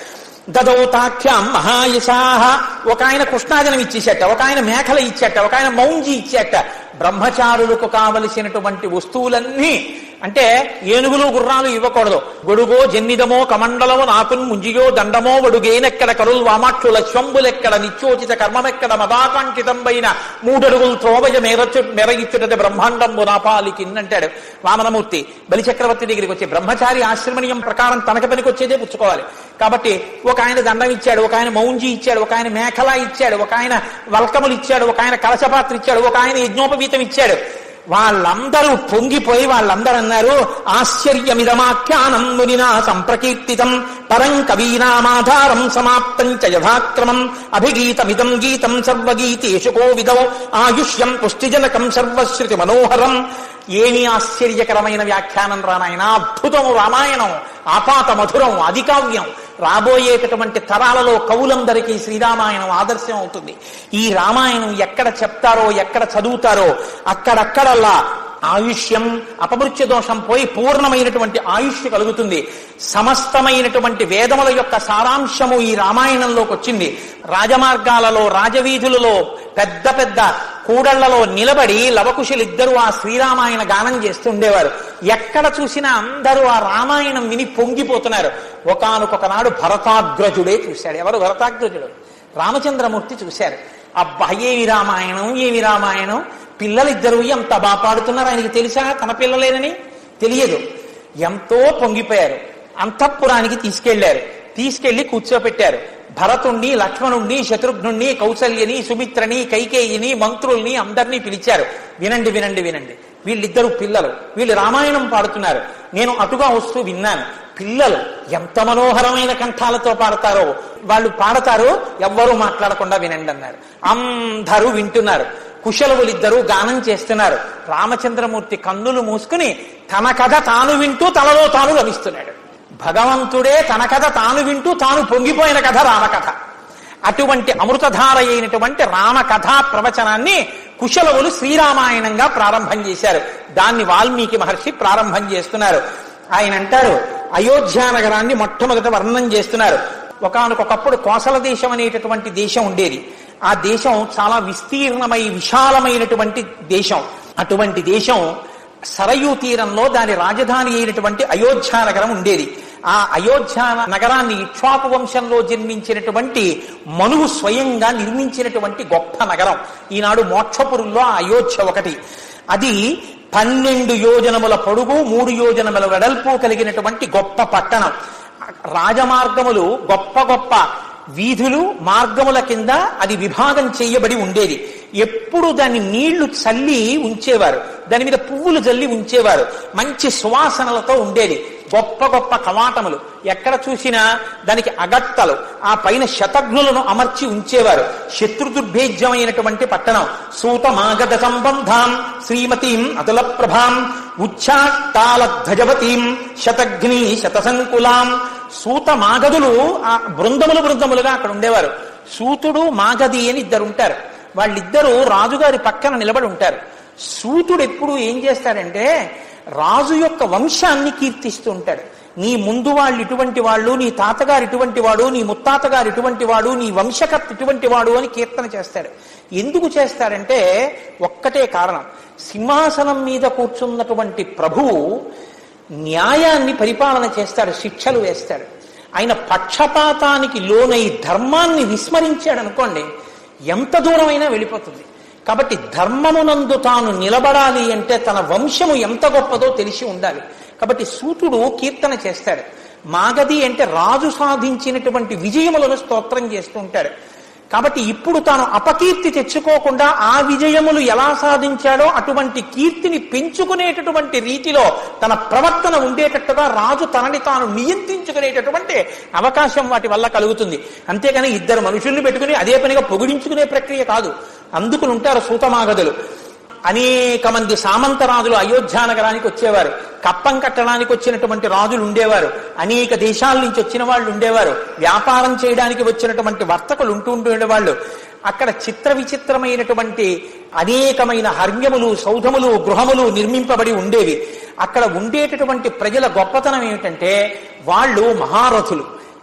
దదౌతాఖ్యాం మహాయశాహ ఒక ఆయన కృష్ణాజనం ఇచ్చేసేట ఒక ఆయన మేకల ఇచ్చేట ఒక ఆయన మౌంజి ఇచ్చేట బ్రహ్మచారులకు కావలసినటువంటి వస్తువులన్నీ అంటే ఏనుగులు గుర్రాలు ఇవ్వకూడదు గొడుగో జన్నిదమో కమండలమో నాకున్ ముంజియో దండమో వడుగేనెక్కడ కరుల్ వామాక్షుల శ్వంబులెక్కడ నిత్యోచిత కర్మమెక్కడ మదాకాంక్షితంబైన మూడడుగులు త్రోవయ మెరచు మెరగిచ్చుటది బ్రహ్మాండంబు నాపాలికి అంటాడు వామనమూర్తి బలిచక్రవర్తి దగ్గరికి వచ్చి బ్రహ్మచారి ఆశ్రమణీయం ప్రకారం తనకి పనికి వచ్చేదే పుచ్చుకోవాలి కాబట్టి ఒక ఆయన దండం ఇచ్చాడు ఒక ఆయన మౌంజి ఇచ్చాడు ఒక ఆయన మేఖలా ఇచ్చాడు ఒక ఆయన వల్కములు ఇచ్చాడు ఒక ఆయన కలశపాత్ర ఇచ్చాడు ఒక ఆయన యజ్ఞోపవీతం ఇచ్చాడు వాళ్ళందరూ పొంగిపోయి వాళ్ళందరూ అన్నారు ఆశ్చర్యమిదమాఖ్యానం మునినా సంప్రకీర్తితం పరం కవీనామాధారం సమాప్తం చ యథాక్రమం అభిగీతమిదం గీతం సర్వగీతేషు కోవిదౌ ఆయుష్యం పుష్టిజనకం సర్వశ్రుతి మనోహరం ఏమి ఆశ్చర్యకరమైన వ్యాఖ్యానం రానాయన అద్భుతం రామాయణం ఆపాత మధురం అధికావ్యం రాబోయేటటువంటి తరాలలో కవులందరికీ శ్రీరామాయణం ఆదర్శం అవుతుంది ఈ రామాయణం ఎక్కడ చెప్తారో ఎక్కడ చదువుతారో అక్కడక్కడల్లా ఆయుష్యం అపమృత్య దోషం పోయి పూర్ణమైనటువంటి ఆయుష్ కలుగుతుంది సమస్తమైనటువంటి వేదముల యొక్క సారాంశము ఈ రామాయణంలోకి వచ్చింది రాజమార్గాలలో రాజవీధులలో పెద్ద పెద్ద కూడళ్లలో నిలబడి లవకుశులిద్దరూ ఆ శ్రీరామాయణ గానం చేస్తుండేవారు ఎక్కడ చూసినా అందరూ ఆ రామాయణం విని పొంగిపోతున్నారు ఒకనొక నాడు భరతాగ్రజుడే చూశాడు ఎవరు భరతాగ్రజుడు రామచంద్రమూర్తి చూశారు అబ్బా ఏమి రామాయణం ఏమి రామాయణం పిల్లలిద్దరూ ఎంత బాగా పాడుతున్నారు ఆయనకి తెలుసా తన పిల్లలేనని తెలియదు ఎంతో పొంగిపోయారు అంతఃపురానికి తీసుకెళ్లారు తీసుకెళ్లి కూర్చోపెట్టారు భరతుణ్ణి లక్ష్మణుణ్ణి శత్రుఘ్నుణ్ణి కౌసల్యని సుమిత్రని కైకేయిని మంత్రుల్ని అందరినీ పిలిచారు వినండి వినండి వినండి వీళ్ళిద్దరు పిల్లలు వీళ్ళు రామాయణం పాడుతున్నారు నేను అటుగా వస్తూ విన్నాను పిల్లలు ఎంత మనోహరమైన కంఠాలతో పాడతారో వాళ్ళు పాడతారు ఎవ్వరూ మాట్లాడకుండా వినండి అన్నారు అందరూ వింటున్నారు కుశలవులిద్దరూ గానం చేస్తున్నారు రామచంద్రమూర్తి కన్నులు మూసుకుని తన కథ తాను వింటూ తనలో తాను రమిస్తున్నాడు భగవంతుడే తన కథ తాను వింటూ తాను పొంగిపోయిన కథ రామకథ అటువంటి అమృతధార అయినటువంటి రామకథా ప్రవచనాన్ని కుశలవులు శ్రీరామాయణంగా ప్రారంభం చేశారు దాన్ని వాల్మీకి మహర్షి ప్రారంభం చేస్తున్నారు ఆయన అంటారు అయోధ్య నగరాన్ని మొట్టమొదట వర్ణనం చేస్తున్నారు ఒకనకొకప్పుడు కోసల దేశం అనేటటువంటి దేశం ఉండేది ఆ దేశం చాలా విస్తీర్ణమై విశాలమైనటువంటి దేశం అటువంటి దేశం సరయూ తీరంలో దాని రాజధాని అయినటువంటి అయోధ్య నగరం ఉండేది ఆ అయోధ్య నగరాన్ని ఇక్ష్వాకు వంశంలో జన్మించినటువంటి మనువు స్వయంగా నిర్మించినటువంటి గొప్ప నగరం ఈనాడు మోక్షపురుల్లో ఆ అయోధ్య ఒకటి అది పన్నెండు యోజనముల పొడుగు మూడు యోజనముల వెడల్పు కలిగినటువంటి గొప్ప పట్టణం రాజమార్గములు గొప్ప గొప్ప వీధులు మార్గముల కింద అది విభాగం చేయబడి ఉండేది ఎప్పుడు దాన్ని నీళ్లు చల్లి ఉంచేవారు దాని మీద పువ్వులు జల్లి ఉంచేవారు మంచి సువాసనలతో ఉండేది గొప్ప గొప్ప కవాటములు ఎక్కడ చూసినా దానికి అగట్టలు ఆ పైన శతఘ్నులను అమర్చి ఉంచేవారు శత్రుదుర్భేజ్యమైనటువంటి పట్టణం సూతమాగద సంబంధాం శ్రీమతీం అతుల ప్రభాం ఉచ్చాటాల ధ్వజవతీం శతఘ్ని శతసంకులాం సూత మాగదులు ఆ బృందములు బృందములుగా అక్కడ ఉండేవారు సూతుడు మాగది అని ఇద్దరు ఉంటారు వాళ్ళిద్దరూ రాజుగారి పక్కన నిలబడి ఉంటారు సూతుడు ఎప్పుడు ఏం చేస్తాడంటే రాజు యొక్క వంశాన్ని కీర్తిస్తూ ఉంటాడు నీ ముందు వాళ్ళు ఇటువంటి వాళ్ళు నీ తాతగారు ఇటువంటి వాడు నీ ముత్తాతగారు ఇటువంటి వాడు నీ వంశకర్త ఇటువంటి వాడు అని కీర్తన చేస్తాడు ఎందుకు చేస్తాడంటే ఒక్కటే కారణం సింహాసనం మీద కూర్చున్నటువంటి ప్రభువు న్యాయాన్ని పరిపాలన చేస్తాడు శిక్షలు వేస్తాడు ఆయన పక్షపాతానికి లోనై ధర్మాన్ని విస్మరించాడు అనుకోండి ఎంత దూరమైనా వెళ్ళిపోతుంది కాబట్టి ధర్మమునందు తాను నిలబడాలి అంటే తన వంశము ఎంత గొప్పదో తెలిసి ఉండాలి కాబట్టి సూతుడు కీర్తన చేస్తాడు మాగది అంటే రాజు సాధించినటువంటి విజయములను స్తోత్రం చేస్తూ ఉంటాడు కాబట్టి ఇప్పుడు తాను అపకీర్తి తెచ్చుకోకుండా ఆ విజయములు ఎలా సాధించాడో అటువంటి కీర్తిని పెంచుకునేటటువంటి రీతిలో తన ప్రవర్తన ఉండేటట్టుగా రాజు తనని తాను నియంత్రించుకునేటటువంటి అవకాశం వాటి వల్ల కలుగుతుంది అంతేగాని ఇద్దరు మనుషుల్ని పెట్టుకుని అదే పనిగా పొగిడించుకునే ప్రక్రియ కాదు అందుకుని ఉంటారు సూతమాగదులు అనేక మంది సామంతరాజులు అయోధ్య నగరానికి వచ్చేవారు కప్పం కట్టడానికి వచ్చినటువంటి రాజులు ఉండేవారు అనేక దేశాల నుంచి వచ్చిన వాళ్ళు ఉండేవారు వ్యాపారం చేయడానికి వచ్చినటువంటి వర్తకులు ఉంటూ ఉండేవాళ్ళు అక్కడ చిత్ర విచిత్రమైనటువంటి అనేకమైన హర్మ్యములు సౌధములు గృహములు నిర్మింపబడి ఉండేవి అక్కడ ఉండేటటువంటి ప్రజల గొప్పతనం ఏమిటంటే వాళ్ళు మహారథులు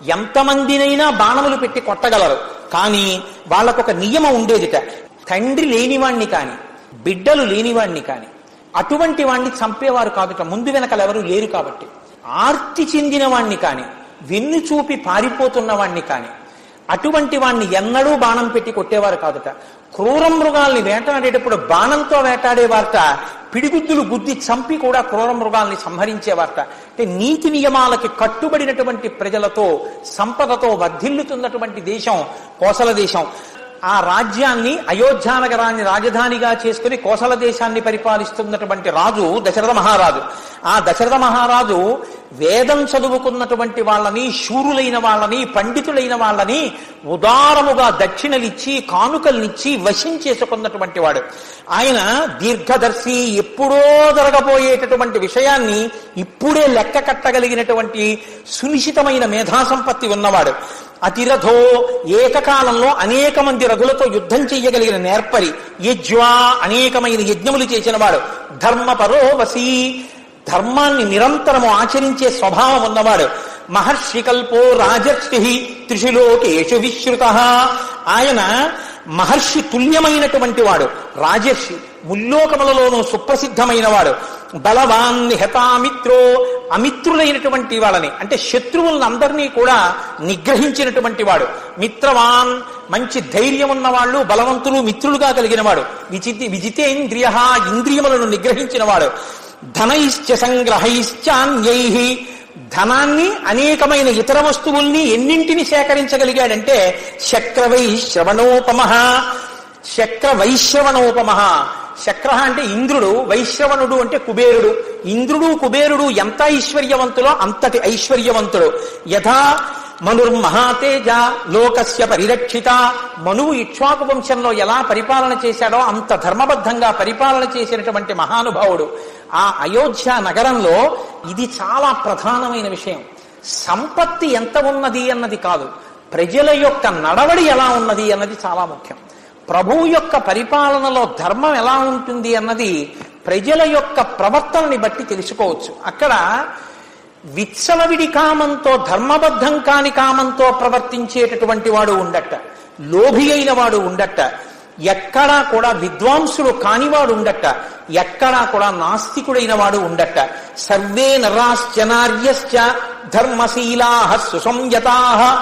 ఎంతమందినైనా బాణములు పెట్టి కొట్టగలరు కానీ వాళ్ళకొక నియమం ఉండేదిట తండ్రి లేనివాణ్ణి కాని బిడ్డలు లేనివాణ్ణి కాని అటువంటి వాణ్ణి చంపేవారు కాదుట ముందు వెనకలు ఎవరు లేరు కాబట్టి ఆర్తి చెందిన వాణ్ణి కాని వెన్ను చూపి పారిపోతున్న వాణ్ణి కాని అటువంటి వాణ్ణి ఎన్నడూ బాణం పెట్టి కొట్టేవారు కాదుట క్రూర మృగాల్ని వేటాడేటప్పుడు బాణంతో వేటాడేవారట పిడిగుద్దులు గుద్ది చంపి కూడా క్రూర మృగాల్ని సంహరించేవారట అంటే నీతి నియమాలకి కట్టుబడినటువంటి ప్రజలతో సంపదతో వర్ధిల్లుతున్నటువంటి దేశం కోసల దేశం ఆ రాజ్యాన్ని అయోధ్య నగరాన్ని రాజధానిగా చేసుకుని కోసల దేశాన్ని పరిపాలిస్తున్నటువంటి రాజు దశరథ మహారాజు ఆ దశరథ మహారాజు వేదం చదువుకున్నటువంటి వాళ్ళని శూరులైన వాళ్ళని పండితులైన వాళ్ళని ఉదారముగా దక్షిణలిచ్చి కానుకల్నిచ్చి వశం చేసుకున్నటువంటి వాడు ఆయన దీర్ఘదర్శి ఎప్పుడో జరగబోయేటటువంటి విషయాన్ని ఇప్పుడే లెక్క కట్టగలిగినటువంటి సునిశ్చితమైన మేధాసంపత్తి ఉన్నవాడు అతిరథో ఏకకాలంలో అనేక మంది రథులతో యుద్ధం చెయ్యగలిగిన నేర్పరి యజ్వా అనేకమైన యజ్ఞములు చేసినవాడు ధర్మపరో వసీ ధర్మాన్ని నిరంతరము ఆచరించే స్వభావం ఉన్నవాడు మహర్షి కల్పో రాజర్షి త్రిశులోకేషు విశ్రుత ఆయన మహర్షి తుల్యమైనటువంటి వాడు రాజర్షి ముల్లోకములలోనూ సుప్రసిద్ధమైన వాడు బలవాన్ నిహతామిత్రో అమిత్రులైనటువంటి వాళ్ళని అంటే శత్రువులను అందరినీ కూడా నిగ్రహించినటువంటి వాడు మిత్రవాన్ మంచి ధైర్యం ఉన్న వాళ్ళు బలవంతులు మిత్రులుగా కలిగిన వాడు విచితి విజితేంద్రియ ఇంద్రియములను నిగ్రహించిన వాడు ధనైశ్చ సంగ్రహైశ్చాన్యై ధనాన్ని అనేకమైన ఇతర వస్తువుల్ని ఎన్నింటిని సేకరించగలిగాడంటే శక్రవై శ్రవణోపమ శక్ర వైశ్రవణోపమ శక్ర అంటే ఇంద్రుడు వైశ్రవణుడు అంటే కుబేరుడు ఇంద్రుడు కుబేరుడు ఎంత ఐశ్వర్యవంతులో అంతటి ఐశ్వర్యవంతుడు యథా మనుర్మహాతేజ లోకస్య పరిరక్షిత మనువు ఇక్ష్వాకు వంశంలో ఎలా పరిపాలన చేశాడో అంత ధర్మబద్ధంగా పరిపాలన చేసినటువంటి మహానుభావుడు ఆ అయోధ్య నగరంలో ఇది చాలా ప్రధానమైన విషయం సంపత్తి ఎంత ఉన్నది అన్నది కాదు ప్రజల యొక్క నడవడి ఎలా ఉన్నది అన్నది చాలా ముఖ్యం ప్రభువు యొక్క పరిపాలనలో ధర్మం ఎలా ఉంటుంది అన్నది ప్రజల యొక్క ప్రవర్తనని బట్టి తెలుసుకోవచ్చు అక్కడ విత్సలవిడి కామంతో ధర్మబద్ధం కాని కామంతో ప్రవర్తించేటటువంటి వాడు ఉండట లోభి అయిన వాడు ఉండట ఎక్కడా కూడా విద్వాంసుడు కానివాడు ఉండట ఎక్కడా కూడా నాస్తికుడైన వాడు ఉండట సర్వే నరాశ్చనార్యశ్చ ధర్మశీలా సుసంయతా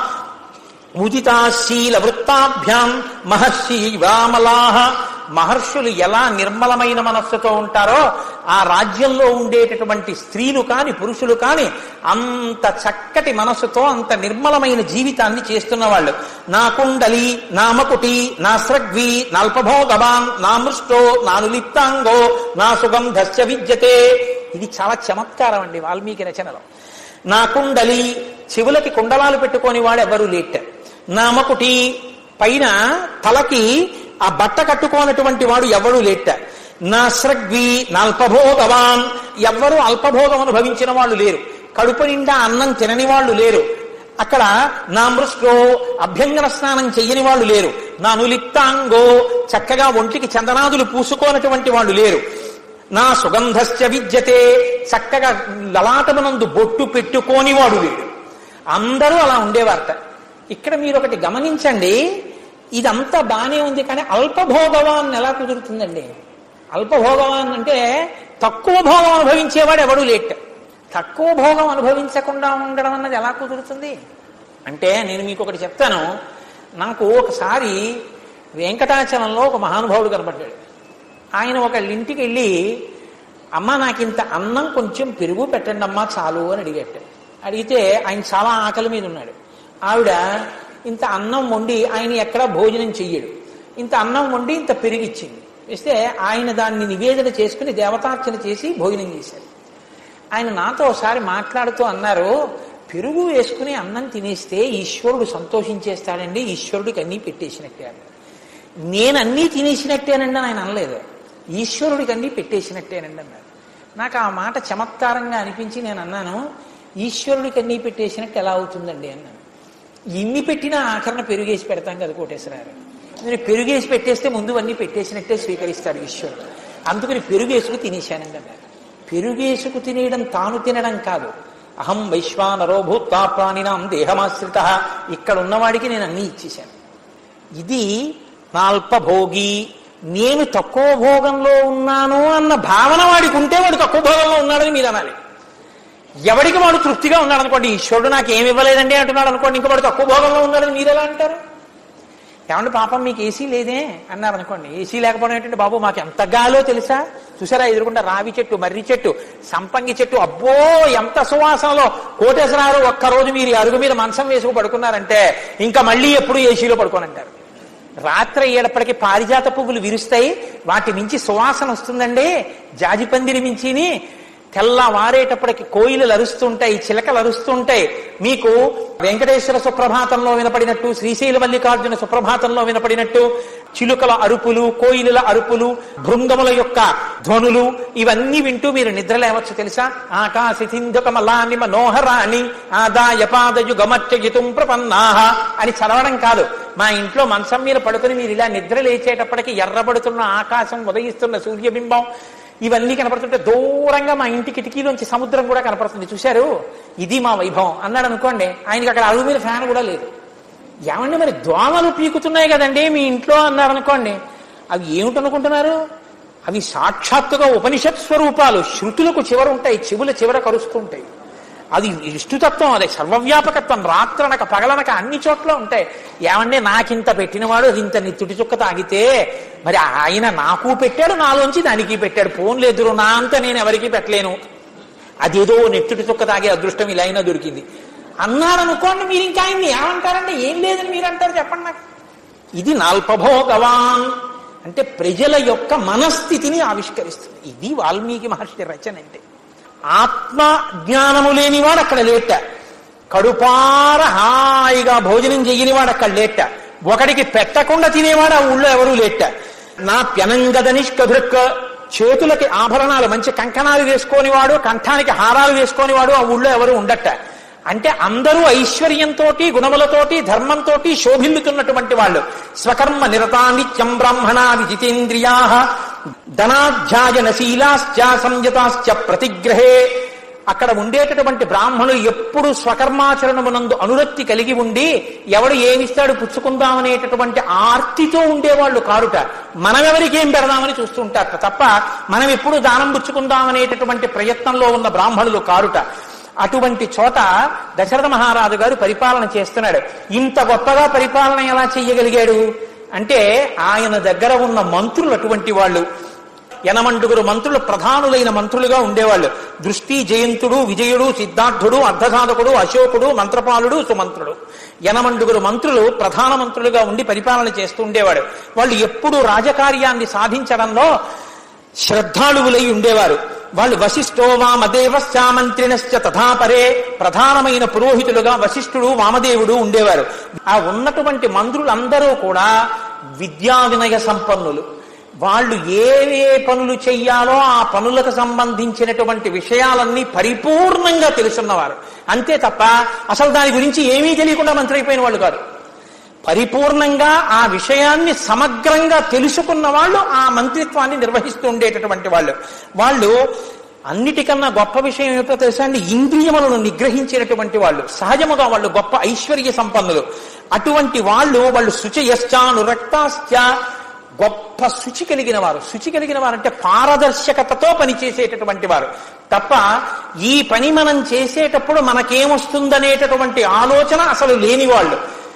ఉదితాశీల వృత్తాభ్యాం మహర్షి వామలాహ మహర్షులు ఎలా నిర్మలమైన మనస్సుతో ఉంటారో ఆ రాజ్యంలో ఉండేటటువంటి స్త్రీలు కాని పురుషులు కాని అంత చక్కటి మనస్సుతో అంత నిర్మలమైన జీవితాన్ని చేస్తున్న వాళ్ళు నా కుండలి నా మకుటి నా స్రగ్వి నాల్పభోగవాన్ నా మృష్టో నాను లిప్తాంగో నా సుగంధస్య విద్యతే ఇది చాలా చమత్కారం అండి వాల్మీకి రచనలో నా కుండలి చెవులకి కుండలాలు పెట్టుకొని వాడు ఎవరు లేట్ నామకుటి పైన తలకి ఆ బట్ట కట్టుకోనటువంటి వాడు ఎవడు లేట నా స్రగ్వి నల్పభోగవాన్ ఎవ్వరూ అల్పభోగం అనుభవించిన వాళ్ళు లేరు కడుపు నిండా అన్నం తినని వాళ్ళు లేరు అక్కడ నా మృష్కో అభ్యంగన స్నానం చెయ్యని వాళ్ళు లేరు నా నులిప్తాంగో చక్కగా ఒంటికి చందనాదులు పూసుకోనటువంటి వాళ్ళు లేరు నా సుగంధస్య విద్యతే చక్కగా లలాటమునందు బొట్టు పెట్టుకోని వాడు లేడు అందరూ అలా ఉండేవారట ఇక్కడ మీరు ఒకటి గమనించండి ఇదంతా బానే ఉంది కానీ అల్పభోగవాన్ ఎలా కుదురుతుందండి అల్పభోగవాన్ అంటే తక్కువ భోగం అనుభవించేవాడు ఎవడు లేట్ తక్కువ భోగం అనుభవించకుండా ఉండడం అన్నది ఎలా కుదురుతుంది అంటే నేను మీకు ఒకటి చెప్తాను నాకు ఒకసారి వెంకటాచలంలో ఒక మహానుభావుడు కనబడ్డాడు ఆయన ఒక ఇంటికి వెళ్ళి అమ్మ నాకు ఇంత అన్నం కొంచెం పెరుగు పెట్టండి అమ్మా చాలు అని అడిగట్ట అడిగితే ఆయన చాలా ఆకలి మీద ఉన్నాడు ఆవిడ ఇంత అన్నం వండి ఆయన ఎక్కడా భోజనం చెయ్యడు ఇంత అన్నం వండి ఇంత పెరుగు ఇచ్చింది ఇస్తే ఆయన దాన్ని నివేదన చేసుకుని దేవతార్చన చేసి భోజనం చేశారు ఆయన నాతో ఒకసారి మాట్లాడుతూ అన్నారు పెరుగు వేసుకుని అన్నం తినేస్తే ఈశ్వరుడు సంతోషించేస్తాడండి ఈశ్వరుడికి అన్నీ పెట్టేసినట్టే అన్నారు నేను అన్నీ తినేసినట్టేనండి అని ఆయన అనలేదు ఈశ్వరుడికి అన్నీ పెట్టేసినట్టేనండి అన్నారు నాకు ఆ మాట చమత్కారంగా అనిపించి నేను అన్నాను ఈశ్వరుడికి అన్నీ పెట్టేసినట్టు ఎలా అవుతుందండి అన్నాను ఇన్ని పెట్టినా ఆఖరణ పెరుగేసి పెడతాం కదా కోటేశ్వరారు నేను పెరుగేసి పెట్టేస్తే ముందు అన్నీ పెట్టేసినట్టే స్వీకరిస్తాడు ఈశ్వరుడు అందుకని పెరుగేసుకు తినేశానండి అన్నారు పెరుగేసుకు తినేయడం తాను తినడం కాదు అహం వైశ్వానరో భూత్వా ప్రాణినాం దేహమాశ్రిత ఇక్కడ ఉన్నవాడికి నేను అన్నీ ఇచ్చేశాను ఇది నా అల్పభోగి నేను తక్కువ భోగంలో ఉన్నాను అన్న భావన వాడికి ఉంటే వాడు తక్కువ భోగంలో ఉన్నాడని మీరు అనాలి ఎవడికి వాడు తృప్తిగా ఉన్నాడు అనుకోండి ఈశ్వరుడు నాకు ఏమి ఇవ్వలేదండి అంటున్నాడు అనుకోండి ఇంకా వాడు తక్కువ భోగంలో ఉన్నాడని మీరు ఎలా అంటారు ఏమంటే పాపం మీకు ఏసీ లేదే అన్నారు అనుకోండి ఏసీ లేకపోవడం ఏంటంటే బాబు మాకు ఎంత గాలో తెలుసా చూసారా ఎదురుకుండా రావి చెట్టు మర్రి చెట్టు సంపంగి చెట్టు అబ్బో ఎంత సువాసనలో కోటేశ్వరారు ఒక్కరోజు మీరు ఈ అరుగు మీద మంచం వేసుకు పడుకున్నారంటే ఇంకా మళ్ళీ ఎప్పుడు ఏసీలో పడుకోనంటారు రాత్రి అయ్యేటప్పటికి పారిజాత పువ్వులు విరుస్తాయి వాటి మించి సువాసన వస్తుందండి జాజిపందిరి మించిని తెల్లవారేటప్పటికి కోయిలలు అరుస్తుంటాయి చిలకలు అరుస్తుంటాయి మీకు వెంకటేశ్వర సుప్రభాతంలో వినపడినట్టు శ్రీశైల మల్లికార్జున సుప్రభాతంలో వినపడినట్టు చిలుకల అరుపులు కోయిలుల అరుపులు భృంగముల యొక్క ధ్వనులు ఇవన్నీ వింటూ మీరు నిద్ర లేవచ్చు తెలుసా ఆకాశింధుకమలాని మనోహరాణి ఆదాయ పాదయు గమర్చయుతుం ప్రపన్నాహ అని చదవడం కాదు మా ఇంట్లో మంచం మీద పడుకుని మీరు ఇలా నిద్ర లేచేటప్పటికి ఎర్రబడుతున్న ఆకాశం ఉదయిస్తున్న సూర్యబింబం ఇవన్నీ కనపడుతుంటే దూరంగా మా ఇంటి కిటికీలోంచి సముద్రం కూడా కనపడుతుంది చూశారు ఇది మా వైభవం అన్నాడు అనుకోండి ఆయనకి అక్కడ అరుగు మీద ఫ్యాన్ కూడా లేదు ఏమండి మరి దోమలు పీకుతున్నాయి కదండి మీ ఇంట్లో అన్నారు అనుకోండి అవి ఏమిటనుకుంటున్నారు అవి సాక్షాత్తుగా ఉపనిషత్ స్వరూపాలు శృతులకు చివర ఉంటాయి చెవుల చివర కరుస్తుంటాయి అది విష్ణుతత్వం అది సర్వవ్యాపకత్వం రాత్రనక పగలనక అన్ని చోట్ల ఉంటాయి ఏమంటే నాకింత పెట్టినవాడు ఇంత నిత్తుటి చుక్క తాగితే మరి ఆయన నాకు పెట్టాడు నాలోంచి దానికి పెట్టాడు ఫోన్లు ఎదురు నా అంత నేను ఎవరికి పెట్టలేను అదేదో నెత్తుటి చుక్క తాగే అదృష్టం ఇలా అయినా దొరికింది అన్నాడు అనుకోండి మీరు ఇంకా ఆయన్ని ఏమంటారంటే ఏం లేదని మీరు అంటారు చెప్పండి నాకు ఇది నాల్పభోగవాన్ అంటే ప్రజల యొక్క మనస్థితిని ఆవిష్కరిస్తుంది ఇది వాల్మీకి మహర్షి రచన అంటే ఆత్మ జ్ఞానము లేనివాడు అక్కడ లేట కడుపార హాయిగా భోజనం చెయ్యనివాడు అక్కడ లేట ఒకడికి పెట్టకుండా తినేవాడు ఆ ఊళ్ళో ఎవరూ లేట నా ప్యనంగద నిష్కధృక్ చేతులకి ఆభరణాలు మంచి కంకణాలు వేసుకోనివాడు కంఠానికి హారాలు వేసుకోనివాడు ఆ ఊళ్ళో ఎవరు ఉండట అంటే అందరూ ఐశ్వర్యంతో గుణములతోటి ధర్మంతో శోభిల్లుతున్నటువంటి వాళ్ళు స్వకర్మ నిరతా నిత్యం బ్రాహ్మణా విజితేంద్రియా ధనాధ్యాయనశీలాశ్చ సంయతాశ్చ ప్రతిగ్రహే అక్కడ ఉండేటటువంటి బ్రాహ్మణులు ఎప్పుడు స్వకర్మాచరణమునందు అనురక్తి కలిగి ఉండి ఎవడు ఏమిస్తాడు పుచ్చుకుందామనేటటువంటి ఆర్తితో ఉండేవాళ్ళు కారుట మనం ఎవరికి ఏం పెడదామని చూస్తుంటారట తప్ప మనం ఎప్పుడు దానం పుచ్చుకుందామనేటటువంటి ప్రయత్నంలో ఉన్న బ్రాహ్మణులు కారుట అటువంటి చోట దశరథ మహారాజు గారు పరిపాలన చేస్తున్నాడు ఇంత గొప్పగా పరిపాలన ఎలా చెయ్యగలిగాడు అంటే ఆయన దగ్గర ఉన్న మంత్రులు అటువంటి వాళ్ళు యనమండుగురు మంత్రులు ప్రధానులైన మంత్రులుగా ఉండేవాళ్ళు దృష్టి జయంతుడు విజయుడు సిద్ధార్థుడు అర్ధసాధకుడు అశోకుడు మంత్రపాలుడు సుమంత్రుడు యనమండుగురు మంత్రులు ప్రధాన మంత్రులుగా ఉండి పరిపాలన చేస్తూ ఉండేవాడు వాళ్ళు ఎప్పుడు రాజకార్యాన్ని సాధించడంలో శ్రద్ధాళువులై ఉండేవారు వాళ్ళు వశిష్ఠో వామదేవశ్చ మంత్రినశ్చ తథాపరే ప్రధానమైన పురోహితులుగా వశిష్ఠుడు వామదేవుడు ఉండేవారు ఆ ఉన్నటువంటి మంత్రులందరూ కూడా విద్యా వినయ సంపన్నులు వాళ్ళు ఏ ఏ పనులు చెయ్యాలో ఆ పనులకు సంబంధించినటువంటి విషయాలన్నీ పరిపూర్ణంగా తెలుసున్నవారు అంతే తప్ప అసలు దాని గురించి ఏమీ తెలియకుండా మంత్రి అయిపోయిన వాళ్ళు కాదు పరిపూర్ణంగా ఆ విషయాన్ని సమగ్రంగా తెలుసుకున్న వాళ్ళు ఆ మంత్రిత్వాన్ని నిర్వహిస్తూ ఉండేటటువంటి వాళ్ళు వాళ్ళు అన్నిటికన్నా గొప్ప విషయం ఏమిటో తెలుసా అండి ఇంద్రియములను నిగ్రహించినటువంటి వాళ్ళు సహజముగా వాళ్ళు గొప్ప ఐశ్వర్య సంపన్నులు అటువంటి వాళ్ళు వాళ్ళు శుచయశ్చానురక్తాశ్చ గొప్ప శుచి కలిగిన వారు శుచి కలిగిన వారు అంటే పారదర్శకతతో పనిచేసేటటువంటి వారు తప్ప ఈ పని మనం చేసేటప్పుడు మనకేమొస్తుందనేటటువంటి ఆలోచన అసలు లేని వాళ్ళు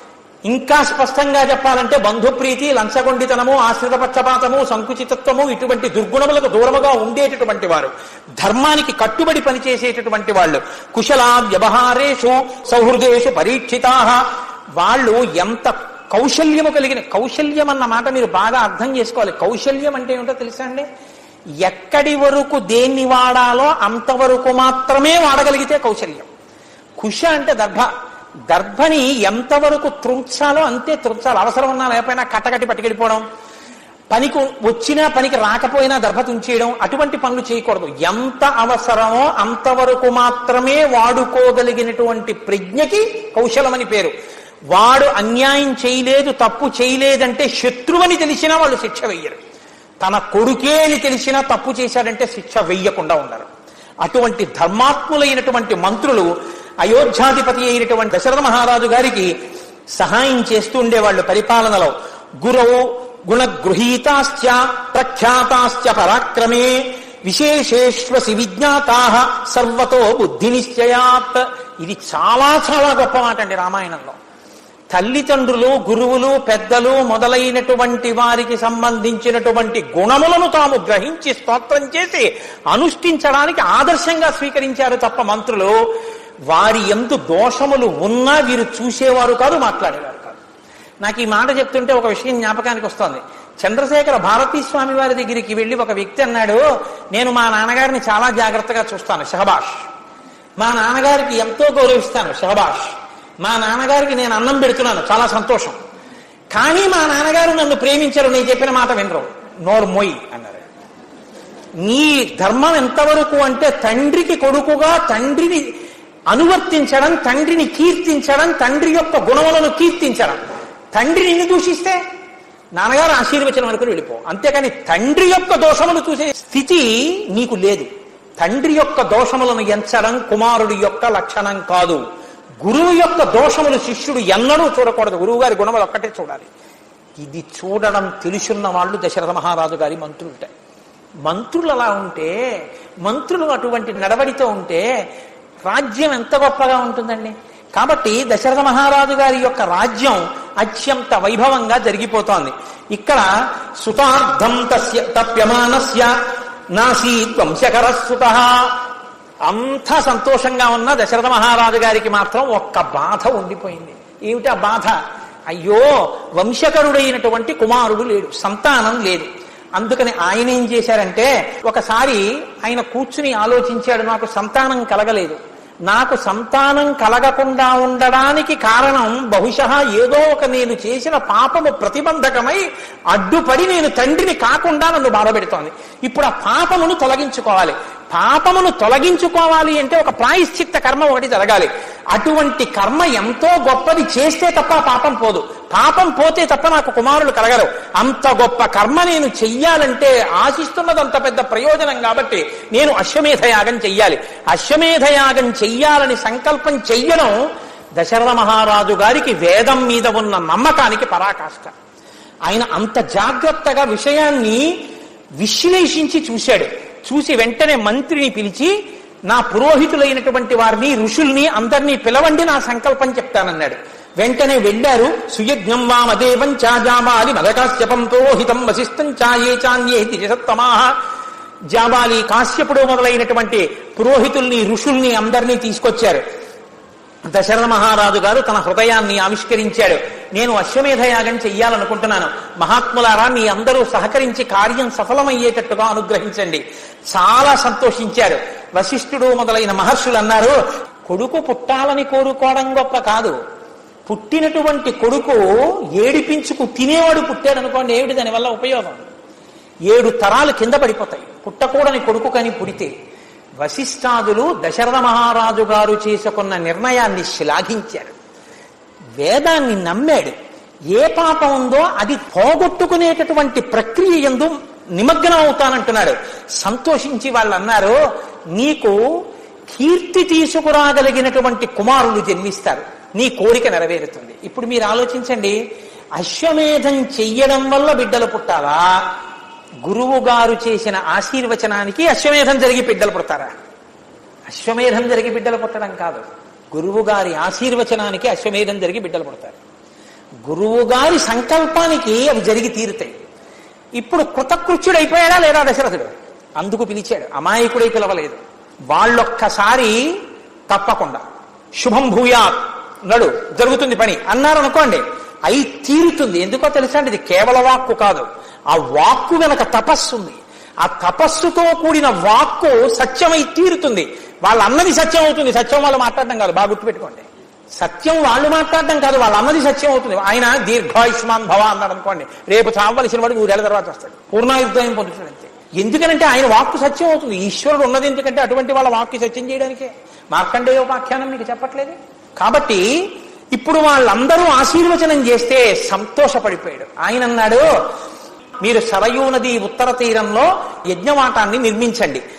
ఇంకా స్పష్టంగా చెప్పాలంటే బంధుప్రీతి లంచగొండితనము ఆశ్రిత పక్షపాతము సంకుచితత్వము ఇటువంటి దుర్గుణములకు దూరముగా ఉండేటటువంటి వారు ధర్మానికి కట్టుబడి పనిచేసేటటువంటి వాళ్ళు కుశల వ్యవహారేషు సౌహృదేషు పరీక్షితా వాళ్ళు ఎంత కౌశల్యము కలిగిన కౌశల్యం అన్న మాట మీరు బాగా అర్థం చేసుకోవాలి కౌశల్యం అంటే ఏమిటో తెలుసా అండి ఎక్కడి వరకు దేన్ని వాడాలో అంతవరకు మాత్రమే వాడగలిగితే కౌశల్యం కుశ అంటే దర్భ దర్భని ఎంతవరకు త్రుంచాలో అంతే త్రుంచాలి అవసరం ఉన్నా లేకపోయినా కట్టకట్టి పట్టుకెళ్ళిపోవడం పనికి వచ్చినా పనికి రాకపోయినా దర్భ తుంచేయడం అటువంటి పనులు చేయకూడదు ఎంత అవసరమో అంతవరకు మాత్రమే వాడుకోగలిగినటువంటి ప్రజ్ఞకి కౌశలమని పేరు వాడు అన్యాయం చేయలేదు తప్పు చేయలేదంటే శత్రువని తెలిసినా వాళ్ళు శిక్ష వెయ్యరు తన కొడుకే అని తెలిసినా తప్పు చేశాడంటే శిక్ష వెయ్యకుండా ఉండరు అటువంటి ధర్మాత్ములైనటువంటి మంత్రులు అయోధ్యాధిపతి అయినటువంటి దశరథ మహారాజు గారికి సహాయం చేస్తూ ఉండేవాళ్ళు పరిపాలనలో గురవు గుణగృహీతాశ్చ ప్రఖ్యాతాశ్చ పరాక్రమే విశేషేష్వసి విజ్ఞాతా సర్వతో బుద్ధి నిశ్చయాత్ ఇది చాలా చాలా గొప్ప మాట అండి రామాయణంలో తల్లిదండ్రులు గురువులు పెద్దలు మొదలైనటువంటి వారికి సంబంధించినటువంటి గుణములను తాము గ్రహించి స్తోత్రం చేసి అనుష్ఠించడానికి ఆదర్శంగా స్వీకరించారు తప్ప మంత్రులు వారి ఎందు దోషములు ఉన్నా వీరు చూసేవారు కాదు మాట్లాడేవారు కాదు నాకు ఈ మాట చెప్తుంటే ఒక విషయం జ్ఞాపకానికి వస్తుంది చంద్రశేఖర భారతీ స్వామి వారి దగ్గరికి వెళ్ళి ఒక వ్యక్తి అన్నాడు నేను మా నాన్నగారిని చాలా జాగ్రత్తగా చూస్తాను షహబాష్ మా నాన్నగారికి ఎంతో గౌరవిస్తాను షహబాష్ మా నాన్నగారికి నేను అన్నం పెడుతున్నాను చాలా సంతోషం కానీ మా నాన్నగారు నన్ను ప్రేమించరు నేను చెప్పిన మాట వినరు నోరు మొయ్ అన్నారు నీ ధర్మం ఎంతవరకు అంటే తండ్రికి కొడుకుగా తండ్రిని అనువర్తించడం తండ్రిని కీర్తించడం తండ్రి యొక్క గుణములను కీర్తించడం తండ్రిని నిన్ను దూషిస్తే నాన్నగారు ఆశీర్వచనం అనుకుని వెళ్ళిపో అంతేకాని తండ్రి యొక్క దోషములు చూసే స్థితి నీకు లేదు తండ్రి యొక్క దోషములను ఎంచడం కుమారుడి యొక్క లక్షణం కాదు గురువు యొక్క దోషములు శిష్యుడు ఎన్నడూ చూడకూడదు గురువు గారి గుణములు ఒక్కటే చూడాలి ఇది చూడడం తెలుసున్న వాళ్ళు దశరథ మహారాజు గారి మంత్రులుంటాయి మంత్రులు అలా ఉంటే మంత్రులు అటువంటి నడవడితో ఉంటే రాజ్యం ఎంత గొప్పగా ఉంటుందండి కాబట్టి దశరథ మహారాజు గారి యొక్క రాజ్యం అత్యంత వైభవంగా జరిగిపోతోంది ఇక్కడ సుతార్థం తస్య తప్యమానస్య నాసీత్ వంశకర సుత అంత సంతోషంగా ఉన్న దశరథ మహారాజు గారికి మాత్రం ఒక్క బాధ ఉండిపోయింది ఏమిటి ఆ బాధ అయ్యో వంశకరుడైనటువంటి కుమారుడు లేడు సంతానం లేదు అందుకని ఆయన ఏం చేశారంటే ఒకసారి ఆయన కూర్చుని ఆలోచించాడు నాకు సంతానం కలగలేదు నాకు సంతానం కలగకుండా ఉండడానికి కారణం బహుశः ఏదో ఒక నేను చేసిన పాపము ప్రతిబంధకమై అడ్డుపడి నేను తండ్రిని కాకుండా నన్ను బాధపెడుతోంది ఇప్పుడు ఆ పాపమును తొలగించుకోవాలి పాపమును తొలగించుకోవాలి అంటే ఒక ప్రాయశ్చిత్త కర్మ ఒకటి జరగాలి అటువంటి కర్మ ఎంతో గొప్పది చేస్తే తప్ప ఆ పాపం పోదు పాపం పోతే తప్ప నాకు కుమారులు కలగరు అంత గొప్ప కర్మ నేను చెయ్యాలంటే ఆశిస్తున్నది అంత పెద్ద ప్రయోజనం కాబట్టి నేను అశ్వమేధయాగం చెయ్యాలి అశ్వమేధయాగం చెయ్యాలని సంకల్పం చెయ్యడం దశరథ మహారాజు గారికి వేదం మీద ఉన్న నమ్మకానికి పరాకాష్ట ఆయన అంత జాగ్రత్తగా విషయాన్ని విశ్లేషించి చూశాడు చూసి వెంటనే మంత్రిని పిలిచి నా పురోహితులైనటువంటి వారిని ఋషుల్ని అందరినీ పిలవండి నా సంకల్పం చెప్తానన్నాడు వెంటనే వెళ్ళారు సుయజ్ఞం వామదేవం చాజామాలి మదకాశ్యపం పురోహితం వశిష్టం చాయే చాన్యే దిశత్తమాహ జాబాలి కాశ్యపుడు మొదలైనటువంటి పురోహితుల్ని ఋషుల్ని అందరినీ తీసుకొచ్చారు దశరథ మహారాజు గారు తన హృదయాన్ని ఆవిష్కరించాడు నేను అశ్వమేధయాగం చెయ్యాలనుకుంటున్నాను మహాత్ములారా మీ అందరూ సహకరించి కార్యం సఫలమయ్యేటట్టుగా అనుగ్రహించండి చాలా సంతోషించారు వశిష్ఠుడు మొదలైన మహర్షులు అన్నారు కొడుకు పుట్టాలని కోరుకోవడం గొప్ప కాదు పుట్టినటువంటి కొడుకు ఏడిపించుకు తినేవాడు పుట్టాడు అనుకోండి ఏమిటి దానివల్ల ఉపయోగం ఏడు తరాలు కింద పడిపోతాయి పుట్టకూడని కొడుకు కానీ పుడితే వశిష్ఠాదులు దశరథ మహారాజు గారు చేసుకున్న నిర్ణయాన్ని శ్లాఘించారు వేదాన్ని నమ్మాడు ఏ పాపం ఉందో అది పోగొట్టుకునేటటువంటి ప్రక్రియ ఎందు నిమగ్నం అవుతానంటున్నాడు సంతోషించి వాళ్ళు అన్నారు నీకు కీర్తి తీసుకురాగలిగినటువంటి కుమారులు జన్మిస్తారు నీ కోరిక నెరవేరుతుంది ఇప్పుడు మీరు ఆలోచించండి అశ్వమేధం చెయ్యడం వల్ల బిడ్డలు పుట్టాలా గురువు గారు చేసిన ఆశీర్వచనానికి అశ్వమేధం జరిగి బిడ్డలు పుడతారా అశ్వమేధం జరిగి బిడ్డలు పుట్టడం కాదు గురువు గారి ఆశీర్వచనానికి అశ్వమేధం జరిగి బిడ్డలు పుడతారు గురువు గారి సంకల్పానికి అవి జరిగి తీరుతాయి ఇప్పుడు కృతకృత్యుడు అయిపోయాడా లేదా దశరథుడు అందుకు పిలిచాడు అమాయకుడై పిలవలేదు వాళ్ళొక్కసారి తప్పకుండా శుభం భూయాత్ నడు జరుగుతుంది పని అన్నారు అనుకోండి అయి తీరుతుంది ఎందుకో తెలుసా అండి ఇది కేవల వాక్కు కాదు ఆ వాక్కు వెనక తపస్సు ఉంది ఆ తపస్సుతో కూడిన వాక్కు సత్యమై తీరుతుంది వాళ్ళ అన్నది సత్యం అవుతుంది సత్యం వాళ్ళు మాట్లాడడం కాదు బాగా గుర్తుపెట్టుకోండి సత్యం వాళ్ళు మాట్లాడడం కాదు వాళ్ళ అన్నది సత్యం అవుతుంది ఆయన దీర్ఘాయుష్మాన్ భవ అన్నాడు అనుకోండి రేపు చావలసిన వాడు నూరేళ్ల తర్వాత వస్తాడు పూర్ణాయుద్ధాయం పొందుతాడు అంతే ఎందుకనంటే ఆయన వాక్కు సత్యం అవుతుంది ఈశ్వరుడు ఉన్నది ఎందుకంటే అటువంటి వాళ్ళ వాక్కు సత్యం చేయడానికే మార్కండేయోపాఖ్యానం మీకు చెప్పట్లేదు కాబట్టి ఇప్పుడు వాళ్ళందరూ ఆశీర్వచనం చేస్తే సంతోషపడిపోయాడు ఆయన అన్నాడు మీరు సరయూ నది ఉత్తర తీరంలో యజ్ఞవాటాన్ని నిర్మించండి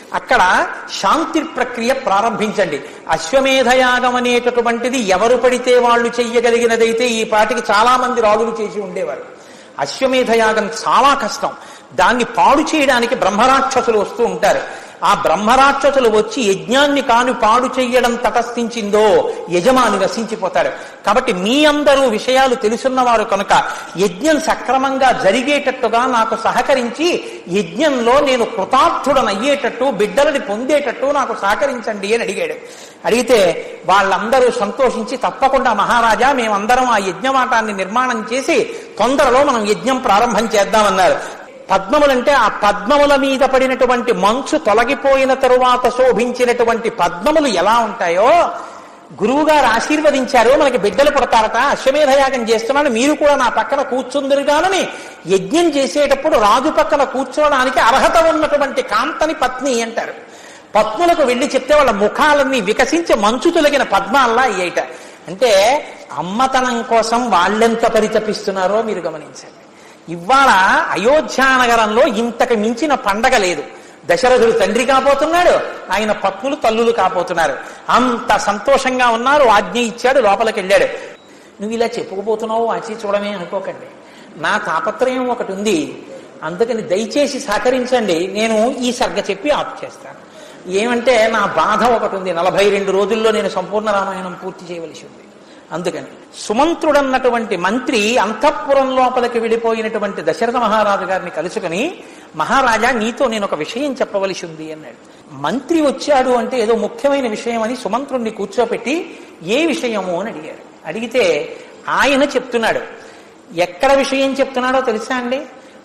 అక్కడ శాంతి ప్రక్రియ ప్రారంభించండి అశ్వమేధయాగం అనేటటువంటిది ఎవరు పడితే వాళ్ళు చెయ్యగలిగినదైతే ఈ పాటికి చాలా మంది రాజులు చేసి ఉండేవారు అశ్వమేధయాగం చాలా కష్టం దాన్ని పాడు చేయడానికి బ్రహ్మరాక్షసులు వస్తూ ఉంటారు ఆ బ్రహ్మరాక్షసులు వచ్చి యజ్ఞాన్ని కాను పాడు చెయ్యడం తటస్థించిందో యజమాని నశించిపోతారు కాబట్టి మీ అందరూ విషయాలు తెలుసున్నవారు కనుక యజ్ఞం సక్రమంగా జరిగేటట్టుగా నాకు సహకరించి యజ్ఞంలో నేను కృతార్థుడనయ్యేటట్టు బిడ్డలని పొందేటట్టు నాకు సహకరించండి అని అడిగాడు అడిగితే వాళ్ళందరూ సంతోషించి తప్పకుండా మహారాజా మేమందరం ఆ యజ్ఞవాటాన్ని నిర్మాణం చేసి తొందరలో మనం యజ్ఞం ప్రారంభం చేద్దామన్నారు పద్మములంటే ఆ పద్మముల మీద పడినటువంటి మంచు తొలగిపోయిన తరువాత శోభించినటువంటి పద్మములు ఎలా ఉంటాయో గురువుగారు ఆశీర్వదించారు మనకి బిడ్డలు పుడతారట అశ్వమేధయాగం చేస్తున్నాను మీరు కూడా నా పక్కన కూర్చుందరుగానని యజ్ఞం చేసేటప్పుడు రాజు పక్కన కూర్చోవడానికి అర్హత ఉన్నటువంటి కాంతని పత్ని అంటారు పత్నులకు వెళ్లి చెప్తే వాళ్ళ ముఖాలన్నీ వికసించి మంచు తొలగిన పద్మాల్లా అయ్యేట అంటే అమ్మతనం కోసం వాళ్ళెంత పరితపిస్తున్నారో మీరు గమనించండి ఇవాళ అయోధ్యానగరంలో ఇంతకు మించిన పండగ లేదు దశరథుడు తండ్రి కాబోతున్నాడు ఆయన పత్నులు తల్లులు కాబోతున్నారు అంత సంతోషంగా ఉన్నారు ఆజ్ఞ ఇచ్చాడు లోపలికి వెళ్ళాడు నువ్వు ఇలా చెప్పుకుపోతున్నావు ఆచి చూడమే అనుకోకండి నా తాపత్రయం ఒకటి ఉంది అందుకని దయచేసి సహకరించండి నేను ఈ సర్గ చెప్పి ఆపు చేస్తాను ఏమంటే నా బాధ ఒకటి ఉంది నలభై రెండు రోజుల్లో నేను సంపూర్ణ రామాయణం పూర్తి చేయవలసి ఉంది అందుకని సుమంత్రుడన్నటువంటి మంత్రి అంతఃపురం లోపలికి వెళ్ళిపోయినటువంటి దశరథ మహారాజు గారిని కలుసుకుని మహారాజా నీతో నేను ఒక విషయం చెప్పవలసి ఉంది అన్నాడు మంత్రి వచ్చాడు అంటే ఏదో ముఖ్యమైన విషయం అని సుమంత్రుణ్ణి కూర్చోపెట్టి ఏ విషయము అని అడిగాడు అడిగితే ఆయన చెప్తున్నాడు ఎక్కడ విషయం చెప్తున్నాడో తెలుసా అండి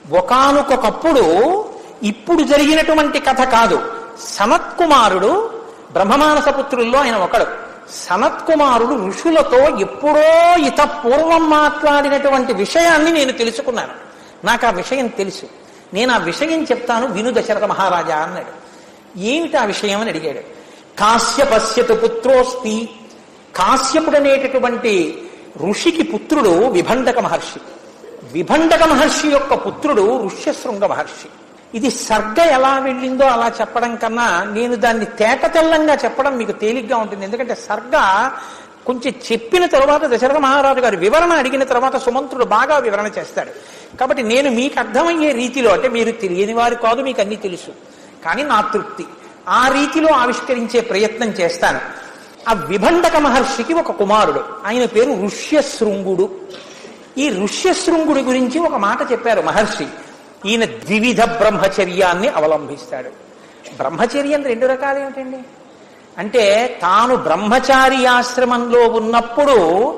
ఒకనొకప్పుడు ఇప్పుడు జరిగినటువంటి కథ కాదు సనత్కుమారుడు బ్రహ్మమానస పుత్రుల్లో ఆయన ఒకడు సనత్కుమారుడు ఋషులతో ఎప్పుడో ఇత పూర్వం మాట్లాడినటువంటి విషయాన్ని నేను తెలుసుకున్నాను నాకు ఆ విషయం తెలుసు నేను ఆ విషయం చెప్తాను విను దశరథ మహారాజా అన్నాడు ఏమిటి ఆ విషయం అని అడిగాడు కాశ్యపశ్యతు పుత్రోస్తి కాశ్యపుడనేటటువంటి ఋషికి పుత్రుడు విభండక మహర్షి విభండక మహర్షి యొక్క పుత్రుడు ఋష్యశృంగ మహర్షి ఇది సర్గ ఎలా వెళ్ళిందో అలా చెప్పడం కన్నా నేను దాన్ని తేట తెల్లంగా చెప్పడం మీకు తేలిగ్గా ఉంటుంది ఎందుకంటే సర్గ కొంచెం చెప్పిన తర్వాత దశరథ మహారాజు గారు వివరణ అడిగిన తర్వాత సుమంత్రుడు బాగా వివరణ చేస్తాడు కాబట్టి నేను మీకు అర్థమయ్యే రీతిలో అంటే మీరు తెలియని వారు కాదు మీకు అన్ని తెలుసు కానీ నా తృప్తి ఆ రీతిలో ఆవిష్కరించే ప్రయత్నం చేస్తాను ఆ విభండక మహర్షికి ఒక కుమారుడు ఆయన పేరు ఋష్యశృంగుడు ఈ ఋష్యశృంగుడి గురించి ఒక మాట చెప్పారు మహర్షి ఈయన ద్వివిధ బ్రహ్మచర్యాన్ని అవలంబిస్తాడు బ్రహ్మచర్యం రెండు రకాలు ఏమిటండి అంటే తాను బ్రహ్మచారి ఆశ్రమంలో ఉన్నప్పుడు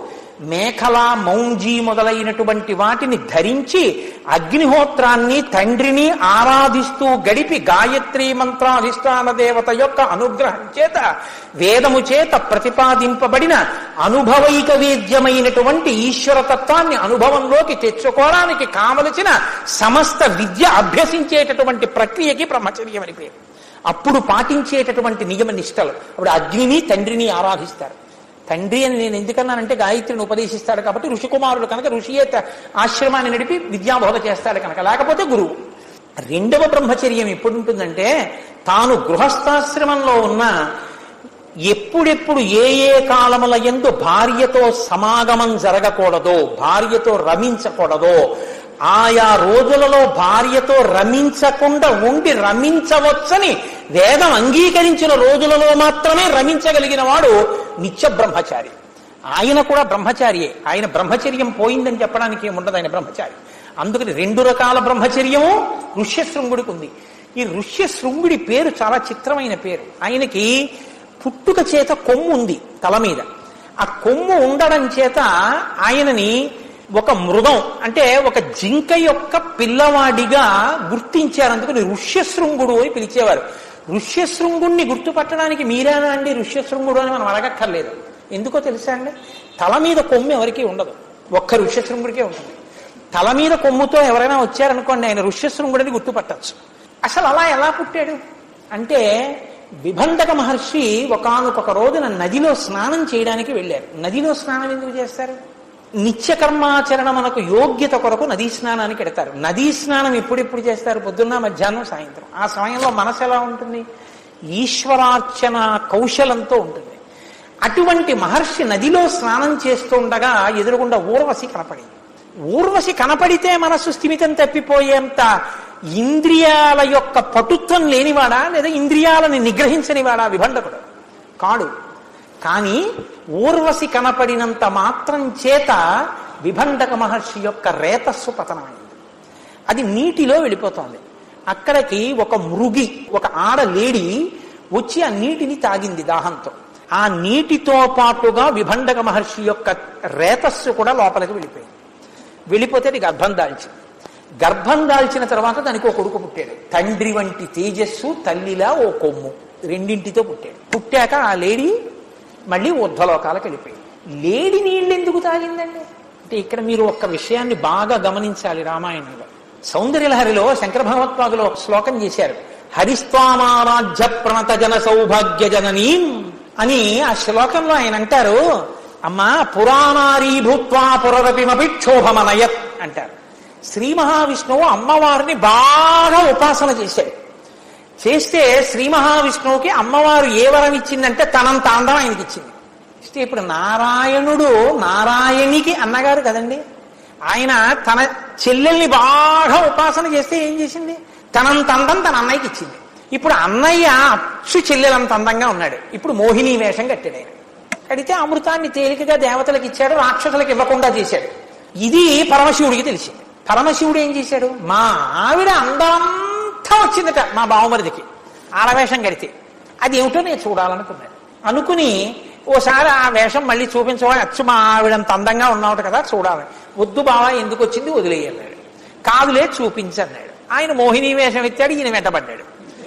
మేఖల మౌంజీ మొదలైనటువంటి వాటిని ధరించి అగ్నిహోత్రాన్ని తండ్రిని ఆరాధిస్తూ గడిపి గాయత్రి మంత్రాధిష్టాన దేవత యొక్క అనుగ్రహం చేత వేదము చేత ప్రతిపాదింపబడిన అనుభవైక వేద్యమైనటువంటి ఈశ్వరతత్వాన్ని అనుభవంలోకి తెచ్చుకోవడానికి కావలసిన సమస్త విద్య అభ్యసించేటటువంటి ప్రక్రియకి బ్రహ్మచర్యం అని పేరు అప్పుడు పాటించేటటువంటి నియమ నిష్టలు అప్పుడు అగ్నిని తండ్రిని ఆరాధిస్తారు తండ్రి అని నేను ఎందుకన్నానంటే గాయత్రిని ఉపదేశిస్తాడు కాబట్టి ఋషికుమారుడు కనుక ఋషియే త- ఆశ్రమాన్ని నడిపి విద్యాబోధ చేస్తాడు కనుక లేకపోతే గురువు రెండవ బ్రహ్మచర్యం ఎప్పుడు ఉంటుందంటే తాను గృహస్థాశ్రమంలో ఉన్న ఎప్పుడెప్పుడు ఏ ఏ కాలముల ఎందు భార్యతో సమాగమం జరగకూడదో భార్యతో రమించకూడదో ఆయా రోజులలో భార్యతో రమించకుండా ఉండి రమించవచ్చని వేదం అంగీకరించిన రోజులలో మాత్రమే రమించగలిగిన వాడు నిత్య బ్రహ్మచారి ఆయన కూడా బ్రహ్మచారియే ఆయన బ్రహ్మచర్యం పోయిందని చెప్పడానికి ఏముండదు ఆయన బ్రహ్మచారి అందుకని రెండు రకాల బ్రహ్మచర్యము ఋష్యశృంగుడికి ఉంది ఈ ఋష్యశృంగుడి పేరు చాలా చిత్రమైన పేరు ఆయనకి పుట్టుక చేత కొమ్ము ఉంది తల మీద ఆ కొమ్ము ఉండడం చేత ఆయనని ఒక మృగం అంటే ఒక జింక యొక్క పిల్లవాడిగా గుర్తించారు అందుకని ఋష్యశృంగుడు అని పిలిచేవారు ఋష్యశృంగుణ్ణి గుర్తుపట్టడానికి మీరేనా అండి ఋష్యశృంగుడు అని మనం అడగక్కర్లేదు ఎందుకో తెలుసా అండి తల మీద కొమ్ము ఎవరికీ ఉండదు ఒక్క ఋష్యశృంగుడికే ఉంటుంది తల మీద కొమ్ముతో ఎవరైనా వచ్చారనుకోండి ఆయన ఋష్యశృంగుడిని గుర్తుపట్టచ్చు అసలు అలా ఎలా పుట్టాడు అంటే విభండక మహర్షి ఒకానొక రోజున నదిలో స్నానం చేయడానికి వెళ్ళారు నదిలో స్నానం ఎందుకు చేస్తారు నిత్య కర్మాచరణ మనకు యోగ్యత కొరకు నదీ స్నానానికి ఎడతారు నదీ స్నానం ఎప్పుడెప్పుడు చేస్తారు పొద్దున్న మధ్యాహ్నం సాయంత్రం ఆ సమయంలో మనసు ఎలా ఉంటుంది ఈశ్వరార్చన కౌశలంతో ఉంటుంది అటువంటి మహర్షి నదిలో స్నానం చేస్తుండగా ఎదురుగుండా ఊర్వశి కనపడింది ఊర్వశి కనపడితే మనస్సు స్థిమితం తప్పిపోయేంత ఇంద్రియాల యొక్క పటుత్వం లేనివాడా లేదా ఇంద్రియాలని నిగ్రహించనివాడా విభండకుడు కాడు కానీ ఊర్వశి కనపడినంత మాత్రం చేత విభండక మహర్షి యొక్క రేతస్సు పతనమైంది అది నీటిలో వెళ్ళిపోతోంది అక్కడికి ఒక మృగి ఒక ఆడ లేడి వచ్చి ఆ నీటిని తాగింది దాహంతో ఆ నీటితో పాటుగా విభండక మహర్షి యొక్క రేతస్సు కూడా లోపలికి వెళ్ళిపోయింది వెళ్ళిపోతే అది గర్భం దాల్చింది గర్భం దాల్చిన తర్వాత దానికి ఒక కొడుకు పుట్టాడు తండ్రి వంటి తేజస్సు తల్లిలా ఓ కొమ్ము రెండింటితో పుట్టాడు పుట్టాక ఆ లేడీ మళ్ళీ ఊర్ధ్వలోకాలకు వెళ్ళిపోయింది లేడి నీళ్ళు ఎందుకు తాగిందండి అంటే ఇక్కడ మీరు ఒక్క విషయాన్ని బాగా గమనించాలి రామాయణంలో సౌందర్యలహరిలో శంకర భగవత్పాదులో శ్లోకం చేశారు హరిస్వామారాధ్య ప్రణత జన సౌభాగ్య జననీం అని ఆ శ్లోకంలో ఆయన అంటారు అమ్మా పురాణారీ భూత్వా పురరపిమపి క్షోభమనయత్ అంటారు శ్రీ మహావిష్ణువు అమ్మవారిని బాగా ఉపాసన చేశాడు చేస్తే శ్రీ మహావిష్ణువుకి అమ్మవారు ఏ వరం ఇచ్చిందంటే తనంత అందం ఆయనకి ఇచ్చింది ఇస్తే ఇప్పుడు నారాయణుడు నారాయణికి అన్నగారు కదండి ఆయన తన చెల్లెల్ని బాగా ఉపాసన చేస్తే ఏం చేసింది తనంత అందం తన అన్నయ్యకి ఇచ్చింది ఇప్పుడు అన్నయ్య అచ్చు చెల్లెలంత అందంగా ఉన్నాడు ఇప్పుడు మోహిని వేషం కట్టాడు ఆయన కడితే అమృతాన్ని తేలికగా దేవతలకు ఇచ్చాడు రాక్షసులకు ఇవ్వకుండా చేశాడు ఇది పరమశివుడికి తెలిసింది పరమశివుడు ఏం చేశాడు మా ఆవిడ అందంతా వచ్చిందట మా బావమరిదికి ఆడవేషం కడితే అది ఏమిటో నేను చూడాలనుకున్నాడు అనుకుని ఓసారి ఆ వేషం మళ్ళీ చూపించవాలి అచ్చు మా ఆవిడంత అందంగా ఉన్నావుట కదా చూడాలి వద్దు బావా ఎందుకు వచ్చింది వదిలేయన్నాడు కాదులే చూపించన్నాడు ఆయన మోహిని వేషం ఎత్తాడు ఈయన వెంటబడ్డాడు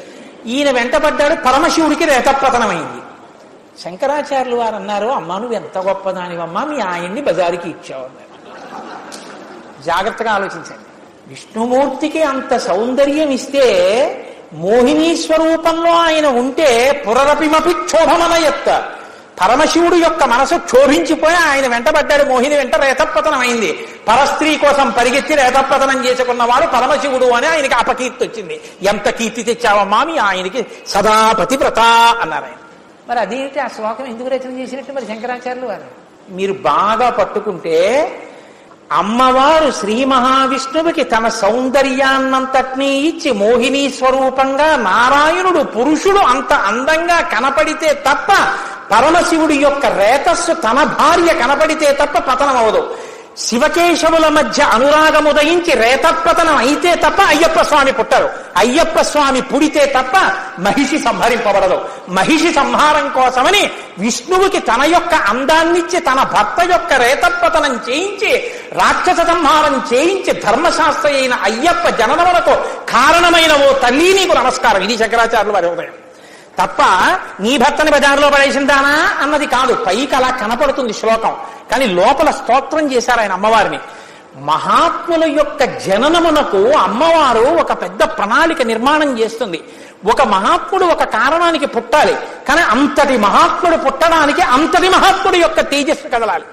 ఈయన వెంటబడ్డాడు పరమశివుడికి రేతపతనమైంది శంకరాచార్యులు వారు అన్నారు అమ్మా నువ్వు ఎంత గొప్పదానివమ్మా మీ ఆయన్ని బజారుకి ఇచ్చావు అన్నారు జాగ్రత్తగా ఆలోచించండి విష్ణుమూర్తికి అంత సౌందర్యం ఇస్తే మోహిని స్వరూపంలో ఆయన ఉంటే పురరపిమపి క్షోభమనయత్త పరమశివుడు యొక్క మనసు క్షోభించిపోయి ఆయన వెంటబడ్డాడు మోహిని వెంట రేతపతనం అయింది పరస్త్రీ కోసం పరిగెత్తి రేతపతనం చేసుకున్నవాడు పరమశివుడు అని ఆయనకి అపకీర్తి వచ్చింది ఎంత కీర్తి తెచ్చావమ్మా మీ ఆయనకి సదా పతివ్రత అన్నారు ఆయన మరి అదేంటి ఆ శ్లోకం ఎందుకు రచన చేసినట్టు మరి శంకరాచార్యులు వారు మీరు బాగా పట్టుకుంటే అమ్మవారు శ్రీ మహావిష్ణువుకి తన సౌందర్యాన్నంతటినీ ఇచ్చి మోహిని స్వరూపంగా నారాయణుడు పురుషుడు అంత అందంగా కనపడితే తప్ప పరమశివుడి యొక్క రేతస్సు తన భార్య కనపడితే తప్ప పతనం అవదు శివకేశవుల మధ్య అనురాగముదయించి రేతపతనం అయితే తప్ప అయ్యప్ప స్వామి పుట్టరు అయ్యప్ప స్వామి పుడితే తప్ప మహిషి సంహరింపబడదు మహిషి సంహారం కోసమని విష్ణువుకి తన యొక్క అందాన్నిచ్చి తన భర్త యొక్క రేతపతనం చేయించి రాక్షస సంహారం చేయించి ధర్మశాస్త్ర అయిన అయ్యప్ప జననములకు కారణమైన ఓ తల్లి నీకు నమస్కారం ఇది శంకరాచార్యులు వారి ఉదయం తప్ప నీ భర్తని బజారులో పడేసిందానా అన్నది కాదు పైకి అలా కనపడుతుంది శ్లోకం కానీ లోపల స్తోత్రం చేశారు ఆయన అమ్మవారిని మహాత్ముల యొక్క జననమునకు అమ్మవారు ఒక పెద్ద ప్రణాళిక నిర్మాణం చేస్తుంది ఒక మహాత్ముడు ఒక కారణానికి పుట్టాలి కానీ అంతటి మహాత్ముడు పుట్టడానికి అంతటి మహాత్ముడు యొక్క తేజస్సు కదలాలి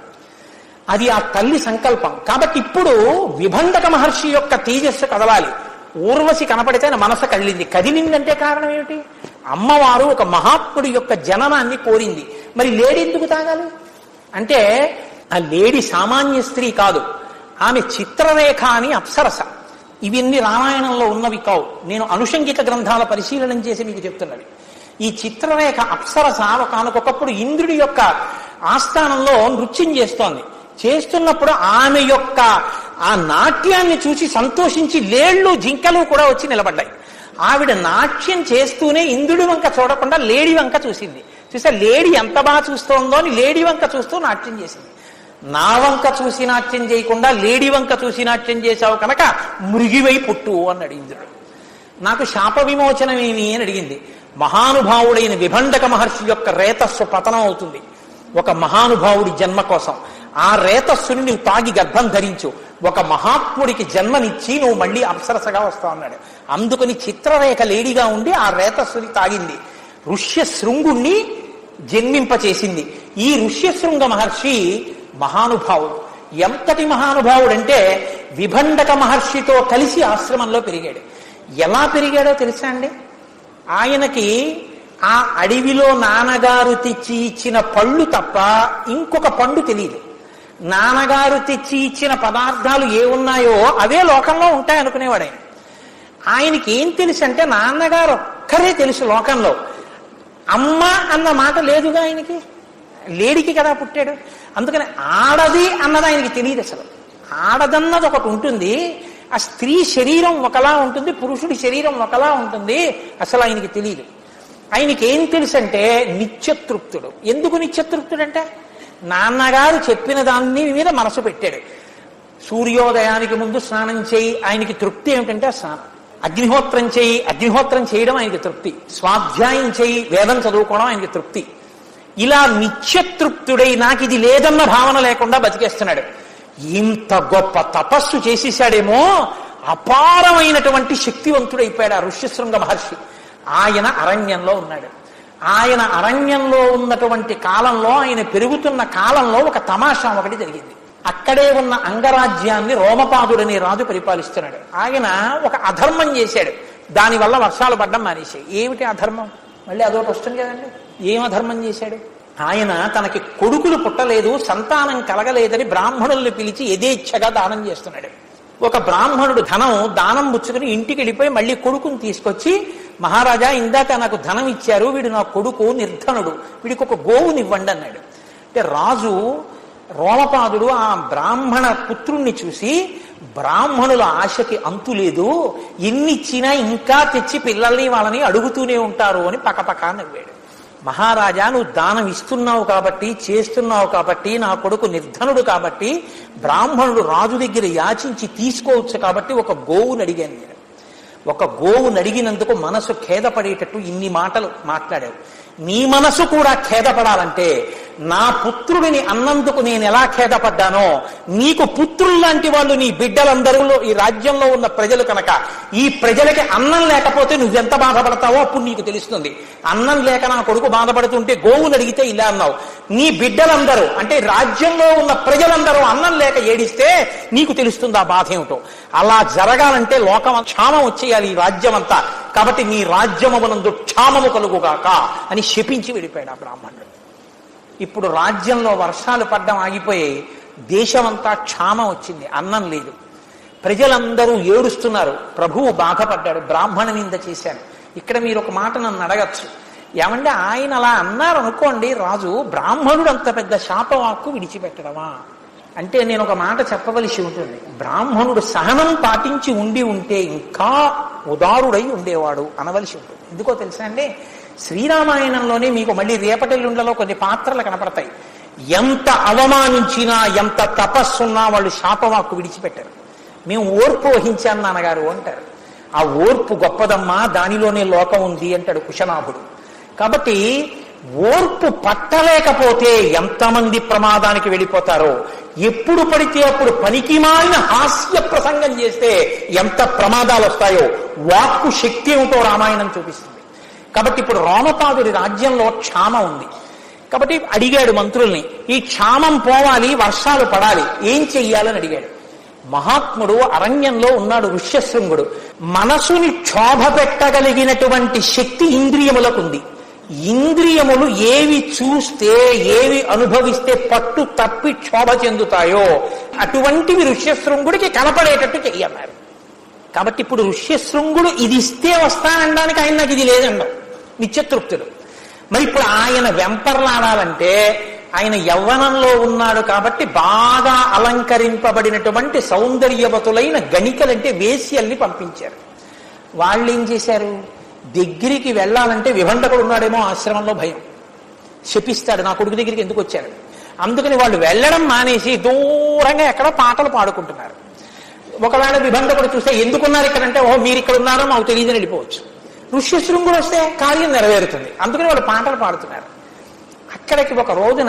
అది ఆ తల్లి సంకల్పం కాబట్టి ఇప్పుడు విభండక మహర్షి యొక్క తేజస్సు కదలాలి ఊర్వశి కనపడితే ఆయన మనసు కదిలింది కదిలిందంటే కారణం ఏమిటి అమ్మవారు ఒక మహాత్ముడి యొక్క జననాన్ని కోరింది మరి లేడీ ఎందుకు తాగాలి అంటే ఆ లేడీ సామాన్య స్త్రీ కాదు ఆమె చిత్రరేఖ అని అప్సరస ఇవన్నీ రామాయణంలో ఉన్నవి కావు నేను అనుషంగిక గ్రంథాల పరిశీలనం చేసి మీకు చెప్తున్నవి ఈ చిత్రరేఖ అప్సరస ఒకనకొకప్పుడు ఇంద్రుడి యొక్క ఆస్థానంలో నృత్యం చేస్తోంది చేస్తున్నప్పుడు ఆమె యొక్క ఆ నాట్యాన్ని చూసి సంతోషించి లేళ్లు జింకలు కూడా వచ్చి నిలబడ్డాయి ఆవిడ నాట్యం చేస్తూనే ఇంద్రుడి వంక చూడకుండా లేడి వంక చూసింది చూసా లేడి ఎంత బాగా చూస్తోందో అని లేడి వంక చూస్తూ నాట్యం చేసింది నా వంక చూసి నాట్యం చేయకుండా లేడి వంక చూసి నాట్యం చేశావు కనుక మృగివై పుట్టు అన్నాడు ఇంద్రుడు నాకు శాప విమోచనమేమి అని అడిగింది మహానుభావుడైన విభండక మహర్షి యొక్క రేతస్సు పతనం అవుతుంది ఒక మహానుభావుడి జన్మ కోసం ఆ రేతస్సుని నువ్వు తాగి గర్భం ధరించు ఒక మహాత్ముడికి జన్మనిచ్చి నువ్వు మళ్ళీ అప్సరసగా వస్తావు అన్నాడు అందుకని చిత్రరేఖ లేడిగా ఉండి ఆ రేతస్సుని తాగింది ఋష్య శృంగుణ్ణి జన్మింపచేసింది ఈ ఋష్యశృంగ మహర్షి మహానుభావుడు ఎంతటి మహానుభావుడంటే విభండక మహర్షితో కలిసి ఆశ్రమంలో పెరిగాడు ఎలా పెరిగాడో తెలుసా అండి ఆయనకి ఆ అడవిలో నాన్నగారు తెచ్చి ఇచ్చిన పళ్ళు తప్ప ఇంకొక పండు తెలియదు నాన్నగారు తెచ్చి ఇచ్చిన పదార్థాలు ఏ ఉన్నాయో అవే లోకంలో ఉంటాయి అనుకునేవాడు ఆయన ఆయనకి ఏం తెలుసు అంటే నాన్నగారు ఒక్కరే తెలుసు లోకంలో అమ్మ అన్న మాట లేదుగా ఆయనకి లేడికి కదా పుట్టాడు అందుకని ఆడది అన్నది ఆయనకి తెలియదు అసలు ఆడదన్నది ఒకటి ఉంటుంది ఆ స్త్రీ శరీరం ఒకలా ఉంటుంది పురుషుడి శరీరం ఒకలా ఉంటుంది అసలు ఆయనకి తెలియదు ఆయనకి ఏం తెలుసు అంటే నిత్యతృప్తుడు ఎందుకు నిత్యతృప్తుడు అంటే నాన్నగారు చెప్పిన దాన్ని మీద మనసు పెట్టాడు సూర్యోదయానికి ముందు స్నానం చేయి ఆయనకి తృప్తి ఏమిటంటే ఆ స్నానం అగ్నిహోత్రం చేయి అగ్నిహోత్రం చేయడం ఆయనకి తృప్తి స్వాధ్యాయం చేయి వేదం చదువుకోవడం ఆయనకి తృప్తి ఇలా నిత్యతృప్తుడై నాకు ఇది లేదన్న భావన లేకుండా బతికేస్తున్నాడు ఇంత గొప్ప తపస్సు చేసేసాడేమో అపారమైనటువంటి శక్తివంతుడైపోయాడు ఆ ఋష్యశృంగ మహర్షి ఆయన అరణ్యంలో ఉన్నాడు ఆయన అరణ్యంలో ఉన్నటువంటి కాలంలో ఆయన పెరుగుతున్న కాలంలో ఒక తమాషా ఒకటి జరిగింది అక్కడే ఉన్న అంగరాజ్యాన్ని రోమపాదుడనే రాజు పరిపాలిస్తున్నాడు ఆయన ఒక అధర్మం చేశాడు దానివల్ల వర్షాలు పడ్డం మానేశాయి ఏమిటి అధర్మం మళ్ళీ అదొకటి వస్తుంది కదండి ఏం అధర్మం చేశాడు ఆయన తనకి కొడుకులు పుట్టలేదు సంతానం కలగలేదని బ్రాహ్మణుల్ని పిలిచి యథేచ్ఛగా దానం చేస్తున్నాడు ఒక బ్రాహ్మణుడు ధనం దానం పుచ్చుకుని ఇంటికి వెళ్ళిపోయి మళ్ళీ కొడుకుని తీసుకొచ్చి మహారాజా ఇందాక నాకు ధనం ఇచ్చారు వీడు నా కొడుకు నిర్ధనుడు వీడికి ఒక గోవునివ్వండి అన్నాడు అంటే రాజు రోమపాదుడు ఆ బ్రాహ్మణ పుత్రుణ్ణి చూసి బ్రాహ్మణుల ఆశకి అంతు లేదు ఎన్నిచ్చినా ఇంకా తెచ్చి పిల్లల్ని వాళ్ళని అడుగుతూనే ఉంటారు అని పకపకా నవ్వాడు మహారాజా నువ్వు దానం ఇస్తున్నావు కాబట్టి చేస్తున్నావు కాబట్టి నా కొడుకు నిర్ధనుడు కాబట్టి బ్రాహ్మణుడు రాజు దగ్గర యాచించి తీసుకోవచ్చు కాబట్టి ఒక గోవుని అడిగాను నేను ఒక గోవుని అడిగినందుకు మనసు ఖేదపడేటట్టు ఇన్ని మాటలు మాట్లాడావు నీ మనసు కూడా ఖేదపడాలంటే నా పుత్రుడిని అన్నందుకు నేను ఎలా ఖేదపడ్డానో నీకు పుత్రుల్లాంటి వాళ్ళు నీ బిడ్డలందరూ ఈ రాజ్యంలో ఉన్న ప్రజలు కనుక ఈ ప్రజలకి అన్నం లేకపోతే నువ్వెంత బాధపడతావో అప్పుడు నీకు తెలుస్తుంది అన్నం లేక నా కొడుకు బాధపడుతుంటే గోవుని అడిగితే ఇలా అన్నావు నీ బిడ్డలందరూ అంటే రాజ్యంలో ఉన్న ప్రజలందరూ అన్నం లేక ఏడిస్తే నీకు తెలుస్తుంది ఆ బాధ ఏమిటో అలా జరగాలంటే లోకం క్షామం వచ్చేయాలి ఈ రాజ్యం అంతా కాబట్టి నీ రాజ్యమనందు క్షామము కలుగుగాక అని శపించి వెళ్ళిపోయాడు ఆ బ్రాహ్మణుడు ఇప్పుడు రాజ్యంలో వర్షాలు పడ్డం ఆగిపోయాయి దేశమంతా క్షామం వచ్చింది అన్నం లేదు ప్రజలందరూ ఏడుస్తున్నారు ప్రభువు బాధపడ్డాడు బ్రాహ్మణ నింద చేశాను ఇక్కడ మీరు ఒక మాట నన్ను అడగచ్చు ఏమంటే ఆయన అలా అన్నారు అనుకోండి రాజు బ్రాహ్మణుడు అంత పెద్ద శాపవాక్కు విడిచిపెట్టడమా అంటే నేను ఒక మాట చెప్పవలసి ఉంటుంది బ్రాహ్మణుడు సహనం పాటించి ఉండి ఉంటే ఇంకా ఉదారుడై ఉండేవాడు అనవలసి ఉంటుంది ఎందుకో తెలుసా అండి శ్రీరామాయణంలోనే మీకు మళ్ళీ రేపటెల్లుండలో కొన్ని పాత్రలు కనపడతాయి ఎంత అవమానించినా ఎంత తపస్సున్నా వాళ్ళు శాపవాక్కు విడిచిపెట్టారు మేము ఓర్పు వహించాను నాన్నగారు అంటారు ఆ ఓర్పు గొప్పదమ్మా దానిలోనే లోకం ఉంది అంటాడు కుశనాభుడు కాబట్టి ఓర్పు పట్టలేకపోతే ఎంతమంది ప్రమాదానికి వెళ్ళిపోతారో ఎప్పుడు పడితే అప్పుడు పనికి మాలిన హాస్య ప్రసంగం చేస్తే ఎంత ప్రమాదాలు వస్తాయో వాక్కు శక్తి ఏమిటో రామాయణం చూపిస్తుంది కాబట్టి ఇప్పుడు రోమపాదుడి రాజ్యంలో క్షామం ఉంది కాబట్టి అడిగాడు మంత్రుల్ని ఈ క్షామం పోవాలి వర్షాలు పడాలి ఏం చెయ్యాలని అడిగాడు మహాత్ముడు అరణ్యంలో ఉన్నాడు ఋష్యశృంగుడు మనసుని క్షోభ పెట్టగలిగినటువంటి శక్తి ఇంద్రియములకు ఉంది ఇంద్రియములు ఏవి చూస్తే ఏవి అనుభవిస్తే పట్టు తప్పి క్షోభ చెందుతాయో అటువంటివి ఋష్యశృంగుడికి కనపడేటట్టు చెయ్యన్నారు కాబట్టి ఇప్పుడు ఋష్యశృంగుడు ఇది ఇస్తే వస్తానడానికి ఆయన నాకు ఇది లేదండం నిత్యతృప్తుడు మరి ఇప్పుడు ఆయన వెంపర్లాడాలంటే ఆయన యవ్వనంలో ఉన్నాడు కాబట్టి బాగా అలంకరింపబడినటువంటి సౌందర్యవతులైన గణికలంటే వేశ్యల్ని పంపించారు వాళ్ళు ఏం చేశారు దగ్గరికి వెళ్ళాలంటే విభండకుడు ఉన్నాడేమో ఆశ్రమంలో భయం శపిస్తాడు నా కొడుకు దగ్గరికి ఎందుకు వచ్చాడు అందుకని వాళ్ళు వెళ్ళడం మానేసి దూరంగా ఎక్కడో పాటలు పాడుకుంటున్నారు ఒకవేళ విభండకుడు చూస్తే ఎందుకున్నారు ఇక్కడంటే ఓ మీరు ఇక్కడ ఉన్నారో మాకు తెలియదని వెళ్ళిపోవచ్చు ఋష్యశృంగుడు వస్తే కార్యం నెరవేరుతుంది అందుకని వాళ్ళు పాటలు పాడుతున్నారు అక్కడికి ఒక రోజున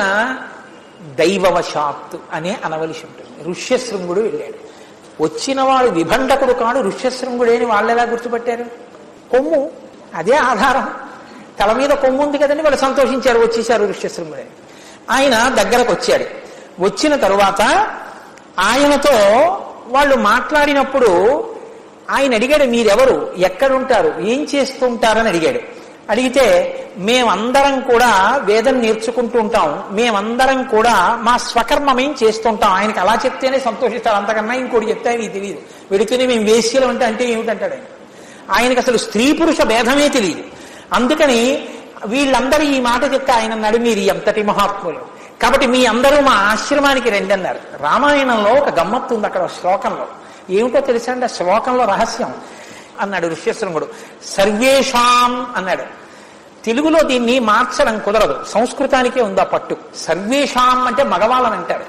దైవవశాత్తు అనే అనవలసి ఉంటుంది ఋష్యశృంగుడు వెళ్ళాడు వచ్చిన వాడు విభండకుడు కాడు ఋష్యశృంగుడేని వాళ్ళు ఎలా గుర్తుపట్టారు కొమ్ము అదే ఆధారం తల మీద కొమ్ము ఉంది కదండి వాళ్ళు సంతోషించారు వచ్చేసారు ఋష్యశృంగుడే ఆయన దగ్గరకు వచ్చాడు వచ్చిన తరువాత ఆయనతో వాళ్ళు మాట్లాడినప్పుడు ఆయన అడిగాడు మీరెవరు ఎక్కడుంటారు ఏం చేస్తుంటారని అడిగాడు అడిగితే మేమందరం కూడా వేదం నేర్చుకుంటూ ఉంటాం మేమందరం కూడా మా స్వకర్మమేం చేస్తుంటాం ఆయనకి అలా చెప్తేనే సంతోషిస్తారు అంతకన్నా ఇంకోటి చెప్తే ఆయనకి తెలియదు వెళుతూనే మేము వేశ్యలు అంటే అంటే ఏమిటంటాడు ఆయన ఆయనకి అసలు స్త్రీ పురుష భేదమే తెలియదు అందుకని వీళ్ళందరూ ఈ మాట చెప్తే ఆయన అన్నాడు మీరు ఎంతటి మహాత్ములు కాబట్టి మీ అందరూ మా ఆశ్రమానికి రండి అన్నారు రామాయణంలో ఒక గమ్మత్తు ఉంది అక్కడ శ్లోకంలో ఏమిటో తెలుసా అండి ఆ శ్లోకంలో రహస్యం అన్నాడు ఋష్యశృంగుడు సర్వేషాం అన్నాడు తెలుగులో దీన్ని మార్చడం కుదరదు సంస్కృతానికే ఉందా పట్టు సర్వేషాం అంటే మగవాళ్ళని అంటారు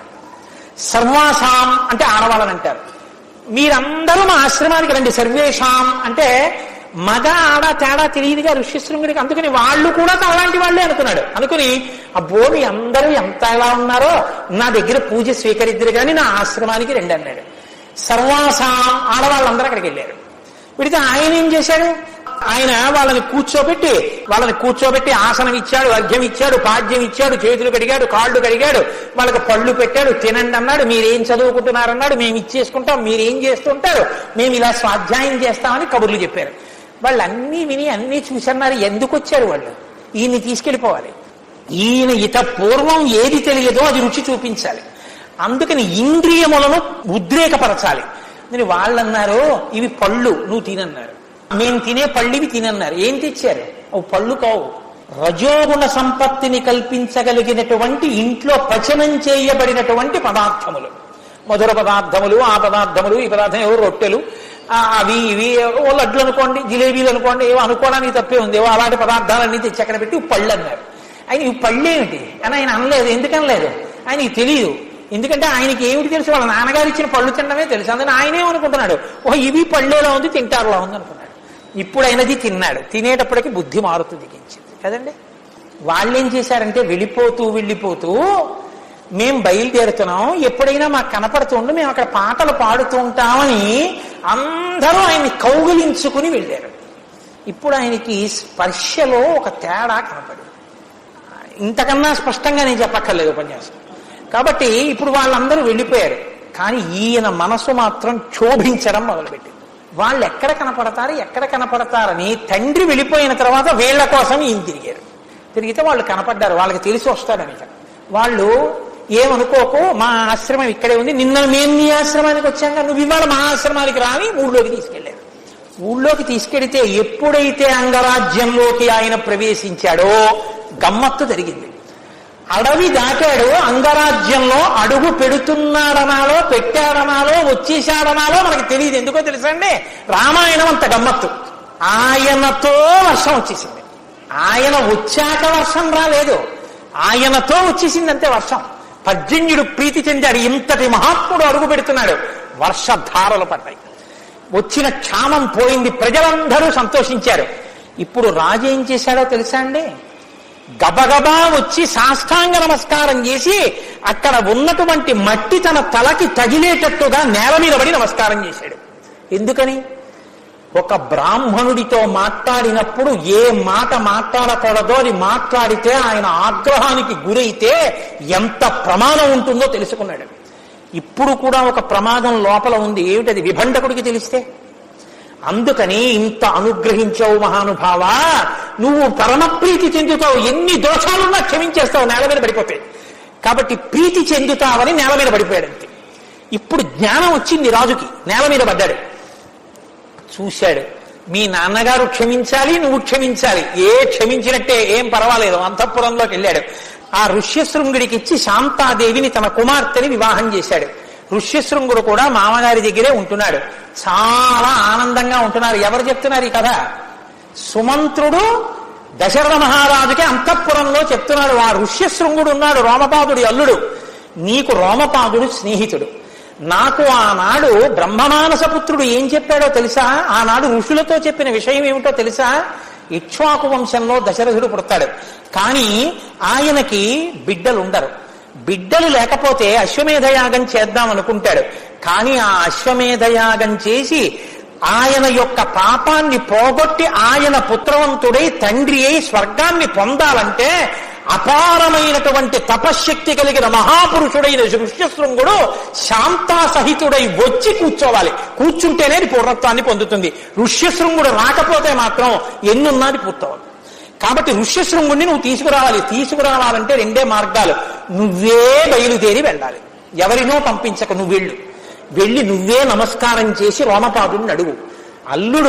సర్వాసాం అంటే ఆడవాళ్ళని అంటారు మీరందరూ మా ఆశ్రమానికి రండి సర్వేషాం అంటే మగ ఆడ తేడా తెలియదుగా ఋష్యశృంగుడికి అందుకని వాళ్ళు కూడా అలాంటి వాళ్ళే అనుకున్నాడు అనుకుని అబ్బో మీ అందరూ ఎంత ఎలా ఉన్నారో నా దగ్గర పూజ స్వీకరిద్దరు కానీ నా ఆశ్రమానికి రండి అన్నాడు సర్వాసాం ఆడవాళ్ళందరూ అక్కడికి వెళ్ళారు వీడితే ఆయన ఏం చేశాడు ఆయన వాళ్ళని కూర్చోబెట్టి వాళ్ళని కూర్చోబెట్టి ఆసనం ఇచ్చాడు అర్ఘ్యం ఇచ్చాడు పాద్యం ఇచ్చాడు చేతులు కడిగాడు కాళ్ళు కడిగాడు వాళ్ళకి పళ్ళు పెట్టాడు తినండి అన్నాడు మీరేం చదువుకుంటున్నారన్నాడు మేము ఇచ్చేసుకుంటాం మీరేం చేస్తుంటారు మేము ఇలా స్వాధ్యాయం చేస్తామని కబుర్లు చెప్పారు వాళ్ళు అన్నీ విని అన్నీ చూసన్నారు ఎందుకు వచ్చారు వాళ్ళు ఈయన్ని తీసుకెళ్ళిపోవాలి ఈయన ఇత పూర్వం ఏది తెలియదో అది రుచి చూపించాలి అందుకని ఇంద్రియములను ఉద్రేకపరచాలి నేను వాళ్ళన్నారు ఇవి పళ్ళు నువ్వు తినన్నారు మేము తినే పళ్ళు ఇవి తినన్నారు ఏం తెచ్చారు అవి పళ్ళు కావు రజోగుణ సంపత్తిని కల్పించగలిగినటువంటి ఇంట్లో పచనం చేయబడినటువంటి పదార్థములు మధుర పదార్థములు ఆ పదార్థములు ఈ పదార్థం ఏవో రొట్టెలు ఆ, అవి ఇవి ఓ లడ్లు అనుకోండి జిలేబీలు అనుకోండి ఏవో అనుకోవడానికి తప్పే ఉంది ఏవో అలాంటి పదార్థాలన్నీ తెచ్చి అక్కడ పెట్టి ఇవి పళ్ళు అన్నారు ఆయన ఇవి పళ్ళు ఏమిటి అని ఆయన అనలేదు ఎందుకనలేదు ఆయనకి తెలియదు ఎందుకంటే ఆయనకి ఏమిటి తెలుసు వాళ్ళ నాన్నగారు ఇచ్చిన పళ్ళు తినడమే తెలుసు అందుకని ఆయనేమనుకుంటున్నాడు ఓ ఇవి పళ్ళేలా ఉంది తింటారులా ఉంది అనుకున్నాడు ఇప్పుడు ఆయనది తిన్నాడు తినేటప్పటికి బుద్ధి మారుతుంది దిగించింది కదండి వాళ్ళేం చేశారంటే వెళ్ళిపోతూ వెళ్ళిపోతూ మేం బయలుదేరుతున్నాం ఎప్పుడైనా మాకు కనపడుతుండు మేము అక్కడ పాటలు పాడుతూ ఉంటామని అందరూ ఆయన్ని కౌగిలించుకుని వెళ్ళారు ఇప్పుడు ఆయనకి స్పర్శలో ఒక తేడా కనపడింది ఇంతకన్నా స్పష్టంగా నేను చెప్పక్కర్లేదు ఉపన్యాసం కాబట్టి ఇప్పుడు వాళ్ళందరూ వెళ్ళిపోయారు కానీ ఈయన మనసు మాత్రం క్షోభించడం మొదలుపెట్టింది వాళ్ళు ఎక్కడ కనపడతారు ఎక్కడ కనపడతారని తండ్రి వెళ్ళిపోయిన తర్వాత వీళ్ళ కోసం ఈయన తిరిగారు తిరిగితే వాళ్ళు కనపడ్డారు వాళ్ళకి తెలిసి వస్తాడని ఇక. వాళ్ళు ఏమనుకోకు మా ఆశ్రమం ఇక్కడే ఉంది నిన్న మేము నీ ఆశ్రమానికి వచ్చాక నువ్వు ఇవాళ మా ఆశ్రమానికి రాని ఊళ్ళోకి తీసుకెళ్ళారు ఊళ్ళోకి తీసుకెడితే ఎప్పుడైతే అంగరాజ్యంలోకి ఆయన ప్రవేశించాడో గమ్మత్తు జరిగింది అడవి దాటాడు అంగరాజ్యంలో అడుగు పెడుతున్నాడనాలో పెట్టాడనాలో వచ్చేశాడనాలో మనకి తెలియదు ఎందుకో తెలుసండి రామాయణం అంత గమ్మత్తు ఆయనతో వర్షం వచ్చేసింది ఆయన వచ్చాక వర్షం రాలేదు ఆయనతో వచ్చేసింది అంతే వర్షం పర్జన్యుడు ప్రీతి చెందాడు ఇంతటి మహాత్ముడు అడుగు పెడుతున్నాడు వర్షధారలు పడ్డాయి వచ్చిన క్షామం పోయింది ప్రజలందరూ సంతోషించారు ఇప్పుడు రాజు ఏం చేశాడో తెలుసా అండి గబగబా వచ్చి సాష్టాంగ నమస్కారం చేసి అక్కడ ఉన్నటువంటి మట్టి తన తలకి తగిలేటట్టుగా నేల మీద పడి నమస్కారం చేశాడు ఎందుకని ఒక బ్రాహ్మణుడితో మాట్లాడినప్పుడు ఏ మాట మాట్లాడకూడదో అది మాట్లాడితే ఆయన ఆగ్రహానికి గురైతే ఎంత ప్రమాదం ఉంటుందో తెలుసుకున్నాడు ఇప్పుడు కూడా ఒక ప్రమాదం లోపల ఉంది ఏమిటది విభండకుడికి తెలిస్తే అందుకని ఇంత అనుగ్రహించావు మహానుభావ నువ్వు పరమ ప్రీతి చెందుతావు ఎన్ని దోషాలున్నా క్షమించేస్తావు నేల మీద పడిపోతాయి కాబట్టి ప్రీతి చెందుతావని నేల మీద పడిపోయాడు అంతే ఇప్పుడు జ్ఞానం వచ్చింది రాజుకి నేల మీద పడ్డాడు చూశాడు మీ నాన్నగారు క్షమించాలి నువ్వు క్షమించాలి ఏ క్షమించినట్టే ఏం పర్వాలేదు అంతఃపురంలోకి వెళ్ళాడు ఆ ఋష్యశృంగుడికి ఇచ్చి శాంతాదేవిని తన కుమార్తెని వివాహం చేశాడు ఋష్యశృంగుడు కూడా మామగారి దగ్గరే ఉంటున్నాడు చాలా ఆనందంగా ఉంటున్నారు ఎవరు చెప్తున్నారు ఈ కథ సుమంత్రుడు దశరథ మహారాజుకి అంతఃపురంలో చెప్తున్నాడు ఆ ఋష్యశృంగుడు ఉన్నాడు రోమపాదుడి అల్లుడు నీకు రోమపాదుడు స్నేహితుడు నాకు ఆనాడు బ్రహ్మమానసపుత్రుడు ఏం చెప్పాడో తెలుసా ఆనాడు ఋషులతో చెప్పిన విషయం ఏమిటో తెలుసా ఇక్ష్వాకు వంశంలో దశరథుడు పుడతాడు కానీ ఆయనకి బిడ్డలు ఉండరు బిడ్డలు లేకపోతే అశ్వమేధయాగం చేద్దాం అనుకుంటాడు కానీ ఆ అశ్వమేధయాగం చేసి ఆయన యొక్క పాపాన్ని పోగొట్టి ఆయన పుత్రవంతుడై తండ్రి అయి స్వర్గాన్ని పొందాలంటే అపారమైనటువంటి తపశ్శక్తి కలిగిన మహాపురుషుడైన ఋష్యశృంగుడు శాంతాసహితుడై వచ్చి కూర్చోవాలి కూర్చుంటేనే అది పూర్ణత్వాన్ని పొందుతుంది ఋష్యశృంగుడు రాకపోతే మాత్రం ఎన్నున్నది పూర్తవదు కాబట్టి ఋష్యశృంగుణ్ణి నువ్వు తీసుకురావాలి తీసుకురావాలంటే రెండే మార్గాలు నువ్వే బయలుదేరి వెళ్ళాలి ఎవరినో పంపించక నువ్వు వెళ్ళు వెళ్ళి నువ్వే నమస్కారం చేసి రోమపాదుడిని అడుగు అల్లుడు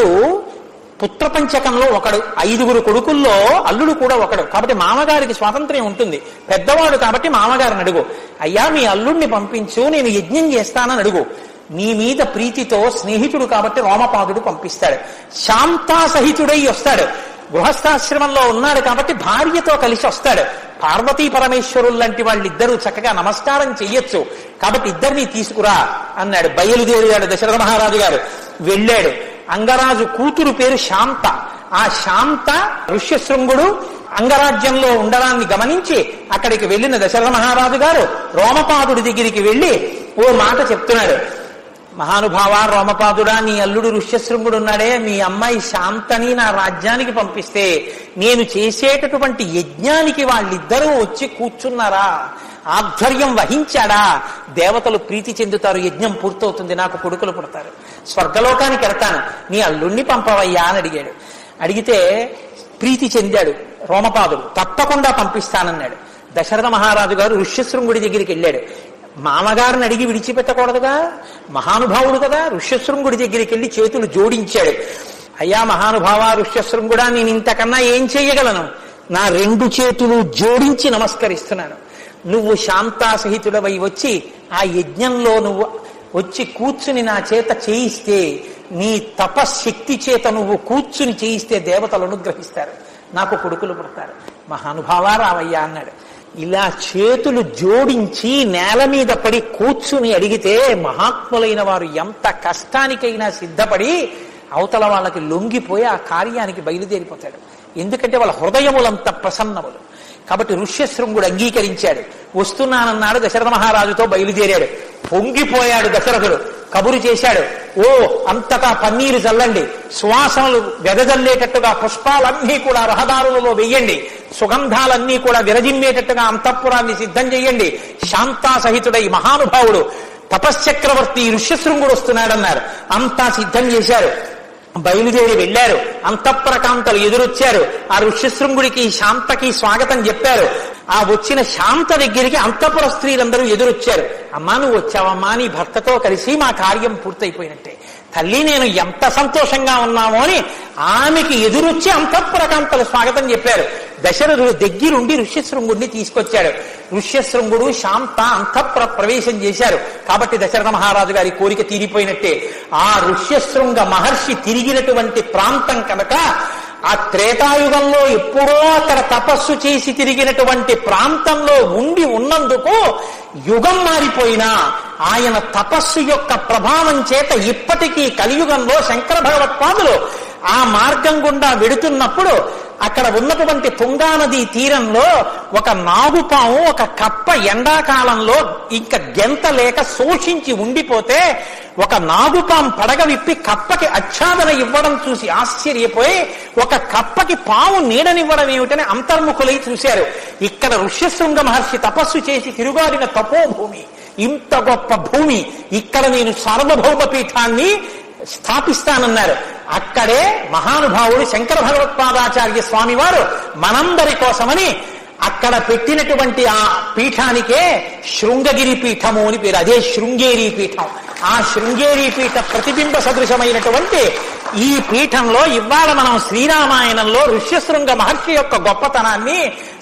పుత్రపంచకంలో ఒకడు ఐదుగురు కొడుకుల్లో అల్లుడు కూడా ఒకడు కాబట్టి మామగారికి స్వాతంత్ర్యం ఉంటుంది పెద్దవాడు కాబట్టి మామగారిని అడుగు అయ్యా మీ అల్లుడిని పంపించు నేను యజ్ఞం చేస్తానని అడుగు నీ మీద ప్రీతితో స్నేహితుడు కాబట్టి రోమపాదుడు పంపిస్తాడు శాంతాసహితుడై వస్తాడు గృహస్థాశ్రమంలో ఉన్నాడు కాబట్టి భార్యతో కలిసి వస్తాడు పార్వతీ పరమేశ్వరులు లాంటి వాళ్ళిద్దరూ చక్కగా నమస్కారం చెయ్యొచ్చు కాబట్టి ఇద్దరిని తీసుకురా అన్నాడు బయలుదేరాడు దశరథ మహారాజు గారు వెళ్ళాడు అంగరాజు కూతురు పేరు శాంత ఆ శాంత ఋష్యశృంగుడు అంగరాజ్యంలో ఉండడాన్ని గమనించి అక్కడికి వెళ్ళిన దశరథ మహారాజు గారు రోమపాదుడి దగ్గరికి వెళ్ళి ఓ మాట చెప్తున్నాడు మహానుభావ రోమపాదుడా నీ అల్లుడు ఋష్యశృంగుడు ఉన్నాడే మీ అమ్మాయి శాంతని నా రాజ్యానికి పంపిస్తే నేను చేసేటటువంటి యజ్ఞానికి వాళ్ళిద్దరూ వచ్చి కూర్చున్నారా ఆధ్వర్యం వహించాడా దేవతలు ప్రీతి చెందుతారు యజ్ఞం పూర్తవుతుంది నాకు కొడుకులు పుడతారు స్వర్గలోకానికి వెళ్తాను నీ అల్లుణ్ణి పంపవయ్యా అని అడిగాడు అడిగితే ప్రీతి చెందాడు రోమపాదుడు తప్పకుండా పంపిస్తానన్నాడు దశరథ మహారాజు గారు ఋష్యశృంగుడి దగ్గరికి వెళ్ళాడు మామగారిని అడిగి విడిచిపెట్టకూడదుగా మహానుభావుడు కదా ఋష్యశృంగుడి దగ్గరికి వెళ్ళి చేతులు జోడించాడు అయ్యా మహానుభావ ఋష్యశృంగుడా నేను ఇంతకన్నా ఏం చేయగలను నా రెండు చేతులు జోడించి నమస్కరిస్తున్నాను నువ్వు శాంతాసహితుడవై వచ్చి ఆ యజ్ఞంలో నువ్వు వచ్చి కూర్చుని నా చేత చేయిస్తే నీ తపశక్తి చేత నువ్వు కూర్చుని చేయిస్తే దేవతలు అనుగ్రహిస్తారు నాకు కొడుకులు పుడతారు మహానుభావా రావయ్యా అన్నాడు ఇలా చేతులు జోడించి నేల మీద పడి కూర్చుని అడిగితే మహాత్ములైన వారు ఎంత కష్టానికైనా సిద్ధపడి అవతల వాళ్ళకి లొంగిపోయి ఆ కార్యానికి బయలుదేరిపోతాడు ఎందుకంటే వాళ్ళ హృదయములంత ప్రసన్నములు కాబట్టి ఋష్యశృంగుడు అంగీకరించాడు వస్తున్నానన్నాడు దశరథ మహారాజుతో బయలుదేరాడు పొంగిపోయాడు దశరథుడు కబురు చేశాడు ఓ అంతటా పన్నీరు చల్లండి సువాసనలు వెదజల్లేటట్టుగా పుష్పాలన్నీ కూడా రహదారులలో వెయ్యండి సుగంధాలన్నీ కూడా విరజిమ్మేటట్టుగా అంతఃపురాన్ని సిద్ధం చేయండి శాంతాసహితుడై మహానుభావుడు తపశ్చక్రవర్తి ఋష్యశృంగుడు వస్తున్నాడన్నారు అంతా సిద్ధం చేశారు బయలుదేరి వెళ్లారు అంతఃప్రకాంతలు ఎదురొచ్చారు ఆ ఋష్యశృంగుడికి శాంతకి స్వాగతం చెప్పారు ఆ వచ్చిన శాంత దగ్గరికి అంతఃపుర స్త్రీలందరూ ఎదురొచ్చారు అమ్మా నువ్వు వచ్చావమ్మా నీ భర్తతో కలిసి మా కార్యం పూర్తయిపోయినట్టే తల్లి నేను ఎంత సంతోషంగా ఉన్నామో అని ఆమెకి ఎదురొచ్చి అంతఃపురకాంతలు స్వాగతం చెప్పారు దశరథుడు దగ్గరుండి ఋష్యశృంగుడిని తీసుకొచ్చాడు ఋష్యశృంగుడు శాంత అంతఃపుర ప్రవేశం చేశారు కాబట్టి దశరథ మహారాజు గారి కోరిక తీరిపోయినట్టే ఆ ఋష్యశృంగ మహర్షి తిరిగినటువంటి ప్రాంతం కనుక ఆ త్రేతాయుగంలో ఎప్పుడో అక్కడ తపస్సు చేసి తిరిగినటువంటి ప్రాంతంలో ఉండి ఉన్నందుకు యుగం మారిపోయినా ఆయన తపస్సు యొక్క ప్రభావం చేత ఇప్పటికీ కలియుగంలో శంకర భగవత్పాదులు ఆ మార్గం గుండా వెడుతున్నప్పుడు అక్కడ ఉన్నటువంటి తుంగానది తీరంలో ఒక నాగుపాము ఒక కప్ప ఎండాకాలంలో ఇంకా గెంత లేక శోషించి ఉండిపోతే ఒక నాగుపాం పడగ విప్పి కప్పకి ఆచ్ఛాదన ఇవ్వడం చూసి ఆశ్చర్యపోయి ఒక కప్పకి పాము నీడనివ్వడం ఏమిటని అంతర్ముఖులై చూశారు ఇక్కడ ఋష్యశృంగ మహర్షి తపస్సు చేసి తిరుగాడిన తపోభూమి ఇంత గొప్ప భూమి ఇక్కడ నేను సార్వభౌమ పీఠాన్ని స్థాపిస్తానన్నారు అక్కడే మహానుభావుడు శంకర భగవత్పాదాచార్య స్వామి వారు మనందరి కోసమని అక్కడ పెట్టినటువంటి ఆ పీఠానికే శృంగగిరి పీఠము అని పేరు అదే శృంగేరి పీఠం ఆ శృంగేరి పీఠ ప్రతిబింబ సదృశమైనటువంటి ఈ పీఠంలో ఇవాళ మనం శ్రీరామాయణంలో ఋష్యశృంగ మహర్షి యొక్క గొప్పతనాన్ని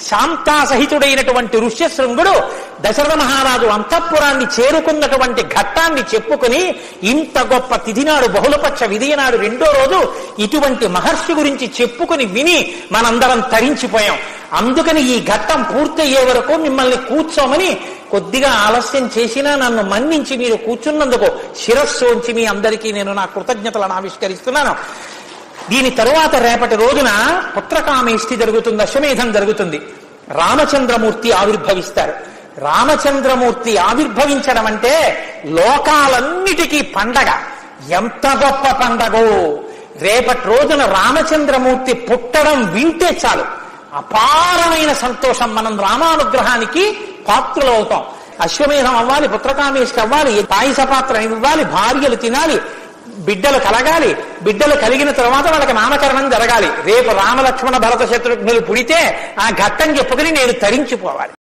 శాంతాసహితుడైనటువంటి ఋష్యశృంగుడు దశరథ మహారాజు అంతఃపురాన్ని చేరుకున్నటువంటి ఘట్టాన్ని చెప్పుకుని ఇంత గొప్ప తిథినాడు బహుళపక్ష విధియనాడు రెండో రోజు ఇటువంటి మహర్షి గురించి చెప్పుకుని విని మనందరం తరించిపోయాం అందుకని ఈ ఘట్టం పూర్తయ్యే వరకు మిమ్మల్ని కూర్చోమని కొద్దిగా ఆలస్యం చేసినా నన్ను మన్నించి మీరు కూర్చున్నందుకు శిరస్సు ఉంచి మీ అందరికీ నేను నా కృతజ్ఞతలను ఆవిష్కరిస్తున్నాను దీని తరువాత రేపటి రోజున పుత్రకామేష్టి జరుగుతుంది అశ్వమేధం జరుగుతుంది రామచంద్రమూర్తి ఆవిర్భవిస్తారు రామచంద్రమూర్తి ఆవిర్భవించడం అంటే లోకాలన్నిటికీ పండగ ఎంత గొప్ప పండగో రేపటి రోజున రామచంద్రమూర్తి పుట్టడం వింటే చాలు అపారమైన సంతోషం మనం రామానుగ్రహానికి పాత్రలు అవుతాం అశ్వమేధం అవ్వాలి పుత్రకామేష్టి అవ్వాలి పాయస పాత్ర ఇవ్వాలి భార్యలు తినాలి బిడ్డలు కలగాలి బిడ్డలు కలిగిన తర్వాత వాళ్ళకి నామకరణం జరగాలి రేపు రామలక్ష్మణ భరత శత్రుఘ్నులు పుడితే ఆ ఘట్టం చెప్పుకుని నేను తరించిపోవాలి